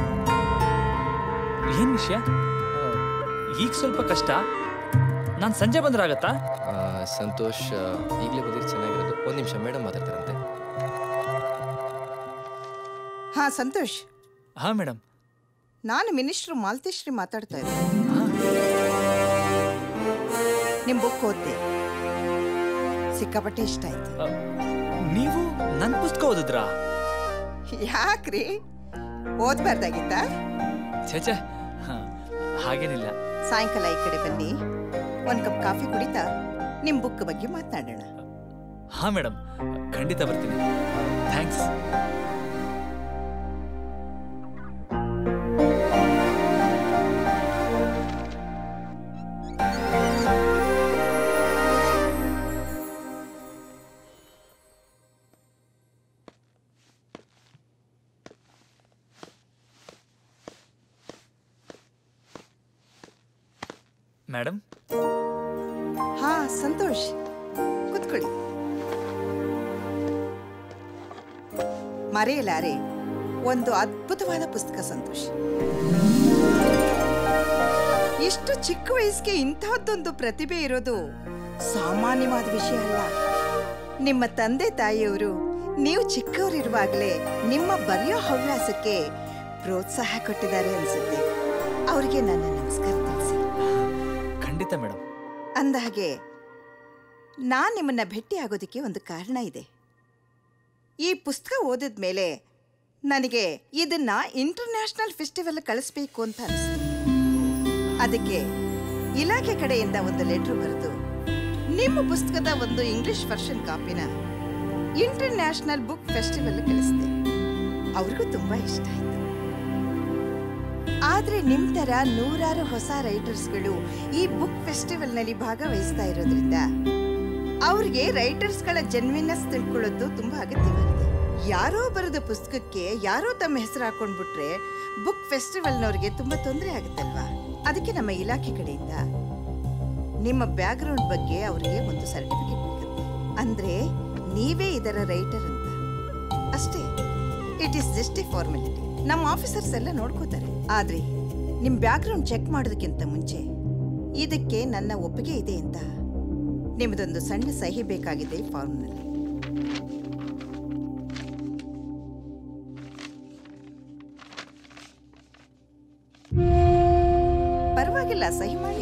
ಏನ್ ವಿಷಯ ಈಗ ಸ್ವಲ್ಪ ಕಷ್ಟ ನಾನು ಸಂಜೆ ಬಂದ್ರೆ ಆಗತ್ತಾ ಆ, ಸಂತೋಷ್ ಈಗಲೇ ಬಂದಿದ್ದು ಚೆನ್ನಾಗಿರೋದು ಒಂದು ನಿಮಿಷ ಮೇಡಮ್ ಮಾತಾಡ್ತಾರಂತೆ ಹಾ ಸಂತೋಷ್ ಹಾ ಮೇಡಮ್ ನಾನು ಮಿನಿಸ್ಟ್ರು ಮಾಲ್ತೇಶ್ರೀ ಮಾತಾಡ್ತಾ ಇದ್ದೆ ನಿಮ್ಮ ಬುಕ್ ಓದ್ದೆ ಸಿಕ್ಕಾಪಟ್ಟೆ ಇಷ್ಟ ಆಯ್ತು ನೀವು ನನ್ನ ಪುಸ್ತಕ ಓದಿದ್ರಾ ಯಾಕ್ರಿ ಓದ್ಬಾರ್ದಾಗಿತ್ತಾ ಛೇ ಹಾಗೇನಿಲ್ಲ ಸಾಯಂಕಾಲ ಈ ಕಡೆ ಬನ್ನಿ ಒಂದು ಕಪ್ ಕಾಫಿ ಕುಡಿತಾ ನಿಮ್ಮ ಬುಕ್ ಬಗ್ಗೆ ಮಾತನಾಡೋಣ ಹಾ ಮೇಡಮ್ ಖಂಡಿತ ಬರ್ತೀನಿ ಥ್ಯಾಂಕ್ಸ್ ಮೇಡಮ್ ಹಾ ಸಂತೋಷ್ ಕೂತ್ಕೊಳ್ಳಿ ಮರೆಯಲಾರೆ ಒಂದು ಅದ್ಭುತವಾದ ಪುಸ್ತಕ ಸಂತೋಷ್ ಇಷ್ಟು ಚಿಕ್ಕ ವಯಸ್ಸಿಗೆ ಇಂತಹದ್ದೊಂದು ಪ್ರತಿಭೆ ಇರೋದು ಸಾಮಾನ್ಯವಾದ ವಿಷಯ ಅಲ್ಲ ನಿಮ್ಮ ತಂದೆ ತಾಯಿಯವರು ನೀವು ಚಿಕ್ಕವರಿರುವಾಗಲೇ ನಿಮ್ಮ ಬರೆಯೋ ಹವ್ಯಾಸಕ್ಕೆ ಪ್ರೋತ್ಸಾಹ ಕೊಟ್ಟಿದ್ದಾರೆ ಅನ್ಸುತ್ತೆ ಅವರಿಗೆ ನನ್ನ ನಮಸ್ಕಾರ ತಿಳಿಸಿ ಖಂಡಿತ ಮೇಡಮ್ ಅಂದಹಾಗೆ ನಾನು ನಿಮ್ಮನ್ನ ಭೇಟಿ ಆಗೋದಕ್ಕೆ ಒಂದು ಕಾರಣ ಇದೆ ಈ ಪುಸ್ತಕ ಓದಿದ ಮೇಲೆ ನನಗೆ ಇದನ್ನ ಇಂಟರ್ನ್ಯಾಷನಲ್ ಫೆಸ್ಟಿವಲ್ ಕಳಿಸ್ಬೇಕು ಅಂತ ಅನಿಸ್ತು ಅದಕ್ಕೆ ಇಲಾಖೆ ಕಡೆಯಿಂದ ಒಂದು ಲೆಟ್ರ್ ಬರೆದು ನಿಮ್ಮ ಪುಸ್ತಕದ ಒಂದು ಇಂಗ್ಲಿಷ್ ವರ್ಷನ್ ಕಾಪಿನ ಇಂಟರ್ನ್ಯಾಷನಲ್ ಬುಕ್ ಫೆಸ್ಟಿವಲ್ ಕಳಿಸ್ದೆ ಅವ್ರಿಗೂ ತುಂಬಾ ಇಷ್ಟ ಆಯ್ತು ಆದ್ರೆ ನಿಮ್ ತರ ನೂರಾರು ಹೊಸ ರೈಟರ್ಸ್ಗಳು ಈ ಬುಕ್ ಫೆಸ್ಟಿವಲ್ನಲ್ಲಿ ಭಾಗವಹಿಸ್ತಾ ಇರೋದ್ರಿಂದ ಅವ್ರಿಗೆ ರೈಟರ್ಸ್ಗಳ ಜೆನ್ವಿನೆಸ್ ತಿಳ್ಕೊಳ್ಳೋದು ತುಂಬಾ ಅಗತ್ಯವಾಗಿದೆ ಯಾರೋ ಬರೆದ ಪುಸ್ತಕಕ್ಕೆ ಯಾರೋ ತಮ್ಮ ಹೆಸರು ಹಾಕೊಂಡ್ಬಿಟ್ರೆ ಬುಕ್ ಫೆಸ್ಟಿವಲ್ನವ್ರಿಗೆ ತುಂಬಾ ತೊಂದರೆ ಆಗುತ್ತಲ್ವಾ ಅದಕ್ಕೆ ನಮ್ಮ ಇಲಾಖೆ ಕಡೆಯಿಂದ ನಿಮ್ಮ ಬ್ಯಾಕ್ಗ್ರೌಂಡ್ ಬಗ್ಗೆ ಅವರಿಗೆ ಒಂದು ಸರ್ಟಿಫಿಕೇಟ್ ಬೇಕಂತೆ ಅಂದ್ರೆ ನೀವೇ ಇದರ ರೈಟರ್ ಅಂತ ಅಷ್ಟೇ it is just a formality ನಮ್ಮ ಆಫೀಸರ್ಸ್ ಎಲ್ಲ ನೋಡ್ಕೋತಾರೆ ಆದ್ರೆ ನಿಮ್ ಬ್ಯಾಕ್ಗ್ರೌಂಡ್ ಚೆಕ್ ಮಾಡೋದಕ್ಕಿಂತ ಮುಂಚೆ ಇದಕ್ಕೆ ನನ್ನ ಒಪ್ಪಿಗೆ ಇದೆ ಅಂತ ನಿಮ್ಮದೊಂದು ಸಣ್ಣ ಸಹಿ ಬೇಕಾಗಿದೆ ಫಾರ್ಮ್ನಲ್ಲಿ ಪರವಾಗಿಲ್ಲ ಸಹಿ ಮಾಡಿ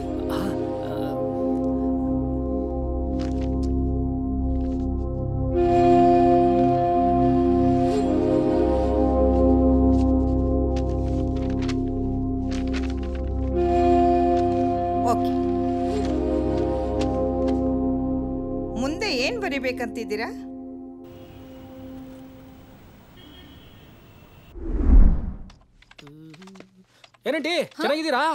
ಓಕೆ ಮುಂದೆ ಏನ್ ಬರಿಬೇಕಂತಿದ್ದೀರಾ ಏನಂಟಿ ಚೆನ್ನಾಗಿದ್ದೀರಾ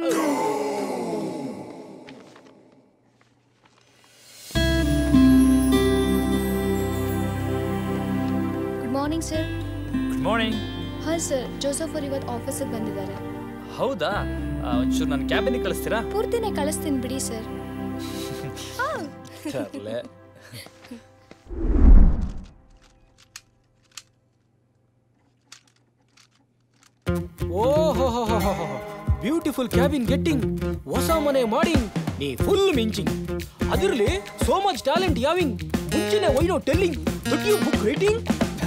good morning sir good morning ಹಾಂ ಸರ್ ಜೋಸಫ್ ಅವ್ರು ಇವತ್ತು ಆಫೀಸಿಗೆ ಬಂದಿದ್ದಾರೆ ಹೌದಾ ಆ, ಒಂಚೂರು ನನ್ನ ಕ್ಯಾಬಿನಿಗೆ ಕಳಿಸ್ತೀರಾ ಪೂರ್ತಿನೇ ಕಳಿಸ್ತೀನಿ ಬಿಡಿ ಸರ್ ತರ್ಲೆ. ಓಹೋ ಬ್ಯೂಟಿಫುಲ್ ಕ್ಯಾಬಿನ್ ಗೆಟ್ಟಿಂಗ್ ಹೊಸ ಮನೆ ಮಾಡಿಂಗ್ ನೀ ಫುಲ್ ಮಿಂಚಿಂಗ್ ಅದಿರ್ಲಿ ಸೋ ಮಚ್ ಟ್ಯಾಲೆಂಟ್ ಯಾವಿಂಗ್ ಮುಂಚೆನೆ why no telling that you book writing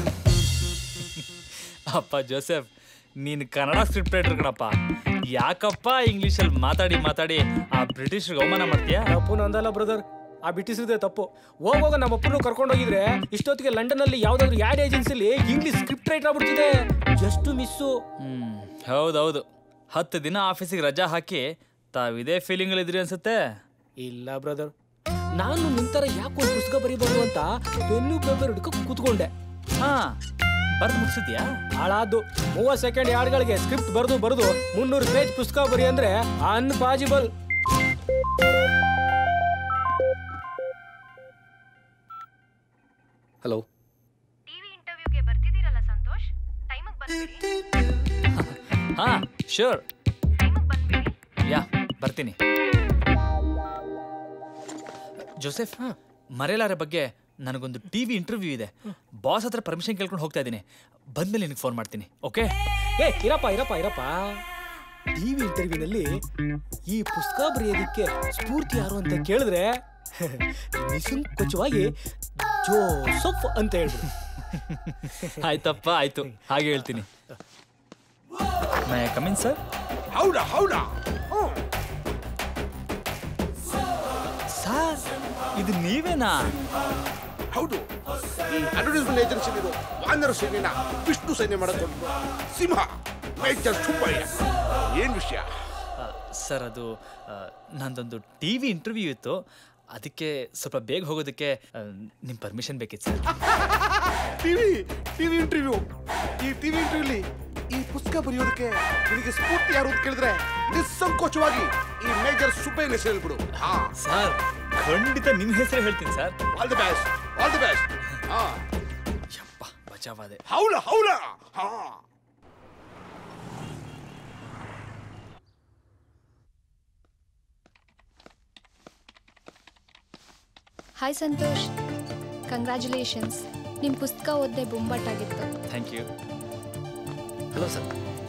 ಅಪ್ಪ ಜೋಸೆಫ್ ನೀನು ಕನ್ನಡ ಸ್ಕ್ರಿಪ್ಟ್ ರೈಟರ್ ಕಣಪ್ಪ ಯಾಕಪ್ಪ ಇಂಗ್ಲೀಷಲ್ಲಿ ಮಾತಾಡಿ ಮಾತಾಡಿ ಆ ಬ್ರಿಟಿಷ್ರಿಗೆ ಅವಮಾನ ಮಾಡ್ತೀಯಾ ತಪ್ಪು ನಂದಲ್ಲ ಬ್ರದರ್ ಆ ಬಿಟ್ಟಿಸಿದೆ ತಪ್ಪು ಹೋಗುವಾಗ ನಮ್ಮ ಅಪ್ಪನು ಕರ್ಕೊಂಡು ಹೋಗಿದ್ರೆ ಇಷ್ಟೊತ್ತಿಗೆ ಲಂಡನ್ ಅಲ್ಲಿ ಯಾವ್ದಾದ್ರು ಯಾಡ್ ಏಜೆನ್ಸಿಲಿ ಇಂಗ್ಲಿಷ್ ಸ್ಕ್ರಿಪ್ಟ್ ರೈಟರ್ ಆಗ್ಬಿಡ್ತಿದೆ ಜಸ್ಟ್ ಮಿಸ್ಸು ಹ್ಮ್ ಹೌದೌದು ಹತ್ತು ದಿನ ಆಫೀಸಿಗೆ ರಜಾ ಹಾಕಿ ತಾವಿದೇ ಫೀಲಿಂಗ್ ಇದ್ರಿ ಅನ್ಸುತ್ತೆ ಇಲ್ಲ ಬ್ರದರ್ ನಾನು ನಿಂತರ ಯಾಕೆ ಒಂದು ಪುಸ್ತಕ ಬರೀಬಾರ್ದು ಅಂತ ಪೆನ್ನು ಪೇಪರ್ ಹಿಡ್ಕೊ ಕೂತ್ಕೊಂಡೆ ಹಾ ಬರ್ದು ಮುಗಿಸಿದ್ಯಾ ಹಾಳಾದ್ದು ಮೂವತ್ ಸೆಕೆಂಡ್ ಯಾರ್ಡ್ಗಳಿಗೆ ಸ್ಕ್ರಿಪ್ಟ್ ಬರೆದು ಬರೆದು ಮುನ್ನೂರು ಪೇಜ್ ಪುಸ್ತಕ ಬರಿ ಅಂದ್ರೆ ಅನ್ಪಾಸಿಬಲ್ ಹಲೋ ಟಿವಿ ಇಂಟರ್ವ್ಯೂಗೆ ಬರ್ತಿದ್ದೀರಲ್ಲ ಸಂತೋಷ್ ಟೈಮಿಗೆ ಬರ್ತೀರಿ ಹಾ ಶ್ಯೂರ್ ಯಾ ಬರ್ತೀನಿ ಜೋಸೆಫ್ ಮರೇಲಾರ ಬಗ್ಗೆ ನನಗೊಂದು ಟಿ ವಿ ಇಂಟರ್ವ್ಯೂ ಇದೆ ಬಾಸ್ ಹತ್ರ ಪರ್ಮಿಷನ್ ಕೇಳ್ಕೊಂಡು ಹೋಗ್ತಾ ಇದ್ದೀನಿ ಬಂದ್ಮೇಲೆ ನಿನಗೆ ಫೋನ್ ಮಾಡ್ತೀನಿ ಓಕೆ ಏ ಇರಪ್ಪ ಇರಪ್ಪ ಇರಪ್ಪ ಟಿವಿ ಇಂಟರ್ವ್ಯೂನಲ್ಲಿ ಈ ಪುಸ್ತಕ ಬರೆಯೋದಕ್ಕೆ ಸ್ಫೂರ್ತಿ ಯಾರು ಅಂತ ಕೇಳಿದ್ರೆ ನಿಸಂಕೋಚವಾಗಿ ಜೋಸಫ್ ಅಂತ ಹೇಳಿದ್ರು ಆಯ್ತಪ್ಪ ಆಯ್ತು ಹಾಗೆ ಹೇಳ್ತೀನಿ ಕಮಿನ್ ಸರ್ ಹೌದ ಹೌದ ಸರ್ ಇದು ನೀವೇನಾ ಹೌದು ಈ ಅಡ್ವರ್ಟೈಸ್ಮೆಂಟ್ ಏಜೆನ್ಸಿ ವಾನರ ಸೇನೆನ ವಿಷ್ಣು ಸೈನ್ಯ ಮಾಡಕೊಂಡು ಸಿಂಹ ಮೇಜರ್ ಸುಬ್ಬಯ್ಯ ಏನ್ ವಿಷಯ ಸರ್ ಅದು ಆ, ನಂದೊಂದು ಟಿ ವಿ ಇಂಟರ್ವ್ಯೂ ಇತ್ತು ಅದಕ್ಕೆ ಸ್ವಲ್ಪ ಬೇಗ ಹೋಗೋದಕ್ಕೆ ನಿಮ್ಮ ಪರ್ಮಿಷನ್ ಬೇಕಿತ್ತು ಸರ್ ಟಿವಿ ಟಿವಿ ಇಂಟರ್ವ್ಯೂ ಈ ಟಿವಿ ಇಂಟರ್ವ್ಯೂಲಿ ಈ ಪುಸ್ತಕ ಬರೆಯೋದಕ್ಕೆ ನಿನಗೆ ಸ್ಫೂರ್ತಿ ಯಾರು ಅಂತ ಕೇಳಿದ್ರೆ ನಿಸ್ಸಂಕೋಚವಾಗಿ ಈ ಮೇಜರ್ ಸುಬ್ಬಯ್ಯನ ಹೆಸರು ಹೇಳ್ಬಿಡು ಹಾ ಸರ್ ಖಂಡಿತ ನಿಮ್ಮ ಹೆಸರು ಹೇಳ್ತೀನಿ sir all the best all the best ಹಾ ಬಚಾವಾದೆ ಹೌಲ ಹೌಲ ಹಾ ಹಾಯ್ ಸಂತೋಷ್ ಕಂಗ್ರ್ಯಾಚುಲೇಷನ್ಸ್ ನಿಮ್ಮ ಪುಸ್ತಕ ಓದ್ದೆ ಬೊಂಬಾಟಾಗಿತ್ತು thank you hello sir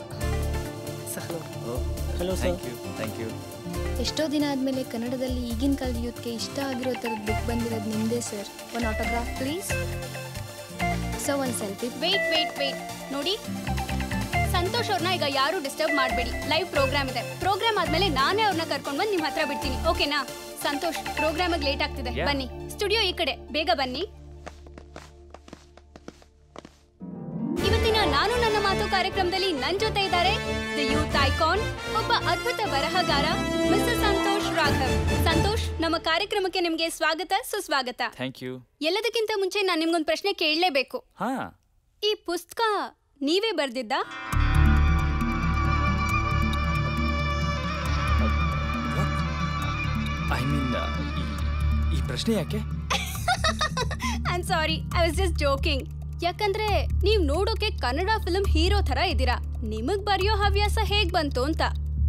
hello thank you thank you ಎಷ್ಟೋ ದಿನ ಆದಮೇಲೆ ಕನ್ನಡದಲ್ಲಿ ಈಗಿನ ಕಾಲದ ಯೂತ್ಗೆ ಇಷ್ಟ ಆಗಿರೋ ಥರದ ಬುಕ್ ಬಂದಿರೋದು ನಿಮ್ಮದೇ ಸರ್ ಒಂದು ಆಟೋಗ್ರಾಫ್ ಪ್ಲೀಸ್ ಸೊ ಒಂದು ಸೆಲ್ಫಿ ವೇಟ್ ವೇಟ್ ವೇಟ್ ನೋಡಿ ಸಂತೋಷ್ ಅವ್ರನ್ನ ಈಗ ಯಾರು ಡಿಸ್ಟರ್ಬ್ ಮಾಡಬೇಡಿ ಲೈವ್ ಪ್ರೋಗ್ರಾಮ್ ಇದೆ ಪ್ರೋಗ್ರಾಮ್ ಆದ್ಮೇಲೆ ನಾನೇ ಅವ್ರನ್ನ ಕರ್ಕೊಂಡು ಬಂದು ನಿಮ್ಮ ಹತ್ರ ಬಿಡ್ತೀನಿ ಓಕೆನಾ ಸಂತೋಷ್ ಪ್ರೋಗ್ರಾಮಿಗೆ ಲೇಟ್ ಆಗ್ತಿದೆ Yeah. ಬನ್ನಿ ಸ್ಟುಡಿಯೋ ಈ ಕಡೆ ಬೇಗ ಬನ್ನಿ ಇವತ್ತಿನ ನಾನು ನನ್ನ ಮಾತು ಕಾರ್ಯಕ್ರಮದಲ್ಲಿ ನನ್ ಜೊತೆ ಇದ್ದಾರೆ ದ ಯೂತ್ ಐಕಾನ್ ಒಬ್ಬ ಅದ್ಭುತ ಬರಹಗಾರ ಮಿಸ್ಟರ್ ಸಂತೋಷ್ ರಾಘವ್ ಸಂತೋಷ್ ನಮ್ಮ ಕಾರ್ಯಕ್ರಮಕ್ಕೆ ನಿಮ್ಗೆ ಸ್ವಾಗತ ಸುಸ್ವಾಗತ ಥ್ಯಾಂಕ್ ಯು ಎಲ್ಲದಕ್ಕಿಂತ ಮುಂಚೆ ನಾನು ನಿಮ್ಗೊಂದು ಪ್ರಶ್ನೆ ಕೇಳಲೇಬೇಕು ಹಾ ಈ ಪುಸ್ತಕ ನೀವೇ ಬರ್ದಿದ್ದ ಐ ಮೀನ್ ಈ ಪ್ರಶ್ನೆ ಯಾಕೆ I'm sorry I was just joking ಯಾಕಂದ್ರೆ ನೀವ್ ನೋಡೋಕೆ ಕನ್ನಡ ಫಿಲ್ಮ್ ಹೀರೋ ತರ ಇದ್ದೀರಾ ನಿಮಗ್ ಬರೆಯೋ ಹವ್ಯಾಸ ಹೇಗ್ ಬಂತು ಅಂತ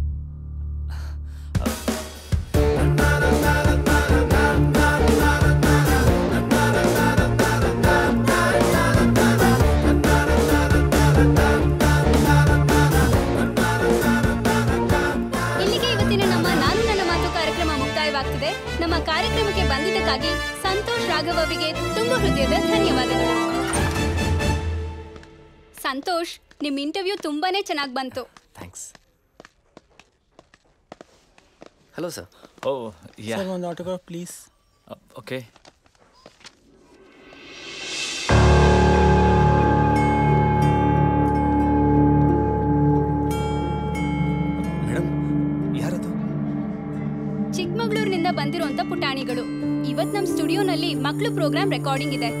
ಇಲ್ಲಿಗೆ ಇವತ್ತಿನ ನಮ್ಮ ನಾನು ನನ್ನ ಮಾತು ಕಾರ್ಯಕ್ರಮ ಮುಕ್ತಾಯವಾಗ್ತಿದೆ ನಮ್ಮ ಕಾರ್ಯಕ್ರಮಕ್ಕೆ ಬಂದಿದ್ದಕ್ಕಾಗಿ ಸಂತೋಷ್ ರಾಘವ್ ಅವರಿಗೆ ತುಂಬ ಹೃದಯದ ಧನ್ಯವಾದಗಳು ಸಂತೋಷ್ ನಿಮ್ ಇಂಟರ್ವ್ಯೂ ತುಂಬಾನೇ ಚೆನ್ನಾಗಿ ಬಂತು thanks hello sir oh yeah ಒಂದು ಆಟೋಗ್ರಾಫ್ ಪ್ಲೀಸ್ ಓಕೆ ಮೇಡಮ್ ಯಾರದು ಚಿಕ್ಕಮಗಳೂರಿನಿಂದ ಬಂದಿರುವಂತ ಪುಟಾಣಿಗಳು ಇವತ್ ನಮ್ ಸ್ಟುಡಿಯೋನಲ್ಲಿ ಮಕ್ಳು ಪ್ರೋಗ್ರಾಮ್ ರೆಕಾರ್ಡಿಂಗ್ ಇದೆ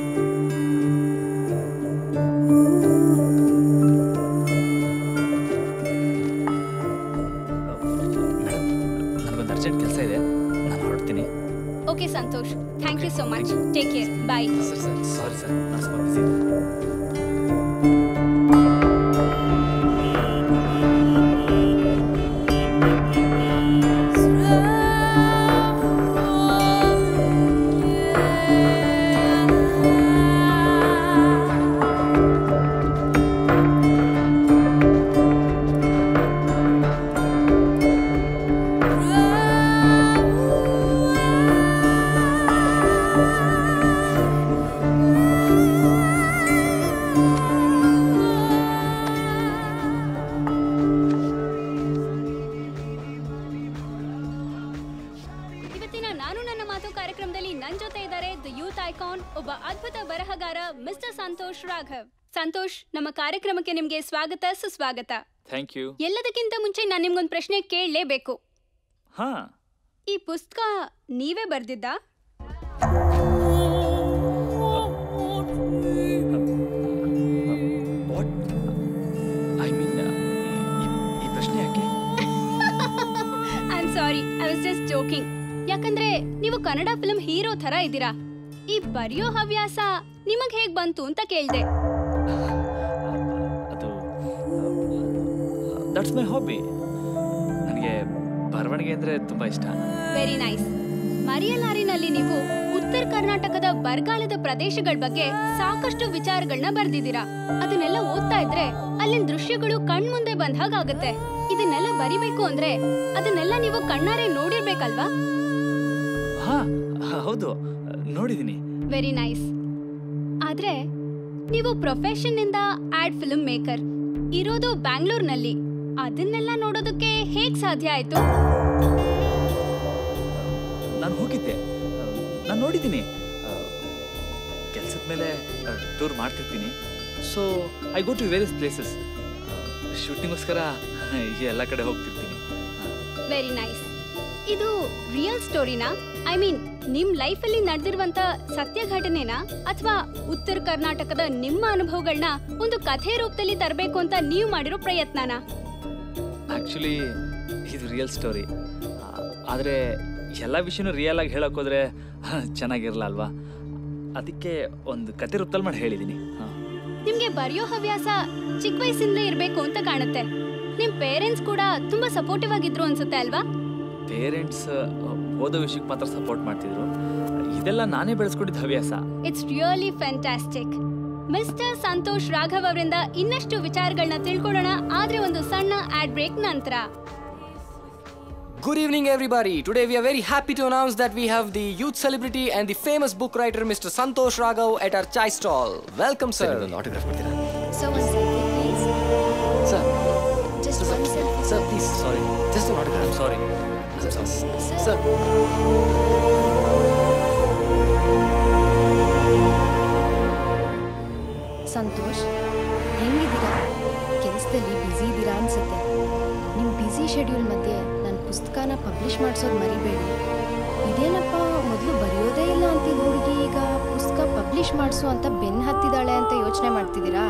ನನಗೊಂದು ಅರ್ಜೆಂಟ್ ಕೆಲಸ ಇದೆ ನಾನು ಹೊರಡ್ತೀನಿ okay Santosh thank you so much take care bye sir sir sorry sir ನಾನು ಸ್ವಲ್ಪ busy ಇದ್ದೀನಿ. ಇವತ್ತಿನ ನಾನು ನನ್ನ ಮಾತು ಕಾರ್ಯಕ್ರಮದಲ್ಲಿ ನನ್ ಜೊತೆ ಇದ್ದಾರೆ ದ ಯೂತ್ ಐಕಾನ್ ಒಬ್ಬ ಅದ್ಭುತ ಬರಹಗಾರ ಮಿಸ್ಟರ್ ಸಂತೋಷ್ ರಾಘವ್ ಸಂತೋಷ್ ನಮ್ಮ ಕಾರ್ಯಕ್ರಮಕ್ಕೆ ನಿಮ್ಗೆ ಸ್ವಾಗತ ಸುಸ್ವಾಗತ ಥ್ಯಾಂಕ್ ಯು ಎಲ್ಲದಕ್ಕಿಂತ ಮುಂಚೆ ನಾನು ನಿಮ್ಗೊಂದು ಪ್ರಶ್ನೆ ಕೇಳಲೇಬೇಕು ಹಾ ಈ ಪುಸ್ತಕ ನೀವೇ ಬರ್ದಿದ್ದ ಐ ಮೀನ್ ಈ ಪ್ರಶ್ನೆ ಯಾಕೆ I am sorry I was just joking ಯಾಕಂದ್ರೆ ನೀವು ಕನ್ನಡ ಫಿಲ್ಮ್ ಹೀರೋ ತರ ಇದ್ದೀರಾ ಈ ಬರೆಯೋ ಹವ್ಯಾಸ ನಿಮಗ್ ಹೇಗ್ ಬಂತು ಅಂತ ಕೇಳ್ದೆ ಅದು ಇಟ್ಸ್ ಮೈ ಹಾಬಿ ನನಗೆ ಬರವಣಿಗೆ ಅಂದರೆ ತುಂಬ ಇಷ್ಟ ವೆರಿ ನೈಸ್ ಮರಿಯಲಾರಿನಲ್ಲಿ ನೀವು ಉತ್ತರ ಕರ್ನಾಟಕದ ಬರಗಾಲದ ಪ್ರದೇಶಗಳ ಬಗ್ಗೆ ಸಾಕಷ್ಟು ವಿಚಾರಗಳನ್ನ ಬರ್ದಿದ್ದೀರಾ ಅದನ್ನೆಲ್ಲ ಓದ್ತಾ ಇದ್ರೆ ಅಲ್ಲಿನ ದೃಶ್ಯಗಳು ಕಣ್ಮುಂದೆ ಬಂದ ಹಾಗಾಗತ್ತೆ ಇದನ್ನೆಲ್ಲ ಬರಿಬೇಕು ಅಂದ್ರೆ ಅದನ್ನೆಲ್ಲ ನೀವು ಕಣ್ಣಾರೆ ನೋಡಿರ್ಬೇಕಲ್ವಾ ಹಾ ಹೌದು ನೋಡಿದ್ದೀನಿ ವೆರಿ ನೈಸ್ ಆದ್ರೆ ನೀವು ಪ್ರೊಫೆಷನ್ ಇಂದ ಆಡ್ ಫಿಲ್ಮ್ ಮೇಕರ್ ಇರೋದು ಬ್ಯಾಂಗ್ಳೂರ್ನಲ್ಲಿ ಅದನ್ನೆಲ್ಲ ನೋಡೋದಕ್ಕೆ ಹೇಗ್ ಸಾಧ್ಯ ಆಯ್ತು ನಾನು ಹೋಗಿದ್ದೆ ನಾನು ನೋಡಿದ್ದೀನಿ ಕೆಲಸದ ಮೇಲೆ ಟೂರ್ ಮಾಡ್ತಿರ್ತೀನಿ so I go to various places ಶೂಟಿಂಗೋಸ್ಕರ ಎಲ್ಲ ಕಡೆ ಹೋಗ್ತಿರ್ತೀನಿ ವೆರಿ ನೈಸ್ ಇದು ರಿಯಲ್ ಸ್ಟೋರಿನಾ ಐ ಮೀನ್ ನಿಮ್ ಲೈಫಲ್ಲಿ ನಡೆದಿರುವಂತ ಸತ್ಯ ಘಟನೆನಾ ಅಥವಾ ಉತ್ತರ ಕರ್ನಾಟಕದ ನಿಮ್ಮ ಅನುಭವಗಳನ್ನ ಒಂದು ಕಥೆ ರೂಪದಲ್ಲಿ ತರಬೇಕು ಅಂತ ನೀವು ಮಾಡಿರೋ ಪ್ರಯತ್ನನಾ ಆ್ಯಕ್ಚುಲಿ ಇದು ರಿಯಲ್ ಸ್ಟೋರಿ ಆದರೆ ಎಲ್ಲ ವಿಷಯನೂ ರಿಯಲ್ ಆಗಿ ಹೇಳಕ್ ಹೋದ್ರೆ ಚೆನ್ನಾಗಿರಲ್ಲ ಅಲ್ವಾ ಅದಕ್ಕೆ ಒಂದು ಕತೆ ರೂಪದಲ್ಲಿ ಮಾಡಿ ಹೇಳಿದ್ದೀನಿ ನಿಮ್ಗೆ ಬರೆಯೋ ಹವ್ಯಾಸ ಚಿಕ್ಕ ವಯಸ್ಸಿಂದಲೇ ಇರ್ಬೇಕು ಅಂತ ಕಾಣುತ್ತೆ ನಿಮ್ ಪೇರೆಂಟ್ಸ್ ಕೂಡ ತುಂಬಾ ಸಪೋರ್ಟಿವ್ ಆಗಿದ್ರು ಅನ್ಸುತ್ತೆ ಅಲ್ವಾ ಪೇರೆಂಟ್ಸ್ ಓದೋ ವಿಷಯಕ್ಕೆ ಮಾತ್ರ ಸಪೋರ್ಟ್ ಮಾಡ್ತಿದ್ರು ಇದೆಲ್ಲ ನಾನೇ ಬೆಳೆಸ್ಕೊಂಡಿದ್ದ ಹವ್ಯಾಸ it's really fantastic mister Santosh Raghav ಅವರಿಂದ ಇನ್ನಷ್ಟು ವಿಚಾರಗಳನ್ನ ತಿಳ್ಕೊಳ್ಳೋಣ ಆದ್ರೆ ಒಂದು ಸಣ್ಣ ಆಡ್ ಬ್ರೇಕ್ ನಂತರ Good evening, everybody. Today we are very happy to announce that we have the youth celebrity and the famous book writer, Mr. Santosh Raghav, at our chai stall. Welcome, sir. ಒಂದು autograph ಕೊಡ್ತೀರಾ? So ಒಂದು selfie please Sir, just ಒಂದು selfie sir, please, sorry. Just an autograph. Sorry. Sir. ಸಂತೋಷ್ ಹೆಂಗಿದ್ದೀರಾ ಕೆಲಸದಲ್ಲಿ busy ಇದ್ದೀರಾ ಅನ್ಸುತ್ತೆ ನಿಮ್ಮ ಬ್ಯುಸಿ ಶೆಡ್ಯೂಲ್ ಮಧ್ಯೆ ನನ್ನ ಪುಸ್ತಕನ ಪಬ್ಲಿಷ್ ಮಾಡಿಸೋದು ಮರಿಬೇಡಿ ಇದೇನಪ್ಪ ಮೊದಲು ಬರೆಯೋದೇ ಇಲ್ಲ ಅಂತಿದ್ದ ಹುಡುಗಿ ಈಗ ಪುಸ್ತಕ ಪಬ್ಲಿಷ್ ಮಾಡಿಸು ಅಂತ ಬೆನ್ನು ಹತ್ತಿದಾಳೆ ಅಂತ ಯೋಚನೆ ಮಾಡ್ತಿದ್ದೀರಾ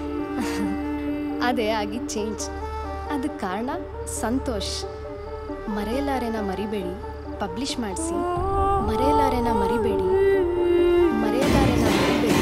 ಅದೇ ಆಗಿ ಚೇಂಜ್ ಅದಕ್ಕೆ ಕಾರಣ ಸಂತೋಷ್ ಮರೆಯಲಾರೆನ ಮರಿಬೇಡಿ ಪಬ್ಲಿಷ್ ಮಾಡಿಸಿ ಮರೆಯಲಾರೆನ ಮರಿಬೇಡಿ ಮರೆಯಲಾರೆನ ಮರಿಬೇಡಿ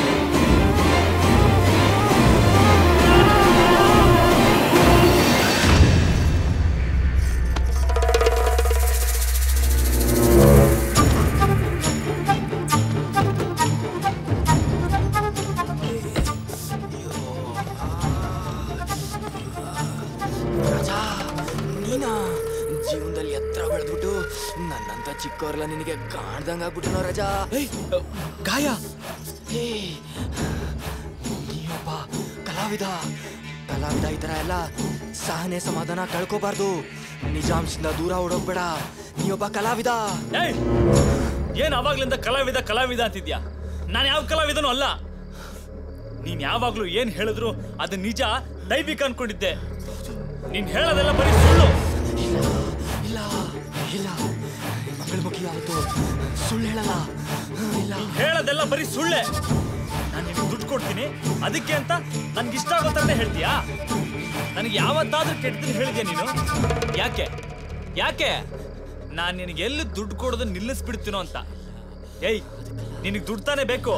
ರಾಜಾ ನೀನಾ ಜೀವನದಲ್ಲಿ ಎತ್ತರ ಬೆಳೆದ್ಬಿಟ್ಟು ನನ್ನಂತ ಚಿಕ್ಕವ್ರೆಲ್ಲ ನಿನಗೆ ಕಾಣ್ದಂಗ ಆಗ್ಬಿಟ್ಟು ರಾಜಾ ಗಾಯ ಏ ನೀಯೊಬ್ಬ ಕಲಾವಿದ ಕಲಾವಿದ ಈ ಥರ ಎಲ್ಲ ಸಹನೆ ಸಮಾಧಾನ ಕಳ್ಕೋಬಾರ್ದು ನಿಜಾಂಶದಿಂದ ದೂರ ಓಡೋಗ್ಬೇಡ ನೀಯೊಬ್ಬ ಕಲಾವಿದ ಏಯ್ ಏನ್ ಅವಾಗ್ಲಿಂದ ಕಲಾವಿದ ಕಲಾವಿದ ಅಂತಿದ್ಯಾ ನಾನು ಯಾವ ಕಲಾವಿದನೂ ಅಲ್ಲ ನೀನ್ ಯಾವಾಗ್ಲೂ ಏನ್ ಹೇಳಿದ್ರು ಅದು ನಿಜ ದೈವಿಕ ಅನ್ಕೊಂಡಿದ್ದೆ ನೀನ್ ಹೇಳೋದೆಲ್ಲ ಬರೀ ಸುಳ್ಳು ಇಲ್ಲ ಇಲ್ಲ ಮಂಗಳಮುಖಿ ಯಾವತ್ತು ಸುಳ್ಳು ಹೇಳಲ್ಲ ಇಲ್ಲ ನೀನ್ ಹೇಳೋದೆಲ್ಲ ಬರೀ ಸುಳ್ಳೆ ನಾನು ನಿನ್ಗೆ ದುಡ್ಡು ಕೊಡ್ತೀನಿ ಅದಕ್ಕೆ ಅಂತ ನನ್ಗೆ ಇಷ್ಟ ಆಗೋ ಥರನೇ ಹೇಳ್ತೀಯಾ ನನಗೆ ಯಾವತ್ತಾದ್ರೂ ಕೆಟ್ಟದನ್ನ ಹೇಳಿದ್ಯಾ ನೀನು ಯಾಕೆ ಯಾಕೆ ನಾನು ನಿನಗೆ ಎಲ್ಲಿ ದುಡ್ಡು ಕೊಡೋದನ್ನ ನಿಲ್ಲಿಸ್ಬಿಡ್ತೀನೋ ಅಂತ ಏಯ್ ನಿನಗೆ ದುಡ್ಡು ತಾನೇ ಬೇಕು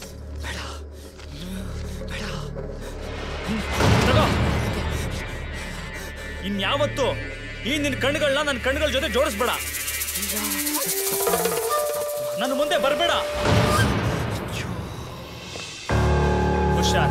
ಹ್ಮ್, ತಗೋ ಇನ್ಯಾವತ್ತು ಈ ನಿನ್ನ ಕಣ್ಣುಗಳನ್ನ ನನ್ನ ಕಣ್ಣುಗಳ ಜೊತೆ ಜೋಡಿಸ್ಬೇಡ ನನ್ನ ಮುಂದೆ ಬರಬೇಡ ಹುಷಾರ್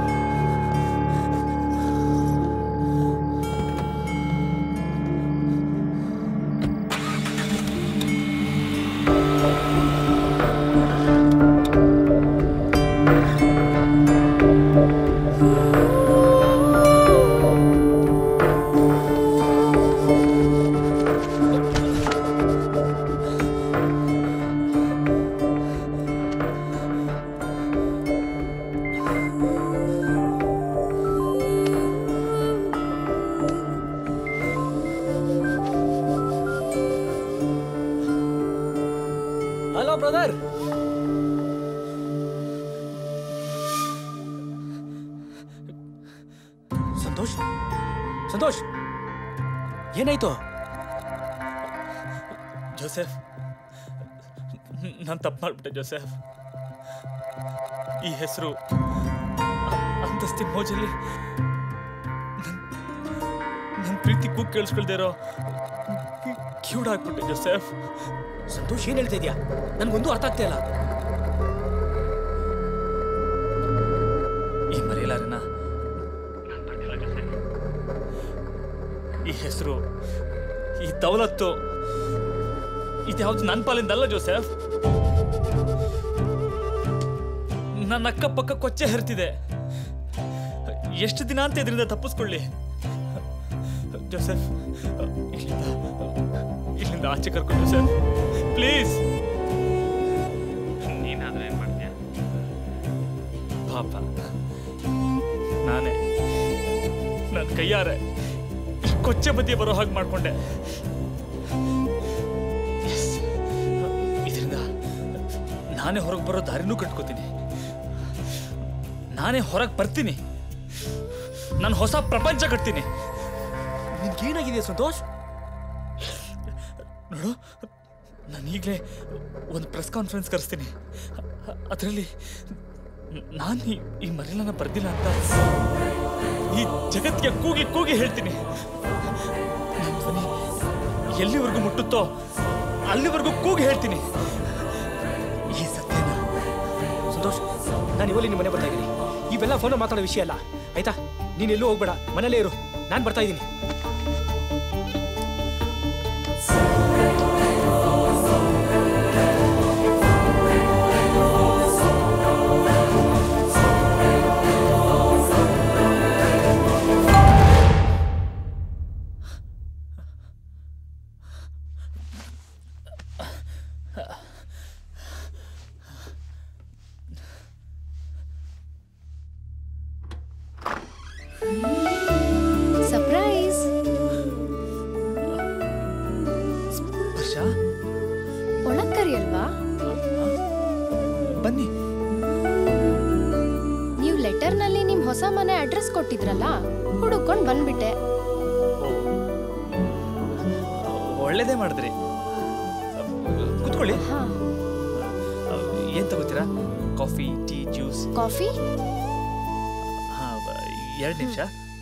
ಹಲೋ ಬ್ರದರ್ ಸಂತೋಷ್ ಸಂತೋಷ್ ಏನಾಯ್ತು ಜೋಸೆಫ್ ನಾನು ತಪ್ಪು ಮಾಡ್ಬಿಟ್ಟೆ ಜೋಸೆಫ್ ಈ ಹೆಸರು ಅಂತಸ್ತಿನ ಮೋಜಲ್ಲಿ ಪ್ರೀತಿ ಕೂಗ್ ಕೇಳಿಸ್ಕೊಳ್ದೇ ಇರೋ ಕ್ಯೂಡ್ ಆಗ್ಬಿಟ್ಟೆ ಜೋಸೆಫ್ ಸಂತೋಷ್ ಏನ್ ಹೇಳ್ತಾ ಇದೀಯಾ ನನ್ಗೊಂದು ಅರ್ಥ ಆಗ್ತಾ ಇಲ್ಲ ಈ ಮರೆಯಲಾರನ ಈ ಹೆಸರು ಈ ದೌಲತ್ತು ಇದ್ಯಾವ್ದು ನನ್ನ ಪಾಲಿಂದ ಅಲ್ಲ ಜೋಸೆಫ್ ನನ್ನ ಅಕ್ಕಪಕ್ಕ ಕೊಚ್ಚೆ ಹರಿತಿದೆ ಎಷ್ಟು ದಿನ ಅಂತ ಇದರಿಂದ ತಪ್ಪಿಸ್ಕೊಳ್ಳಿ ಜೋಸೆಫ್ ಇಲ್ಲಿಂದ ಇಲ್ಲಿಂದ ಆಚೆ ಕರ್ಕೊಂಡು ಜೋಸೆಫ್ ಪ್ಲೀಸ್ ನೀನಾದ್ರೆ ಏನ್ ಮಾಡ್ತೀಯ ಪಾಪ ನಾನೇ ನನ್ನ ಕೈಯಾರೆ ಈ ಕೊಚ್ಚೆ ಮಧ್ಯೆ ಬರೋ ಹಾಗೆ ಮಾಡ್ಕೊಂಡೆ Yes. ಇದರಿಂದ ನಾನೇ ಹೊರಗೆ ಬರೋ ದಾರಿನೂ ಕಟ್ಕೋತೀನಿ ನಾನೇ ಹೊರಗೆ ಬರ್ತೀನಿ ನಾನು ಹೊಸ ಪ್ರಪಂಚ ಕಟ್ತೀನಿ ನಿನ್ಗೇನಾಗಿದೆ ಸಂತೋಷ್ ನೋಡು ನಾನು ಈಗಲೇ ಒಂದು ಪ್ರೆಸ್ ಕಾನ್ಫರೆನ್ಸ್ ಕರೆಸ್ತೀನಿ ಅದರಲ್ಲಿ ನಾನು ಈ- ಈ ಮರೆಲನ್ನ ಬರ್ದಿಲ್ಲ ಅಂತ ಈ ಜಗತ್ತಿಗೆ ಕೂಗಿ ಕೂಗಿ ಹೇಳ್ತೀನಿ ನನ್ ಧ್ವನಿ ಎಲ್ಲಿವರೆಗೂ ಮುಟ್ಟುತ್ತೋ ಅಲ್ಲಿವರೆಗೂ ಕೂಗಿ ಹೇಳ್ತೀನಿ ಈ ಸತ್ಯನ ಸಂತೋಷ್ ನಾನು ಇವಲ್ಲಿ ನಿಮ್ಮ ಮನೆ ಬರ್ತಾ ಇದ್ದೀನಿ ಇವೆಲ್ಲ ಫೋನ್ ಮಾತಾಡೋ ವಿಷಯ ಅಲ್ಲ ಆಯ್ತಾ ನೀನ್ ಎಲ್ಲೂ ಹೋಗ್ಬೇಡ ಮನೇಲೇ ಇರು ನಾನು ಬರ್ತಾ ಇದ್ದೀನಿ ಸರ್ಪ್ರೈಸ್ ವರ್ಷ ಒಳಗ್ ಕರಿಯಲ್ವಾ ಬನ್ನಿ ನೀವು ಲೆಟರ್ನಲ್ಲಿ ನಿಮ್ ಹೊಸ ಮನೆ ಅಡ್ರೆಸ್ ಕೊಟ್ಟಿದ್ರಲ್ಲ ಹುಡುಕೊಂಡ್ ಬಂದ್ಬಿಟ್ಟೆ ಒಳ್ಳೇದೇ ಮಾಡಿದ್ರಿ ಕುತ್ಕೊಳ್ಳಿ ಏನ್ ತಗೋತೀರಾ ಕಾಫಿ ಟೀ ಜ್ಯೂಸ್ ಕಾಫಿ ಹಾ ಎರಡು ನಿಮಿಷ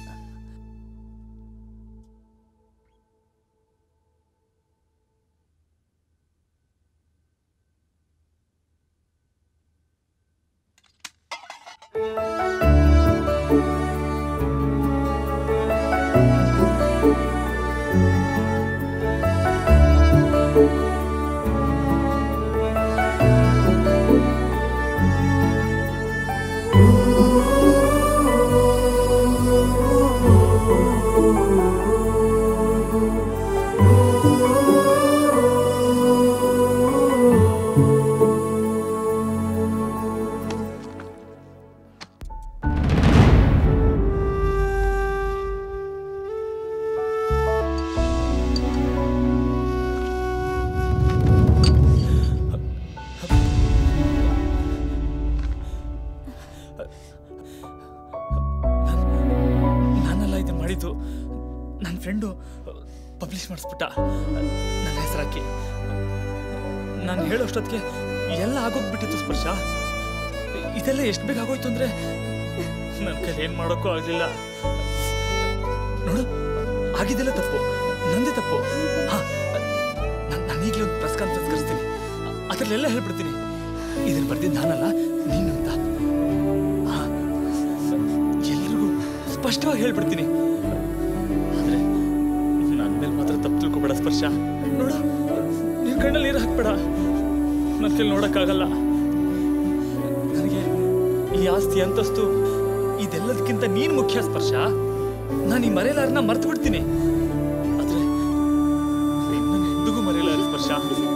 ನಾನೆಲ್ಲ ಇದು ಮಾಡಿದ್ದು ನನ್ನ ಫ್ರೆಂಡು ಪಬ್ಲಿಷ್ ಮಾಡಿಸ್ಬಿಟ್ಟ ನನ್ನ ಹೆಸರಾಕಿ ನಾನು ಹೇಳೋಷ್ಟೊತ್ತಿಗೆ ಎಲ್ಲ ಆಗೋಗ್ಬಿಟ್ಟಿತ್ತು ಸ್ಪರ್ಶ ಇದೆಲ್ಲ ಎಷ್ಟು ಬೇಗ ಆಗೋಯ್ತು ಅಂದ್ರೆ ನನ್ನ ಕೈಲಿ ಏನ್ ಮಾಡೋಕ್ಕೂ ಆಗ್ಲಿಲ್ಲ ನೋಡು ಆಗಿದ್ದೆಲ್ಲ ತಪ್ಪು ನಂದೇ ತಪ್ಪು ಹಾ ನಾನು ಈಗಲೇ ಒಂದು ಪ್ರೆಸ್ ಕಾನ್ಫರೆನ್ಸ್ ಕರೆಸ್ತೀನಿ ಅದರಲ್ಲೆಲ್ಲ ಹೇಳ್ಬಿಡ್ತೀನಿ ಇದನ್ನ ಬರ್ದಿದ್ದು ನಾನಲ್ಲ ನೀನು ಅಂತ ಹಾ, ಎಲ್ರಿಗೂ ಸ್ಪಷ್ಟವಾಗಿ ಹೇಳ್ಬಿಡ್ತೀನಿ ಆದ್ರೆ ನನ್ನ ಮೇಲೆ ಮಾತ್ರ ತಪ್ಪು ತಿಳ್ಕೊಬೇಡ ಸ್ಪರ್ಶ ನೋಡು ನಿನ್ ಕಣ್ಣಲ್ಲಿ ನೀರು ಹಾಕ್ಬೇಡ ನನ್ನ ಕೈಲಿ ನೋಡಕ್ಕಾಗಲ್ಲ ನನಗೆ ಈ ಆಸ್ತಿ ಅಂತಸ್ತು ಇದೆಲ್ಲದಕ್ಕಿಂತ ನೀನ್ ಮುಖ್ಯ ಸ್ಪರ್ಶ ನಾನು ಈ ಮರೆಯಲಾರನ್ನ ಮರ್ತು ಬಿಡ್ತೀನಿ ಆದ್ರೆ ನಿನ್ನನ್ನ ಎಂದಿಗೂ ಮರೆಯಲಾರ ಸ್ಪರ್ಶ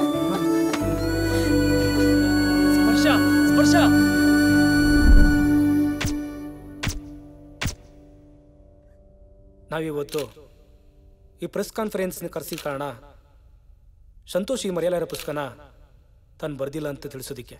ಸ್ಪರ್ಶ ಸ್ಪರ್ಶ ನಾವಿವತ್ತು ಈ ಪ್ರೆಸ್ ಕಾನ್ಫರೆನ್ಸ್ನ ಕರೆಸಿ ಕಾರಣ ಸಂತೋಷ್ ಈ ಮರೆಯಲಾರ ಪುಸ್ತಕನ ತಾನು ಬರ್ದಿಲ್ಲ ಅಂತ ತಿಳಿಸೋದಿಕ್ಕೆ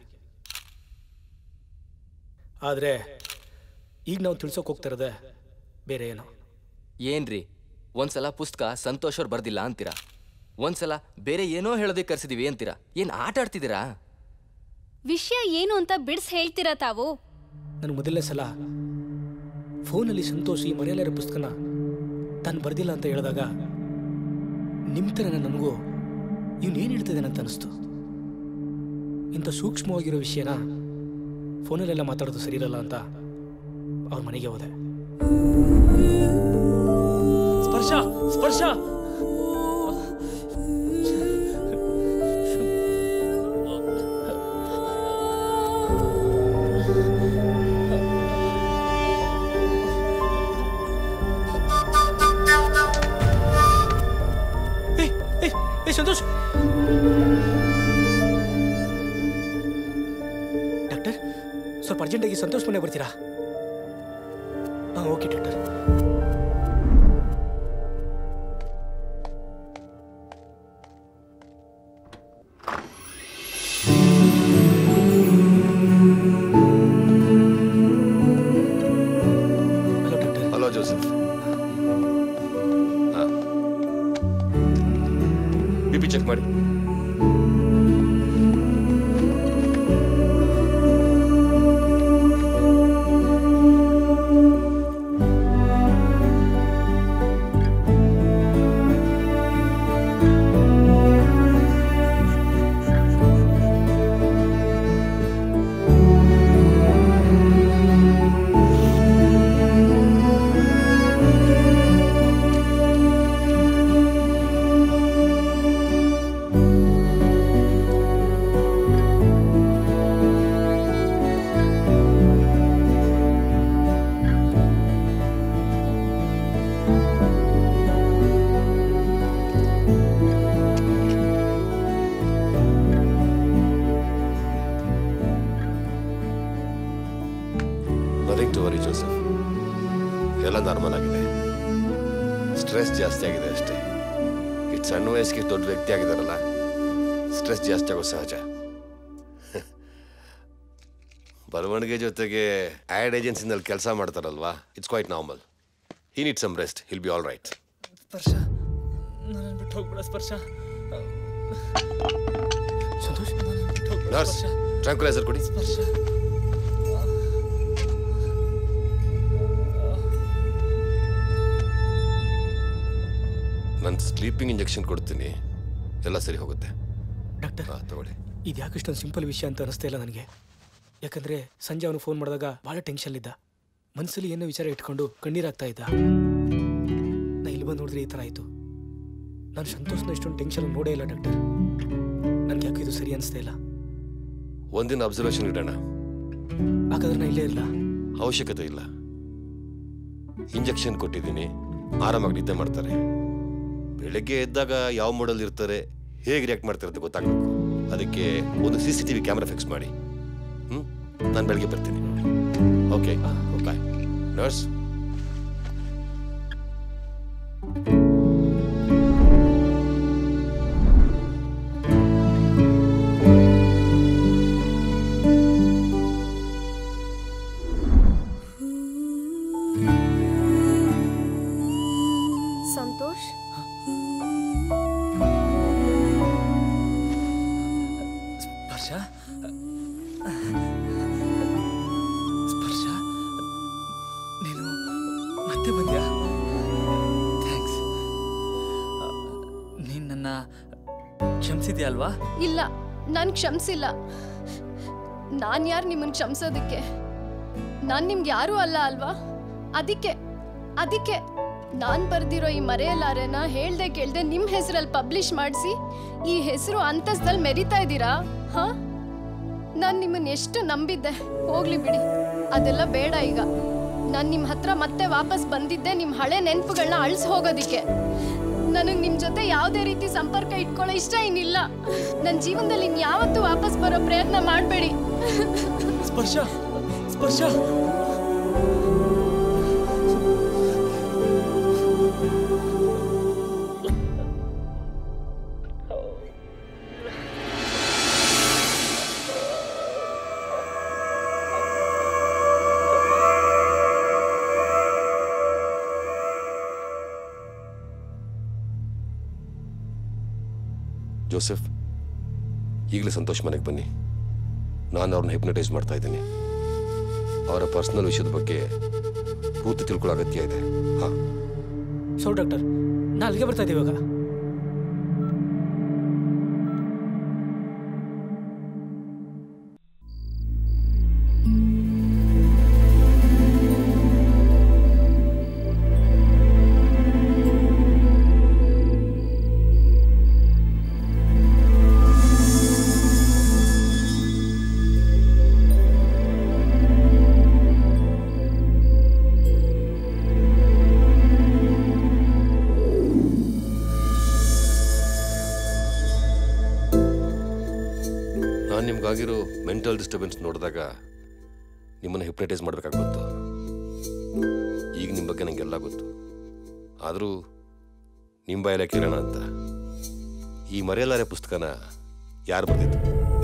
ಆದರೆ ಈಗ ನಾವು ತಿಳ್ಸೋಕೆ ಹೋಗ್ತಾ ಇರೋದೇ ಬೇರೆ ಏನೋ ಏನ್ರಿ ಒಂದ್ಸಲ ಪುಸ್ತಕ ಸಂತೋಷ್ ಅವ್ರು ಬರ್ದಿಲ್ಲ ಅಂತೀರಾ ಒಂದ್ಸಲ ಬೇರೆ ಏನೋ ಹೇಳೋದಕ್ಕೆ ಕರ್ಸಿದೀವಿ ಅಂತೀರಾ ಏನ್ ಆಟ ಆಡ್ತಿದ್ದೀರಾ ವಿಷಯ ಏನು ಅಂತ ಬಿಡ್ಸ್ ಹೇಳ್ತೀರಾ ತಾವು ನನಗೆ ಮೊದಲನೇ ಸಲ ಫೋನಲ್ಲಿ ಸಂತೋಷ್ ಈ ಮರೆಯಲಾರ ಪುಸ್ತಕನ ತಾನು ಬರ್ದಿಲ್ಲ ಅಂತ ಹೇಳಿದಾಗ ನಿಮ್ಮ ಥರನೇ ನನಗೂ ಇವನೇನು ಹೇಳ್ತಿದ್ದಾನೆ ಅಂತ ಅನಿಸ್ತು ಇಂಥ ಸೂಕ್ಷ್ಮವಾಗಿರೋ ವಿಷಯನ ಫೋನಲ್ಲೆಲ್ಲ ಮಾತಾಡೋದು ಸರಿ ಇರಲ್ಲ ಅಂತ ಅವ್ರ ಮನೆಗೆ ಹೋದೆ ಸ್ಪರ್ಶ ಸ್ಪರ್ಶ ಏಯ್ ಏಯ್ ಏಯ್ ಸಂತೋಷ್ ಡಾಕ್ಟರ್ ಸ್ವಲ್ಪ ಅರ್ಜೆಂಟಾಗಿ ಸಂತೋಷ್ ಮನೆ ಬರ್ತೀರಾ ಹಾಂ okay doctor hello Joseph B P check ಮಾಡಿ ನಥಿಂಗ್ ಟು ವರಿ ಜೋಸೆಫ್ ಎಲ್ಲ ನಾರ್ಮಲ್ ಆಗಿದೆ ಸ್ಟ್ರೆಸ್ ಜಾಸ್ತಿ ಆಗಿದೆ ಅಷ್ಟೇ ಇದು ಸಣ್ಣ ವಯಸ್ಸಿಗೆ ದೊಡ್ಡ ವ್ಯಕ್ತಿ ಆಗಿದಾರಲ್ಲ ಸ್ಟ್ರೆಸ್ ಜಾಸ್ತಿ ಆಗೋ ಸಹಜ ಬರವಣಿಗೆ ಜೊತೆಗೆ ಆ್ಯಡ್ ಏಜೆನ್ಸಿನಲ್ಲಿ ಕೆಲಸ ಮಾಡ್ತಾರಲ್ವಾ it's quite normal he need some rest he'll be all right Sparsha ನನ್ನ ಬಿಟ್ಟು ಹೋಗ್ಬೇಡ ಸ್ಪರ್ಶ ಸಂತೋಷ್ ನರ್ಸ್ ಟ್ರಾಂಕ್ಯುಲೈಸರ್ ಕೊಡಿ ಸ್ಪರ್ಶ ನಾನು ಸ್ಲೀಪಿಂಗ್ ಇಂಜೆಕ್ಷನ್ ಕೊಡ್ತೀನಿ ಎಲ್ಲ ಸರಿ ಹೋಗುತ್ತೆ ಡಾಕ್ಟರ್ ಹಾಂ ತಗೊಳ್ಳಿ ಇದು ಯಾಕೆ ಇಷ್ಟೊಂದು ಸಿಂಪಲ್ ವಿಷಯ ಅಂತ ಅನಿಸ್ತಾ ಇಲ್ಲ ನನಗೆ ಯಾಕಂದ್ರೆ ಸಂಜೆ ಅವನು ಫೋನ್ ಮಾಡಿದಾಗ ಭಾಳ ಟೆನ್ಷನ್ ಇದ್ದ ಮನಸ್ಸಲ್ಲಿ ಏನೋ ವಿಚಾರ ಇಟ್ಕೊಂಡು ಕಣ್ಣೀರಾಗ್ತಾ ಇದ್ದ ನಾ ಇಲ್ಲಿ ಬಂದು ನೋಡಿದ್ರೆ ಈ ಥರ ಆಯಿತು ನಾನು ಸಂತೋಷನ ಇಷ್ಟೊಂದು ಟೆನ್ಷನ್ ನೋಡೇ ಇಲ್ಲ ಡಾಕ್ಟರ್ ನನಗೆ ಯಾಕೆ ಇದು ಸರಿ ಅನಿಸ್ತಾ ಇಲ್ಲ ಒಂದಿನ ಅಬ್ಸರ್ವೇಷನ್ ಇಡೋಣ ಹಾಗಾದ್ರೆ ನಾ ಇಲ್ಲೇ ಇರಲ್ಲ ಅವಶ್ಯಕತೆ ಇಲ್ಲ ಇಂಜೆಕ್ಷನ್ ಕೊಟ್ಟಿದ್ದೀನಿ ಆರಾಮಾಗಿ ನಿದ್ದೆ ಮಾಡ್ತಾರೆ ಬೆಳಗ್ಗೆ ಎದ್ದಾಗ ಯಾವ ಮೂಡಲ್ಲಿ ಇರ್ತಾರೆ ಹೇಗೆ ರಿಯಾಕ್ಟ್ ಮಾಡ್ತಾರೆ ಅಂತ ಗೊತ್ತಾಗಬೇಕು ಅದಕ್ಕೆ ಒಂದು C C T V camera fix ಮಾಡಿ ಹ್ಞೂ ನಾನು ಬೆಳಗ್ಗೆ ಬರ್ತೀನಿ ಓಕೆ ಬಾಯ್ ನರ್ಸ್ ಸಂತೋಷ್ ಸ್ಪರ್ಶ ಸ್ಪರ್ಶ ನೀನು ಮತ್ತೆ ಬಂದ್ಯಾ ಥ್ಯಾಂಕ್ಸ್ ನೀನು ನನ್ನ ಕ್ಷಮಿಸಿದ್ಯಾ ಅಲ್ವಾ ಇಲ್ಲ ನಾನು ಕ್ಷಮಿಸಿಲ್ಲ ನಾನು ಯಾರು ನಿಮ್ಮನ್ನು ಕ್ಷಮಿಸೋದಕ್ಕೆ ನಾನು ನಿಮ್ಗೆ ಯಾರೂ ಅಲ್ಲ ಅಲ್ವಾ ಅದಕ್ಕೆ ಅದಕ್ಕೆ ನಾನು ಬರ್ದಿರೋ ಈ ಮರೆಯಲಾರೆನ ಹೇಳ್ದೆ ಕೇಳ್ದೆ ನಿಮ್ಮ ಹೆಸರಲ್ಲಿ ಪಬ್ಲಿಷ್ ಮಾಡಿಸಿ ಈ ಹೆಸರು ಅಂತಸ್ದಲ್ಲಿ ಮೆರಿತಾ ಇದ್ದೀರಾ ಹಾ ನಾನು ನಿಮ್ಮನ್ನ ಎಷ್ಟು ನಂಬಿದ್ದೆ ಹೋಗ್ಲಿ ಬಿಡಿ ಅದೆಲ್ಲ ಬೇಡ ಈಗ ನಾನು ನಿಮ್ಮ ಹತ್ರ ಮತ್ತೆ ವಾಪಸ್ ಬಂದಿದ್ದೆ ನಿಮ್ಮ ಹಳೆ ನೆನಪುಗಳನ್ನ ಅಳಿಸ್ ಹೋಗೋದಿಕ್ಕೆ ನನಗೆ ನಿಮ್ಮ ಜೊತೆ ಯಾವುದೇ ರೀತಿ ಸಂಪರ್ಕ ಇಟ್ಕೊಳ್ಳೋ ಇಷ್ಟ ಏನಿಲ್ಲ ನನ್ನ ಜೀವನದಲ್ಲಿ ಇನ್ಯಾವತ್ತೂ ವಾಪಸ್ ಬರೋ ಪ್ರಯತ್ನ ಮಾಡಬೇಡಿ ಸ್ಪರ್ಶ ಸ್ಪರ್ಶ ಜೋಸೆಫ್ ಈಗಲೇ ಸಂತೋಷ್ ಮನೆಗೆ ಬನ್ನಿ ನಾನು ಅವ್ರನ್ನ ಹಿಪ್ನಟೈಸ್ ಮಾಡ್ತಾ ಇದ್ದೀನಿ ಅವರ ಪರ್ಸನಲ್ ವಿಷಯದ ಬಗ್ಗೆ ಪೂರ್ತಿ ತಿಳ್ಕೊಳ್ಳೋ ಅಗತ್ಯ ಇದೆ ಹಾಂ ಸೊ ಡಾಕ್ಟರ್ ನಾ ಅಲ್ಲಿಗೆ ಬರ್ತಾ ಇದ್ದೀವಿ ಇವಾಗ ನಾನು ನಿಮ್ಗಾಗಿರೋ ಮೆಂಟಲ್ ಡಿಸ್ಟರ್ಬೆನ್ಸ್ ನೋಡಿದಾಗ ನಿಮ್ಮನ್ನು ಹಿಪ್ನಟೈಸ್ ಮಾಡಬೇಕಾಗಿ ಬಂತು ಈಗ ನಿಮ್ಮ ಬಗ್ಗೆ ನನಗೆಲ್ಲ ಗೊತ್ತು ಆದರೂ ನಿಮ್ಮ ಬಾಯಲ್ಲೇ ಕೇಳೋಣ ಅಂತ ಈ ಮರೆಯಲಾರೆ ಪುಸ್ತಕನ ಯಾರು ಬರೆದಿದ್ದು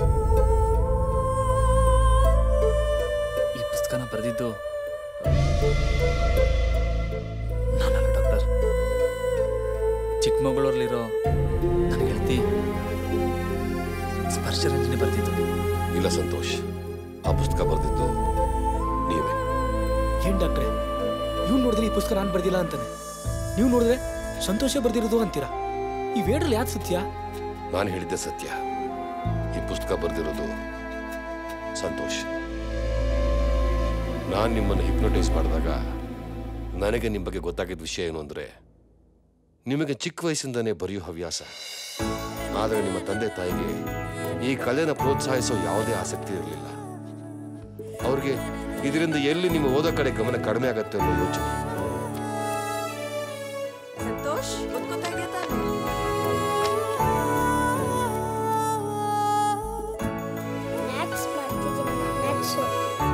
ಈ ಪುಸ್ತಕನ ಬರೆದಿದ್ದು ನಾನಲ್ಲ ಡಾಕ್ಟರ್ ಚಿಕ್ಕಮಗಳೂರಲ್ಲಿರೋ ನನ್ನ ಗೆಳತಿ ಸ್ಪರ್ಶರಂಜನಿ ಬರೆದಿದ್ದು ಇಲ್ಲ ಸಂತೋಷ್ ಆ ಪುಸ್ತಕ ಬರೆದಿದ್ದು ನೀವೇ ಏನ್ ಡಾಕ್ಟ್ರೆ ಇವ್ನು ನೋಡಿದ್ರೆ ಈ ಪುಸ್ತಕ ನಾನು ಬರ್ದಿಲ್ಲ ಅಂತಾನೆ ನೀವು ನೋಡಿದ್ರೆ ಸಂತೋಷ ಬರ್ದಿರೋದು ಅಂತೀರಾ ಈ ವೇಡ್ರಲ್ಲಿ ಯಾಕೆ ಸತ್ಯ ನಾನು ಹೇಳಿದ್ದೆ ಸತ್ಯ ಈ ಪುಸ್ತಕ ಬರೆದಿರೋದು ಸಂತೋಷ್ ನಾನು ನಿಮ್ಮನ್ನು ಹಿಪ್ನೋಟೈಸ್ ಮಾಡಿದಾಗ ನನಗೆ ನಿಮ್ಮ ಬಗ್ಗೆ ಗೊತ್ತಾಗಿದ್ದ ವಿಷಯ ಏನು ಅಂದರೆ ನಿಮಗೆ ಚಿಕ್ಕ ವಯಸ್ಸಿಂದನೇ ಬರೆಯೋ ಹವ್ಯಾಸ ಆದರೆ ನಿಮ್ಮ ತಂದೆ ತಾಯಿಗೆ ಈ ಕಲೆನ ಪ್ರೋತ್ಸಾಹಿಸೋ ಯಾವುದೇ ಆಸಕ್ತಿ ಇರಲಿಲ್ಲ ಅವ್ರಿಗೆ ಇದರಿಂದ ಎಲ್ಲಿ ನಿಮ್ಮ ಓದೋ ಕಡೆ ಗಮನ ಕಡಿಮೆ ಆಗತ್ತೆ ಅನ್ನೋ ಯೋಚನೆ ಸಂತೋಷ್ ಓದ್ಕೋತಾ ಇದೆಯಾ ತಾನೇ ಮ್ಯಾಥ್ಸ್ ಮಾಡ್ತಿದ್ದೀನಿ ಮ್ಯಾಥ್ಸು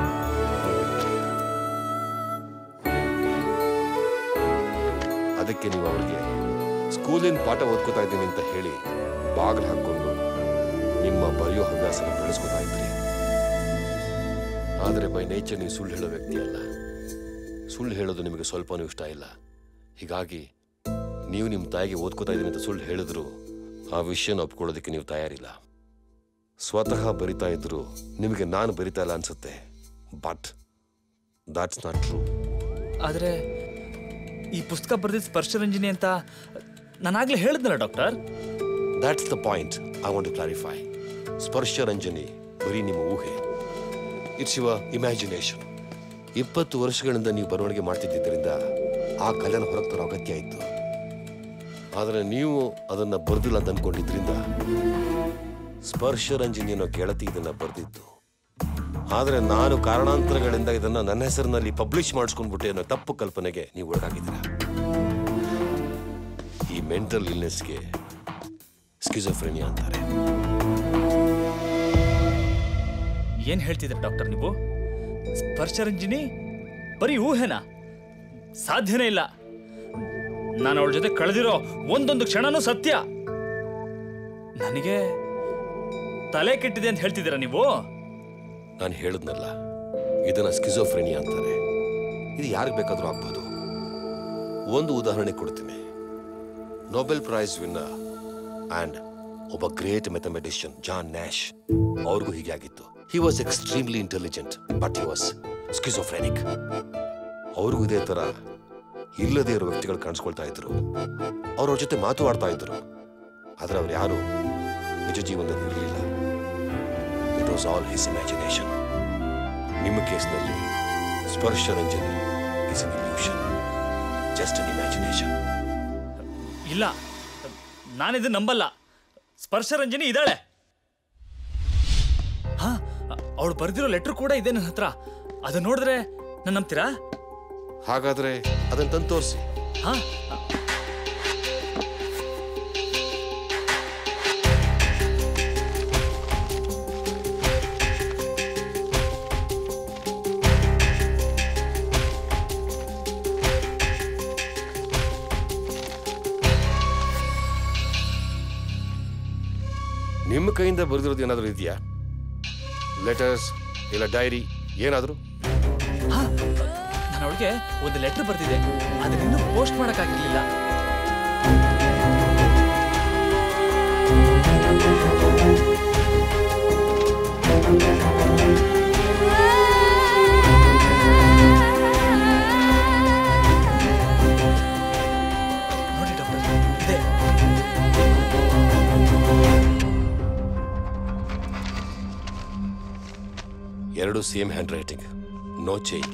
ಅದಕ್ಕೆ ನೀವು ಅವರಿಗೆ ಸ್ಕೂಲಿನ ಪಾಠ ಓದ್ಕೋತಾ ಇದ್ದೀನಿ ಅಂತ ಹೇಳಿ ಬಾಗಿಲು ಹಾಕೊಂಡು ನಿಮ್ಮ ಬರೆಯೋ ಹವ್ಯಾಸನ ಬೆಳೆಸ್ಕೊತಾ ಇದ್ರಿ ಆದರೆ ಬೈ ನೇಚರ್ ನೀವು ಸುಳ್ಳು ಹೇಳೋ ವ್ಯಕ್ತಿ ಅಲ್ಲ ಸುಳ್ಳು ಹೇಳೋದು ನಿಮಗೆ ಸ್ವಲ್ಪನೂ ಇಷ್ಟ ಇಲ್ಲ ಹೀಗಾಗಿ ನೀವು ನಿಮ್ಮ ತಾಯಿಗೆ ಓದ್ಕೋತಾ ಇದ್ದೀನಿ ಅಂತ ಸುಳ್ಳು ಹೇಳಿದ್ರು ಆ ವಿಷಯನ ಒಪ್ಕೊಳ್ಳೋದಕ್ಕೆ ನೀವು ತಯಾರಿಲ್ಲ ಸ್ವತಃ ಬರಿತಾ ಇದ್ರು ನಿಮಗೆ ನಾನು ಬರಿತಾ ಇಲ್ಲ ಅನ್ಸುತ್ತೆ ಬಟ್ ದಾಟ್ಸ್ ನಾಟ್ ಟ್ರೂ ಆದರೆ ಈ ಪುಸ್ತಕ ಬರೆದಿದ್ದು ಸ್ಪರ್ಶರಂಜನಿ ಅಂತ ನಾನಾಗ್ಲೇ ಹೇಳಿದ್ನಲ್ಲ doctor that's the point I want to clarify ಸ್ಪರ್ಶ ರಂಜನಿ ಬರೀ ನಿಮ್ಮ ಊಹೆ ಇಟ್ಸ್ ಯುವ ಇಮ್ಯಾಜಿನೇಷನ್ ಇಪ್ಪತ್ತು ವರ್ಷಗಳಿಂದ ನೀವು ಬರವಣಿಗೆ ಮಾಡ್ತಿದ್ದರಿಂದ ಆ ಕಲೆನ ಹೊರಗೆ ತರೋ ಅಗತ್ಯ ಇತ್ತು ಆದರೆ ನೀವು ಅದನ್ನು ಬರೆದಿಲ್ಲ ಅಂತ ಅನ್ಕೊಂಡಿದ್ರಿಂದ ಸ್ಪರ್ಶ ರಂಜನಿ ಅನ್ನೋ ಗೆಳತಿ ಇದನ್ನ ಬರೆದಿತ್ತು ಆದರೆ ನಾನು ಕಾರಣಾಂತರಗಳಿಂದ ಇದನ್ನ ನನ್ನ ಹೆಸರಿನಲ್ಲಿ ಪಬ್ಲಿಷ್ ಮಾಡಿಸ್ಕೊಂಡ್ಬಿಟ್ಟೆ ಅನ್ನೋ ತಪ್ಪು ಕಲ್ಪನೆಗೆ ನೀವು ಒಳಗಾಗಿದ್ದೀರ ಈ ಮೆಂಟಲ್ ಇಲ್ನೆಸ್ಗೆ ಸ್ಕಿಜೋಫ್ರೆನಿಯಾ ಅಂತಾರೆ ಏನ್ ಹೇಳ್ತಿದ್ರೆ ಡಾಕ್ಟರ್ ನೀವು ಸ್ಪರ್ಶರಂಜಿನಿ ಬರೀ ಊಹೆನಾ ಸಾಧ್ಯನೇ ಇಲ್ಲ ನಾನು ಅವಳ ಜೊತೆ ಕಳೆದಿರೋ ಒಂದೊಂದು ಕ್ಷಣನೂ ಸತ್ಯ ನನಗೆ ತಲೆ ಕೆಟ್ಟಿದೆ ಅಂತ ಹೇಳ್ತಿದ್ದೀರಾ ನೀವು ನಾನು ಹೇಳಿದ್ನಲ್ಲ ಇದನ್ನ ಸ್ಕಿಜೋಫ್ರೆನಿಯಾ ಅಂತಾರೆ ಇದು ಯಾರಿಗೆ ಬೇಕಾದರೂ ಆಗ್ಬೋದು ಒಂದು ಉದಾಹರಣೆ ಕೊಡ್ತೀನಿ ನೊಬೆಲ್ ಪ್ರೈಸ್ ವಿನ್ನರ್ ಆ್ಯಂಡ್ ಒಬ್ಬ ಗ್ರೇಟ್ ಮೆಥಮೆಟಿಷಿಯನ್ ಜಾನ್ ನ್ಯಾಶ್ ಅವ್ರಿಗೂ ಹೀಗೆ ಆಗಿತ್ತು he was extremely intelligent but he was schizophrenic ಅವ್ರಿಗೂ ಇದೇ ಥರ ಇಲ್ಲದೇ ಇರೋ ವ್ಯಕ್ತಿಗಳು ಕಾಣಿಸ್ಕೊಳ್ತಾ ಇದ್ರು ಅವ್ರವ್ರ ಜೊತೆ ಮಾತು ಆಡ್ತಾ ಇದ್ರು ಆದರೆ ಅವ್ರು ಯಾರು ನಿಜ ಜೀವನದಲ್ಲಿ ಇರಲಿಲ್ಲ it was all his imagination ನಿಮ್ಮ ಕೇಸ್ನಲ್ಲಿ Sparsha Ranjani is an illusion just an imagination ಇಲ್ಲ ನಾನಿದು ನಂಬಲ್ಲ ಸ್ಪರ್ಶರಂಜನಿ ಇದ್ದಾಳೆ ಹಾ ಅವಳು ಬರೆದಿರೋ ಲೆಟರ್ ಕೂಡ ಇದೆ ನನ್ನ ಹತ್ರ ಅದನ್ನ ನೋಡಿದ್ರೆ ನಾನು ನಂಬ್ತೀರಾ ಹಾಗಾದ್ರೆ ಅದನ್ನ ತಂದು ತೋರಿಸಿ ಹಾ ನಿಮ್ಮ ಕೈಯಿಂದ ಬರೆದಿರೋದು ಏನಾದರೂ ಇದೆಯಾ ಲೆಟರ್ಸ್ ಇಲ್ಲ ಡೈರಿ ಏನಾದರೂ ನಾನು ಅವಳಿಗೆ ಒಂದು ಲೆಟರ್ ಬರ್ತಿದೆ ಅದನ್ನಿನ್ನೂ ಪೋಸ್ಟ್ ಮಾಡೋಕ್ಕಾಗಿರ್ಲಿಲ್ಲ ಎರಡು same handwriting no change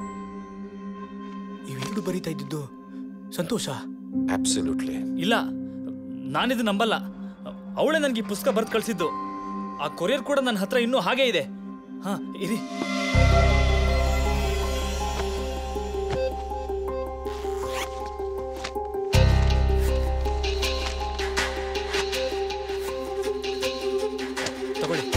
ಇವೆರಡು ಬರೀತಾ ಇದ್ದಿದ್ದು ಸಂತೋಷ ಅಬ್ಸಲ್ಯೂಟ್ಲಿ ಇಲ್ಲ ನಾನಿದು ನಂಬಲ್ಲ ಅವಳೇ ನನಗೆ ಈ ಪುಸ್ತಕ ಬರ್ದು ಕಳಿಸಿದ್ದು ಆ ಕೊರಿಯರ್ ಕೂಡ ನನ್ನ ಹತ್ರ ಇನ್ನೂ ಹಾಗೇ ಇದೆ ಹಾ ಇರಿ ತಗೊಳ್ಳಿ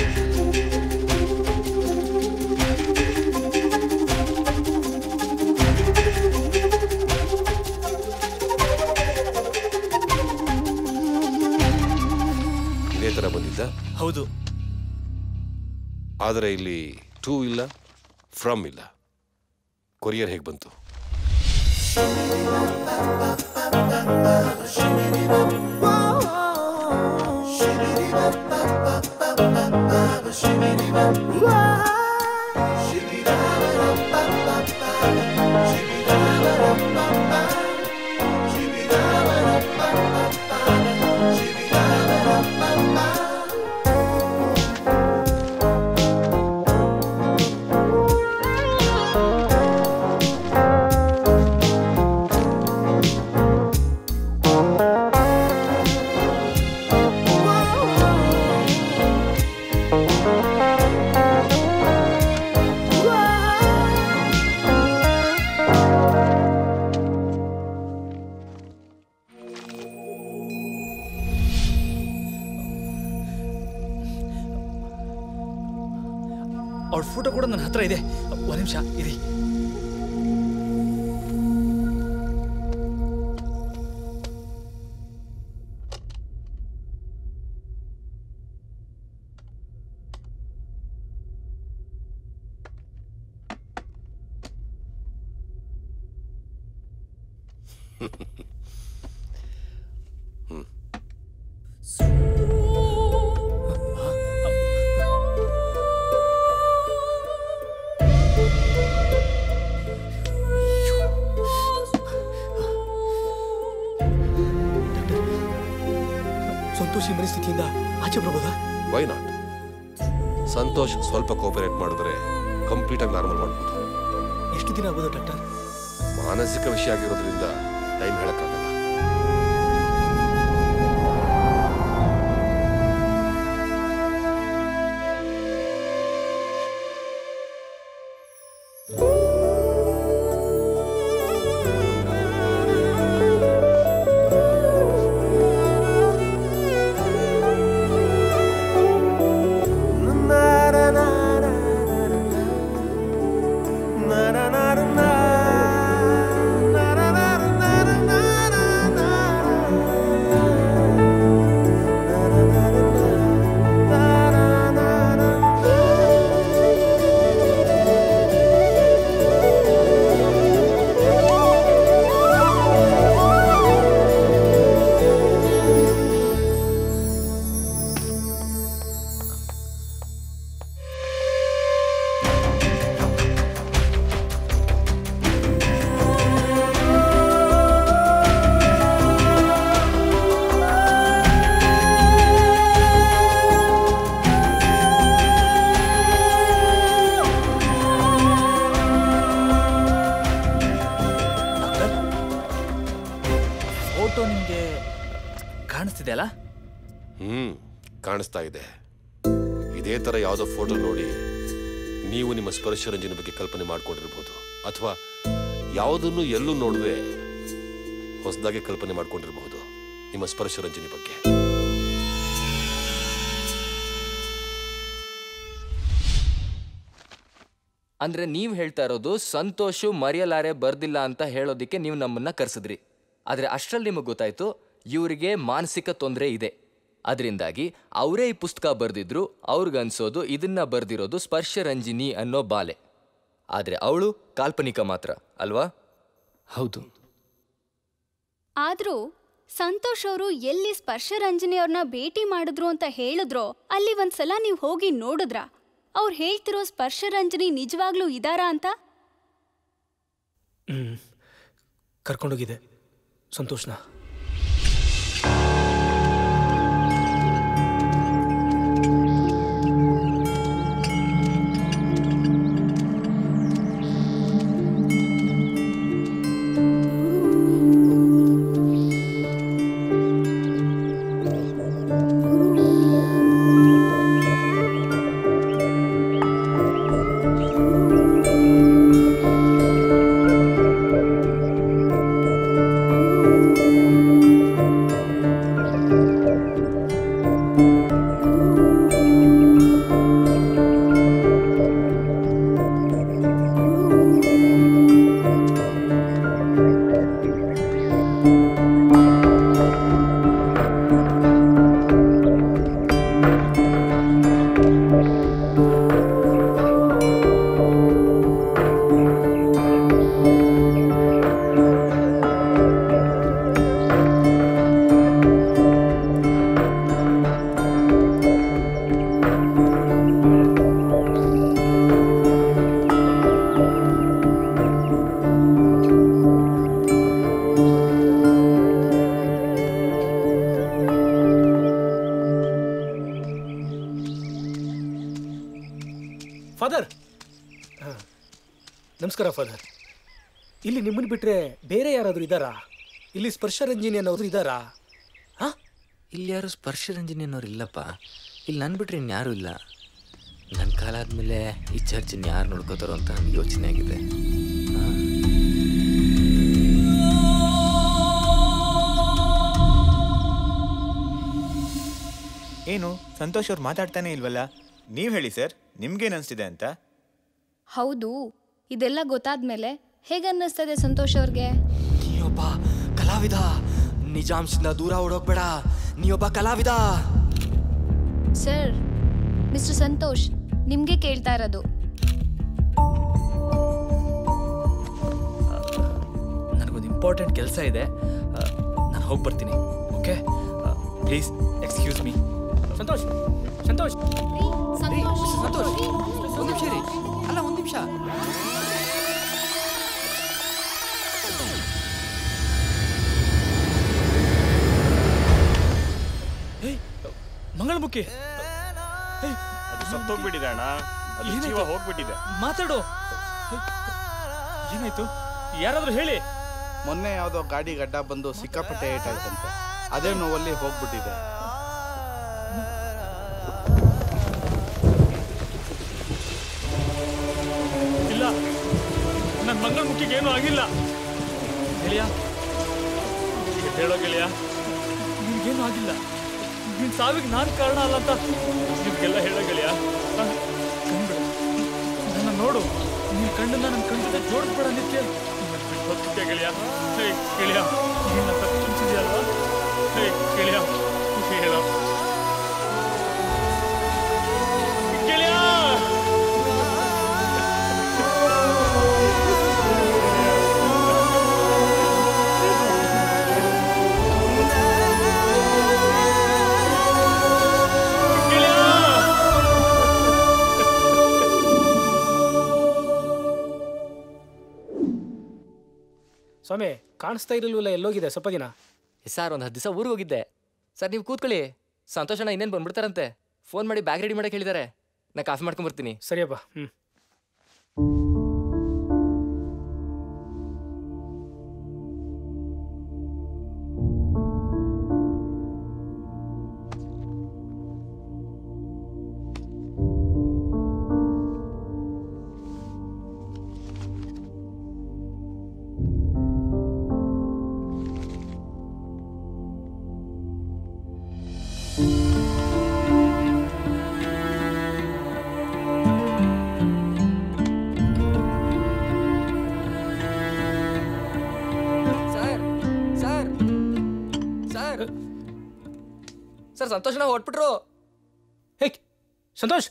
ಇದೇ ಥರ ಬಂದಿದ್ದ ಹೌದು ಆದರೆ ಇಲ್ಲಿ ಟೂ ಇಲ್ಲ ಫ್ರಮ್ ಇಲ್ಲ ಕೊರಿಯರ್ ಹೇಗೆ ಬಂತು ಅವಳ ಫೋಟೋ ಕೂಡ ನನ್ನ ಹತ್ರ ಇದೆ ಒಂದು ನಿಮಿಷ ಇರಿ ಸಂತೋಷಿ ಮನಸ್ಥಿತಿಯಿಂದ ಆಚೆ ಬರ್ಬೋದಾ ವೈ ನಾಟ್ ಸಂತೋಷ್ ಸ್ವಲ್ಪ ಕೋಪರೇಟ್ ಮಾಡಿದ್ರೆ ಕಂಪ್ಲೀಟ್ ಆಗಿ ನಾರ್ಮಲ್ ಮಾಡ್ಬೋದು ಎಷ್ಟು ದಿನ ಆಗ್ಬೋದು ಡಾಕ್ಟರ್ ಮಾನಸಿಕ ವಿಷಯ ಆಗಿರೋದ್ರಿಂದ ಟೈಮ್ ಹೇಳಕ್ಕಾಗಲ್ಲ ಫೋಟೋ ನಿಮಗೆ ಕಾಣಿಸ್ತಿದೆ ಅಲ್ಲ ಹ್ಮ್ ಕಾಣಿಸ್ತಾ ಇದೆ ಇದೇ ತರ ಯಾವುದೋ ಫೋಟೋ ನೋಡಿ ನೀವು ನಿಮ್ಮ ಸ್ಪರ್ಶ ರಂಜನೆ ಬಗ್ಗೆ ಕಲ್ಪನೆ ಮಾಡ್ಕೊಂಡಿರ್ಬೋದು ಅಥವಾ ಯಾವುದನ್ನು ಎಲ್ಲೂ ನೋಡದೆ ಹೊಸದಾಗಿ ಕಲ್ಪನೆ ಮಾಡ್ಕೊಂಡಿರಬಹುದು ನಿಮ್ಮ ಸ್ಪರ್ಶ ರಂಜನೆ ಬಗ್ಗೆ ಅಂದ್ರೆ ನೀವು ಹೇಳ್ತಾ ಇರೋದು ಸಂತೋಷು ಮರೆಯಲಾರೆ ಬರ್ದಿಲ್ಲ ಅಂತ ಹೇಳೋದಿಕ್ಕೆ ನೀವು ನಮ್ಮನ್ನ ಕರೆಸಿದ್ರಿ ಆದ್ರೆ ಅಷ್ಟರಲ್ಲಿ ನಿಮಗೆ ಗೊತ್ತಾಯ್ತು ಇವರಿಗೆ ಮಾನಸಿಕ ತೊಂದರೆ ಇದೆ ಅದರಿಂದಾಗಿ ಅವರೇ ಈ ಪುಸ್ತಕ ಬರೆದಿದ್ರು ಅವ್ರಿಗನ್ಸೋದು ಇದನ್ನ ಬರ್ದಿರೋದು ಸ್ಪರ್ಶರಂಜಿನಿ ಅನ್ನೋ ಬಾಲೆ ಆದ್ರೆ ಅವಳು ಕಾಲ್ಪನಿಕ ಮಾತ್ರ ಅಲ್ವಾ ಹೌದು ಆದ್ರೂ ಸಂತೋಷ್ ಅವರು ಎಲ್ಲಿ ಸ್ಪರ್ಶರಂಜನಿ ಅವ್ರನ್ನ ಭೇಟಿ ಮಾಡಿದ್ರು ಅಂತ ಹೇಳಿದ್ರೋ ಅಲ್ಲಿ ಒಂದ್ಸಲ ನೀವು ಹೋಗಿ ನೋಡಿದ್ರ ಅವ್ರು ಹೇಳ್ತಿರೋ ಸ್ಪರ್ಶರಂಜನಿ ನಿಜವಾಗ್ಲೂ ಇದಾರಾ ಅಂತ ಹ್ಮ್ ಕರ್ಕೊಂಡೋಗಿದೆ ಸಂತೋಷ್ನ ನಮಸ್ಕಾರ ಫಾದರ್ ಇಲ್ಲಿ ನಿಮ್ಮನ್ನು ಬಿಟ್ರೆ ಬೇರೆ ಯಾರಾದರೂ ಇದ್ದಾರಾ ಇಲ್ಲಿ ಸ್ಪರ್ಶರಂಜಿನಿ ಅನ್ನೋರು ಇದ್ದಾರಾ ಇಲ್ಲಿ ಯಾರು ಸ್ಪರ್ಶರಂಜನಿ ಅನ್ನೋರು ಇಲ್ಲಪ್ಪ ಇಲ್ಲಿ ನನ್ನ ಬಿಟ್ರೆ ಇನ್ಯಾರೂ ಇಲ್ಲ ನನ್ನ ಕಾಲ ಆದಮೇಲೆ ಈ ಚರ್ಚನ್ನ ಯಾರು ನೋಡ್ಕೋತಾರೋ ಅಂತ ನನಗೆ ಯೋಚನೆ ಆಗಿದೆ ಏನು ಸಂತೋಷ್ ಅವ್ರು ಮಾತಾಡ್ತಾನೆ ಇಲ್ವಲ್ಲ ನೀವು ಹೇಳಿ ಸರ್ ನಿಮ್ಗೇನು ಅನಿಸ್ತಿದೆ ಅಂತ ಹೌದು ಇದೆಲ್ಲ ಗೊತ್ತಾದ್ಮೇಲೆ ಹೇಗನ್ನಿಸ್ತದೆ ಸಂತೋಷ್ ಅವ್ರಿಗೆ ನೀವೊಬ್ಬ ಕಲಾವಿದ ನಿಜಾಂಶದಿಂದ ದೂರ ಓಡೋಗ್ಬೇಡ ನೀವೊಬ್ಬ ಕಲಾವಿದ ಸರ್ ಮಿಸ್ಟರ್ ಸಂತೋಷ್ ನಿಮ್ಗೆ ಕೇಳ್ತಾ ಇರೋದು ನನಗೊಂದು ಇಂಪಾರ್ಟೆಂಟ್ ಕೆಲಸ ಇದೆ ನಾನು ಹೋಗಿ ಬರ್ತೀನಿ okay please excuse me Santosh Santosh Santosh ಒಂದು ನಿಮಿಷ ರೀ ಅಲ್ಲ ಒಂದು ನಿಮಿಷ ಮಂಗಳಮುಖಿ ಅದು ಸತ್ತೋಗ್ಬಿಟ್ಟಿದೆ ಅಣ್ಣ ಅದು ಜೀವ ಹೋಗ್ಬಿಟ್ಟಿದೆ ಮಾತಾಡು ಏನಾಯ್ತು ಯಾರಾದ್ರೂ ಹೇಳಿ ಮೊನ್ನೆ ಯಾವುದೋ ಗಾಡಿ ಗಡ್ಡ ಬಂದು ಸಿಕ್ಕಾಪಟ್ಟೆ ಏಟಾಯ್ತಂತೆ ಅದೇ ನೋವಲ್ಲಿ ಹೋಗ್ಬಿಟ್ಟಿದೆ ಇಲ್ಲ ನನ್ನ ಮಂಗಳಮುಖಿಗೆ ಏನೂ ಆಗಿಲ್ಲ ಗೆಳೆಯ ಈಗ ಹೇಳೋ ಗೆಳೆಯ ನಿಮ್ಗೇನು ಆಗಿಲ್ಲ ನಿನ್ ಸಾವಿಗೆ ನಾನು ಕಾರಣ ಅಲ್ಲ ಅಂತ ನಿಮ್ಗೆಲ್ಲ ಹೇಳೋ ಗೆಳೆಯ ಆ, ಕಣ್ಬಿಡು ನನ್ನ ನೋಡು ನಿನ್ ಕಣ್ಣನ್ನ ನನ್ನ ಕಣ್ಣಿಂದ ಜೋಡಿಸ್ಬೇಡ ನಿತ್ಯ ನಿನ್ನ ಬಿಟ್ಟು ಹೋಗ್ತಿದ್ದೆ ಗೆಳೆಯ ಹೇ ಗೆಳೆಯ ನಿನ್ನ ತಪ್ಪಿಸಿದ್ಯಲ್ವಾ ಹೇ ಗೆಳೆಯ ಹೇಳೋ ಗೆಳೆಯ ಸ್ವಾಮಿ ಕಾಣಿಸ್ತಾ ಇರಲಿಲ್ಲ ಎಲ್ಲೋಗಿದೆ ಸ್ವಲ್ಪ ದಿನ ಸರ್ ಒಂದು ಹತ್ತು ದಿವಸ ಊರಿಗೆ ಹೋಗಿದ್ದೆ ಸರ್ ನೀವು ಕೂತ್ಕೊಳ್ಳಿ ಸಂತೋಷನ ಇನ್ನೇನು ಬಂದ್ಬಿಡ್ತಾರಂತೆ ಫೋನ್ ಮಾಡಿ ಬ್ಯಾಗ್ ರೆಡಿ ಮಾಡಕ್ಕೆ ಹೇಳಿದ್ದಾರೆ ನಾ ಕಾಫಿ ಮಾಡ್ಕೊಂಬರ್ತೀನಿ ಸರಿಯಪ್ಪ ಹ್ಞೂ ಸರ್ ಸರ್ ಸರ್ ಸರ್ ಸಂತೋಷನ ಹೊಟ್ಬಿಟ್ರು ಹೇ ಸಂತೋಷ್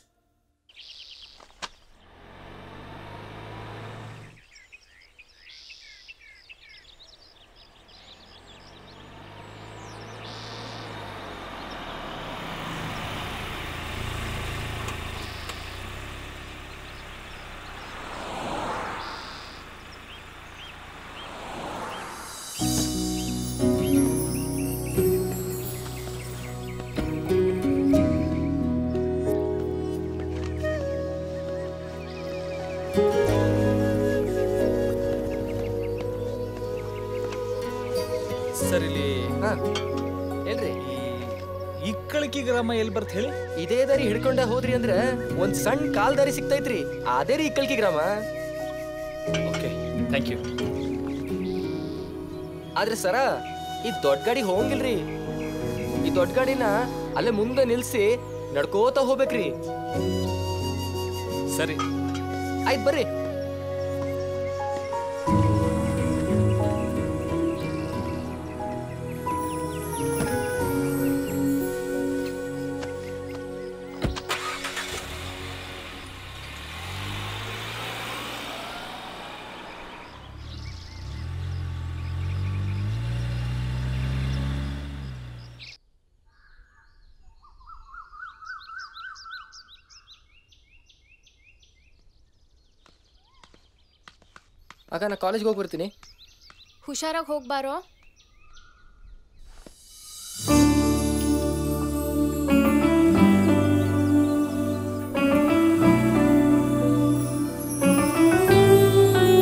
ಸರ್ ಇಲ್ಲಿ ಹೇಳ್ರಿ ಇಕ್ಕಳಕಿ ಗ್ರಾಮ ಎಲ್ಲಿ ಬರ್ತ ಹೇಳಿ ಇದೇ ದಾರಿ ಹಿಡ್ಕೊಂಡೆ ಹೋದ್ರಿ ಅಂದ್ರೆ ಒಂದ್ ಸಣ್ಣ ಕಾಲ್ ದಾರಿ ಸಿಗ್ತೈತ್ರಿ ಅದೇ ರೀ ಇಕ್ಕಲ್ಕಿ ಗ್ರಾಮ ಓಕೆ ಥ್ಯಾಂಕ್ ಯು ಆದ್ರೆ ಸರ ಈ ದೊಡ್ಡ ಗಾಡಿ ಹೋಗಂಗಿಲ್ರಿ ಈ ದೊಡ್ಡ ಗಾಡಿನ ಅಲ್ಲೇ ಮುಂದೆ ನಿಲ್ಸಿ ನಡ್ಕೋತ ಹೋಗ್ಬೇಕ್ರಿ ಸರಿ ಆಯ್ತು ಬರ್ರಿ ಅಕ್ಕ ನಾ ಕಾಲೇಜ್ಗೆ ಹೋಗಿ ಬರ್ತೀನಿ ಹುಷಾರಾಗಿ ಹೋಗ್ಬಾರೋ ಆ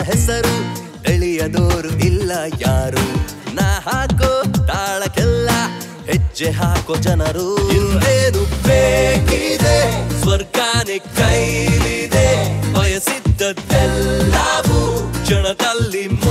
ಹೆಸರು ಎಳಿಯದೋರು ಇಲ್ಲ ಯಾರು ನಾ ಹಾಕೋ ತಾಳಕ್ಕೆಲ್ಲ ಹೆಜ್ಜೆ ಹಾಕೋ ಜನರು ಇನ್ನೇನು ಬೇಕಿದೆ ಸ್ವರ್ಗಾನೆ ಕೈಲಿದೆ ಬಯಸಿದ್ದೆಲ್ಲವೂ ಕ್ಷಣದಲ್ಲಿ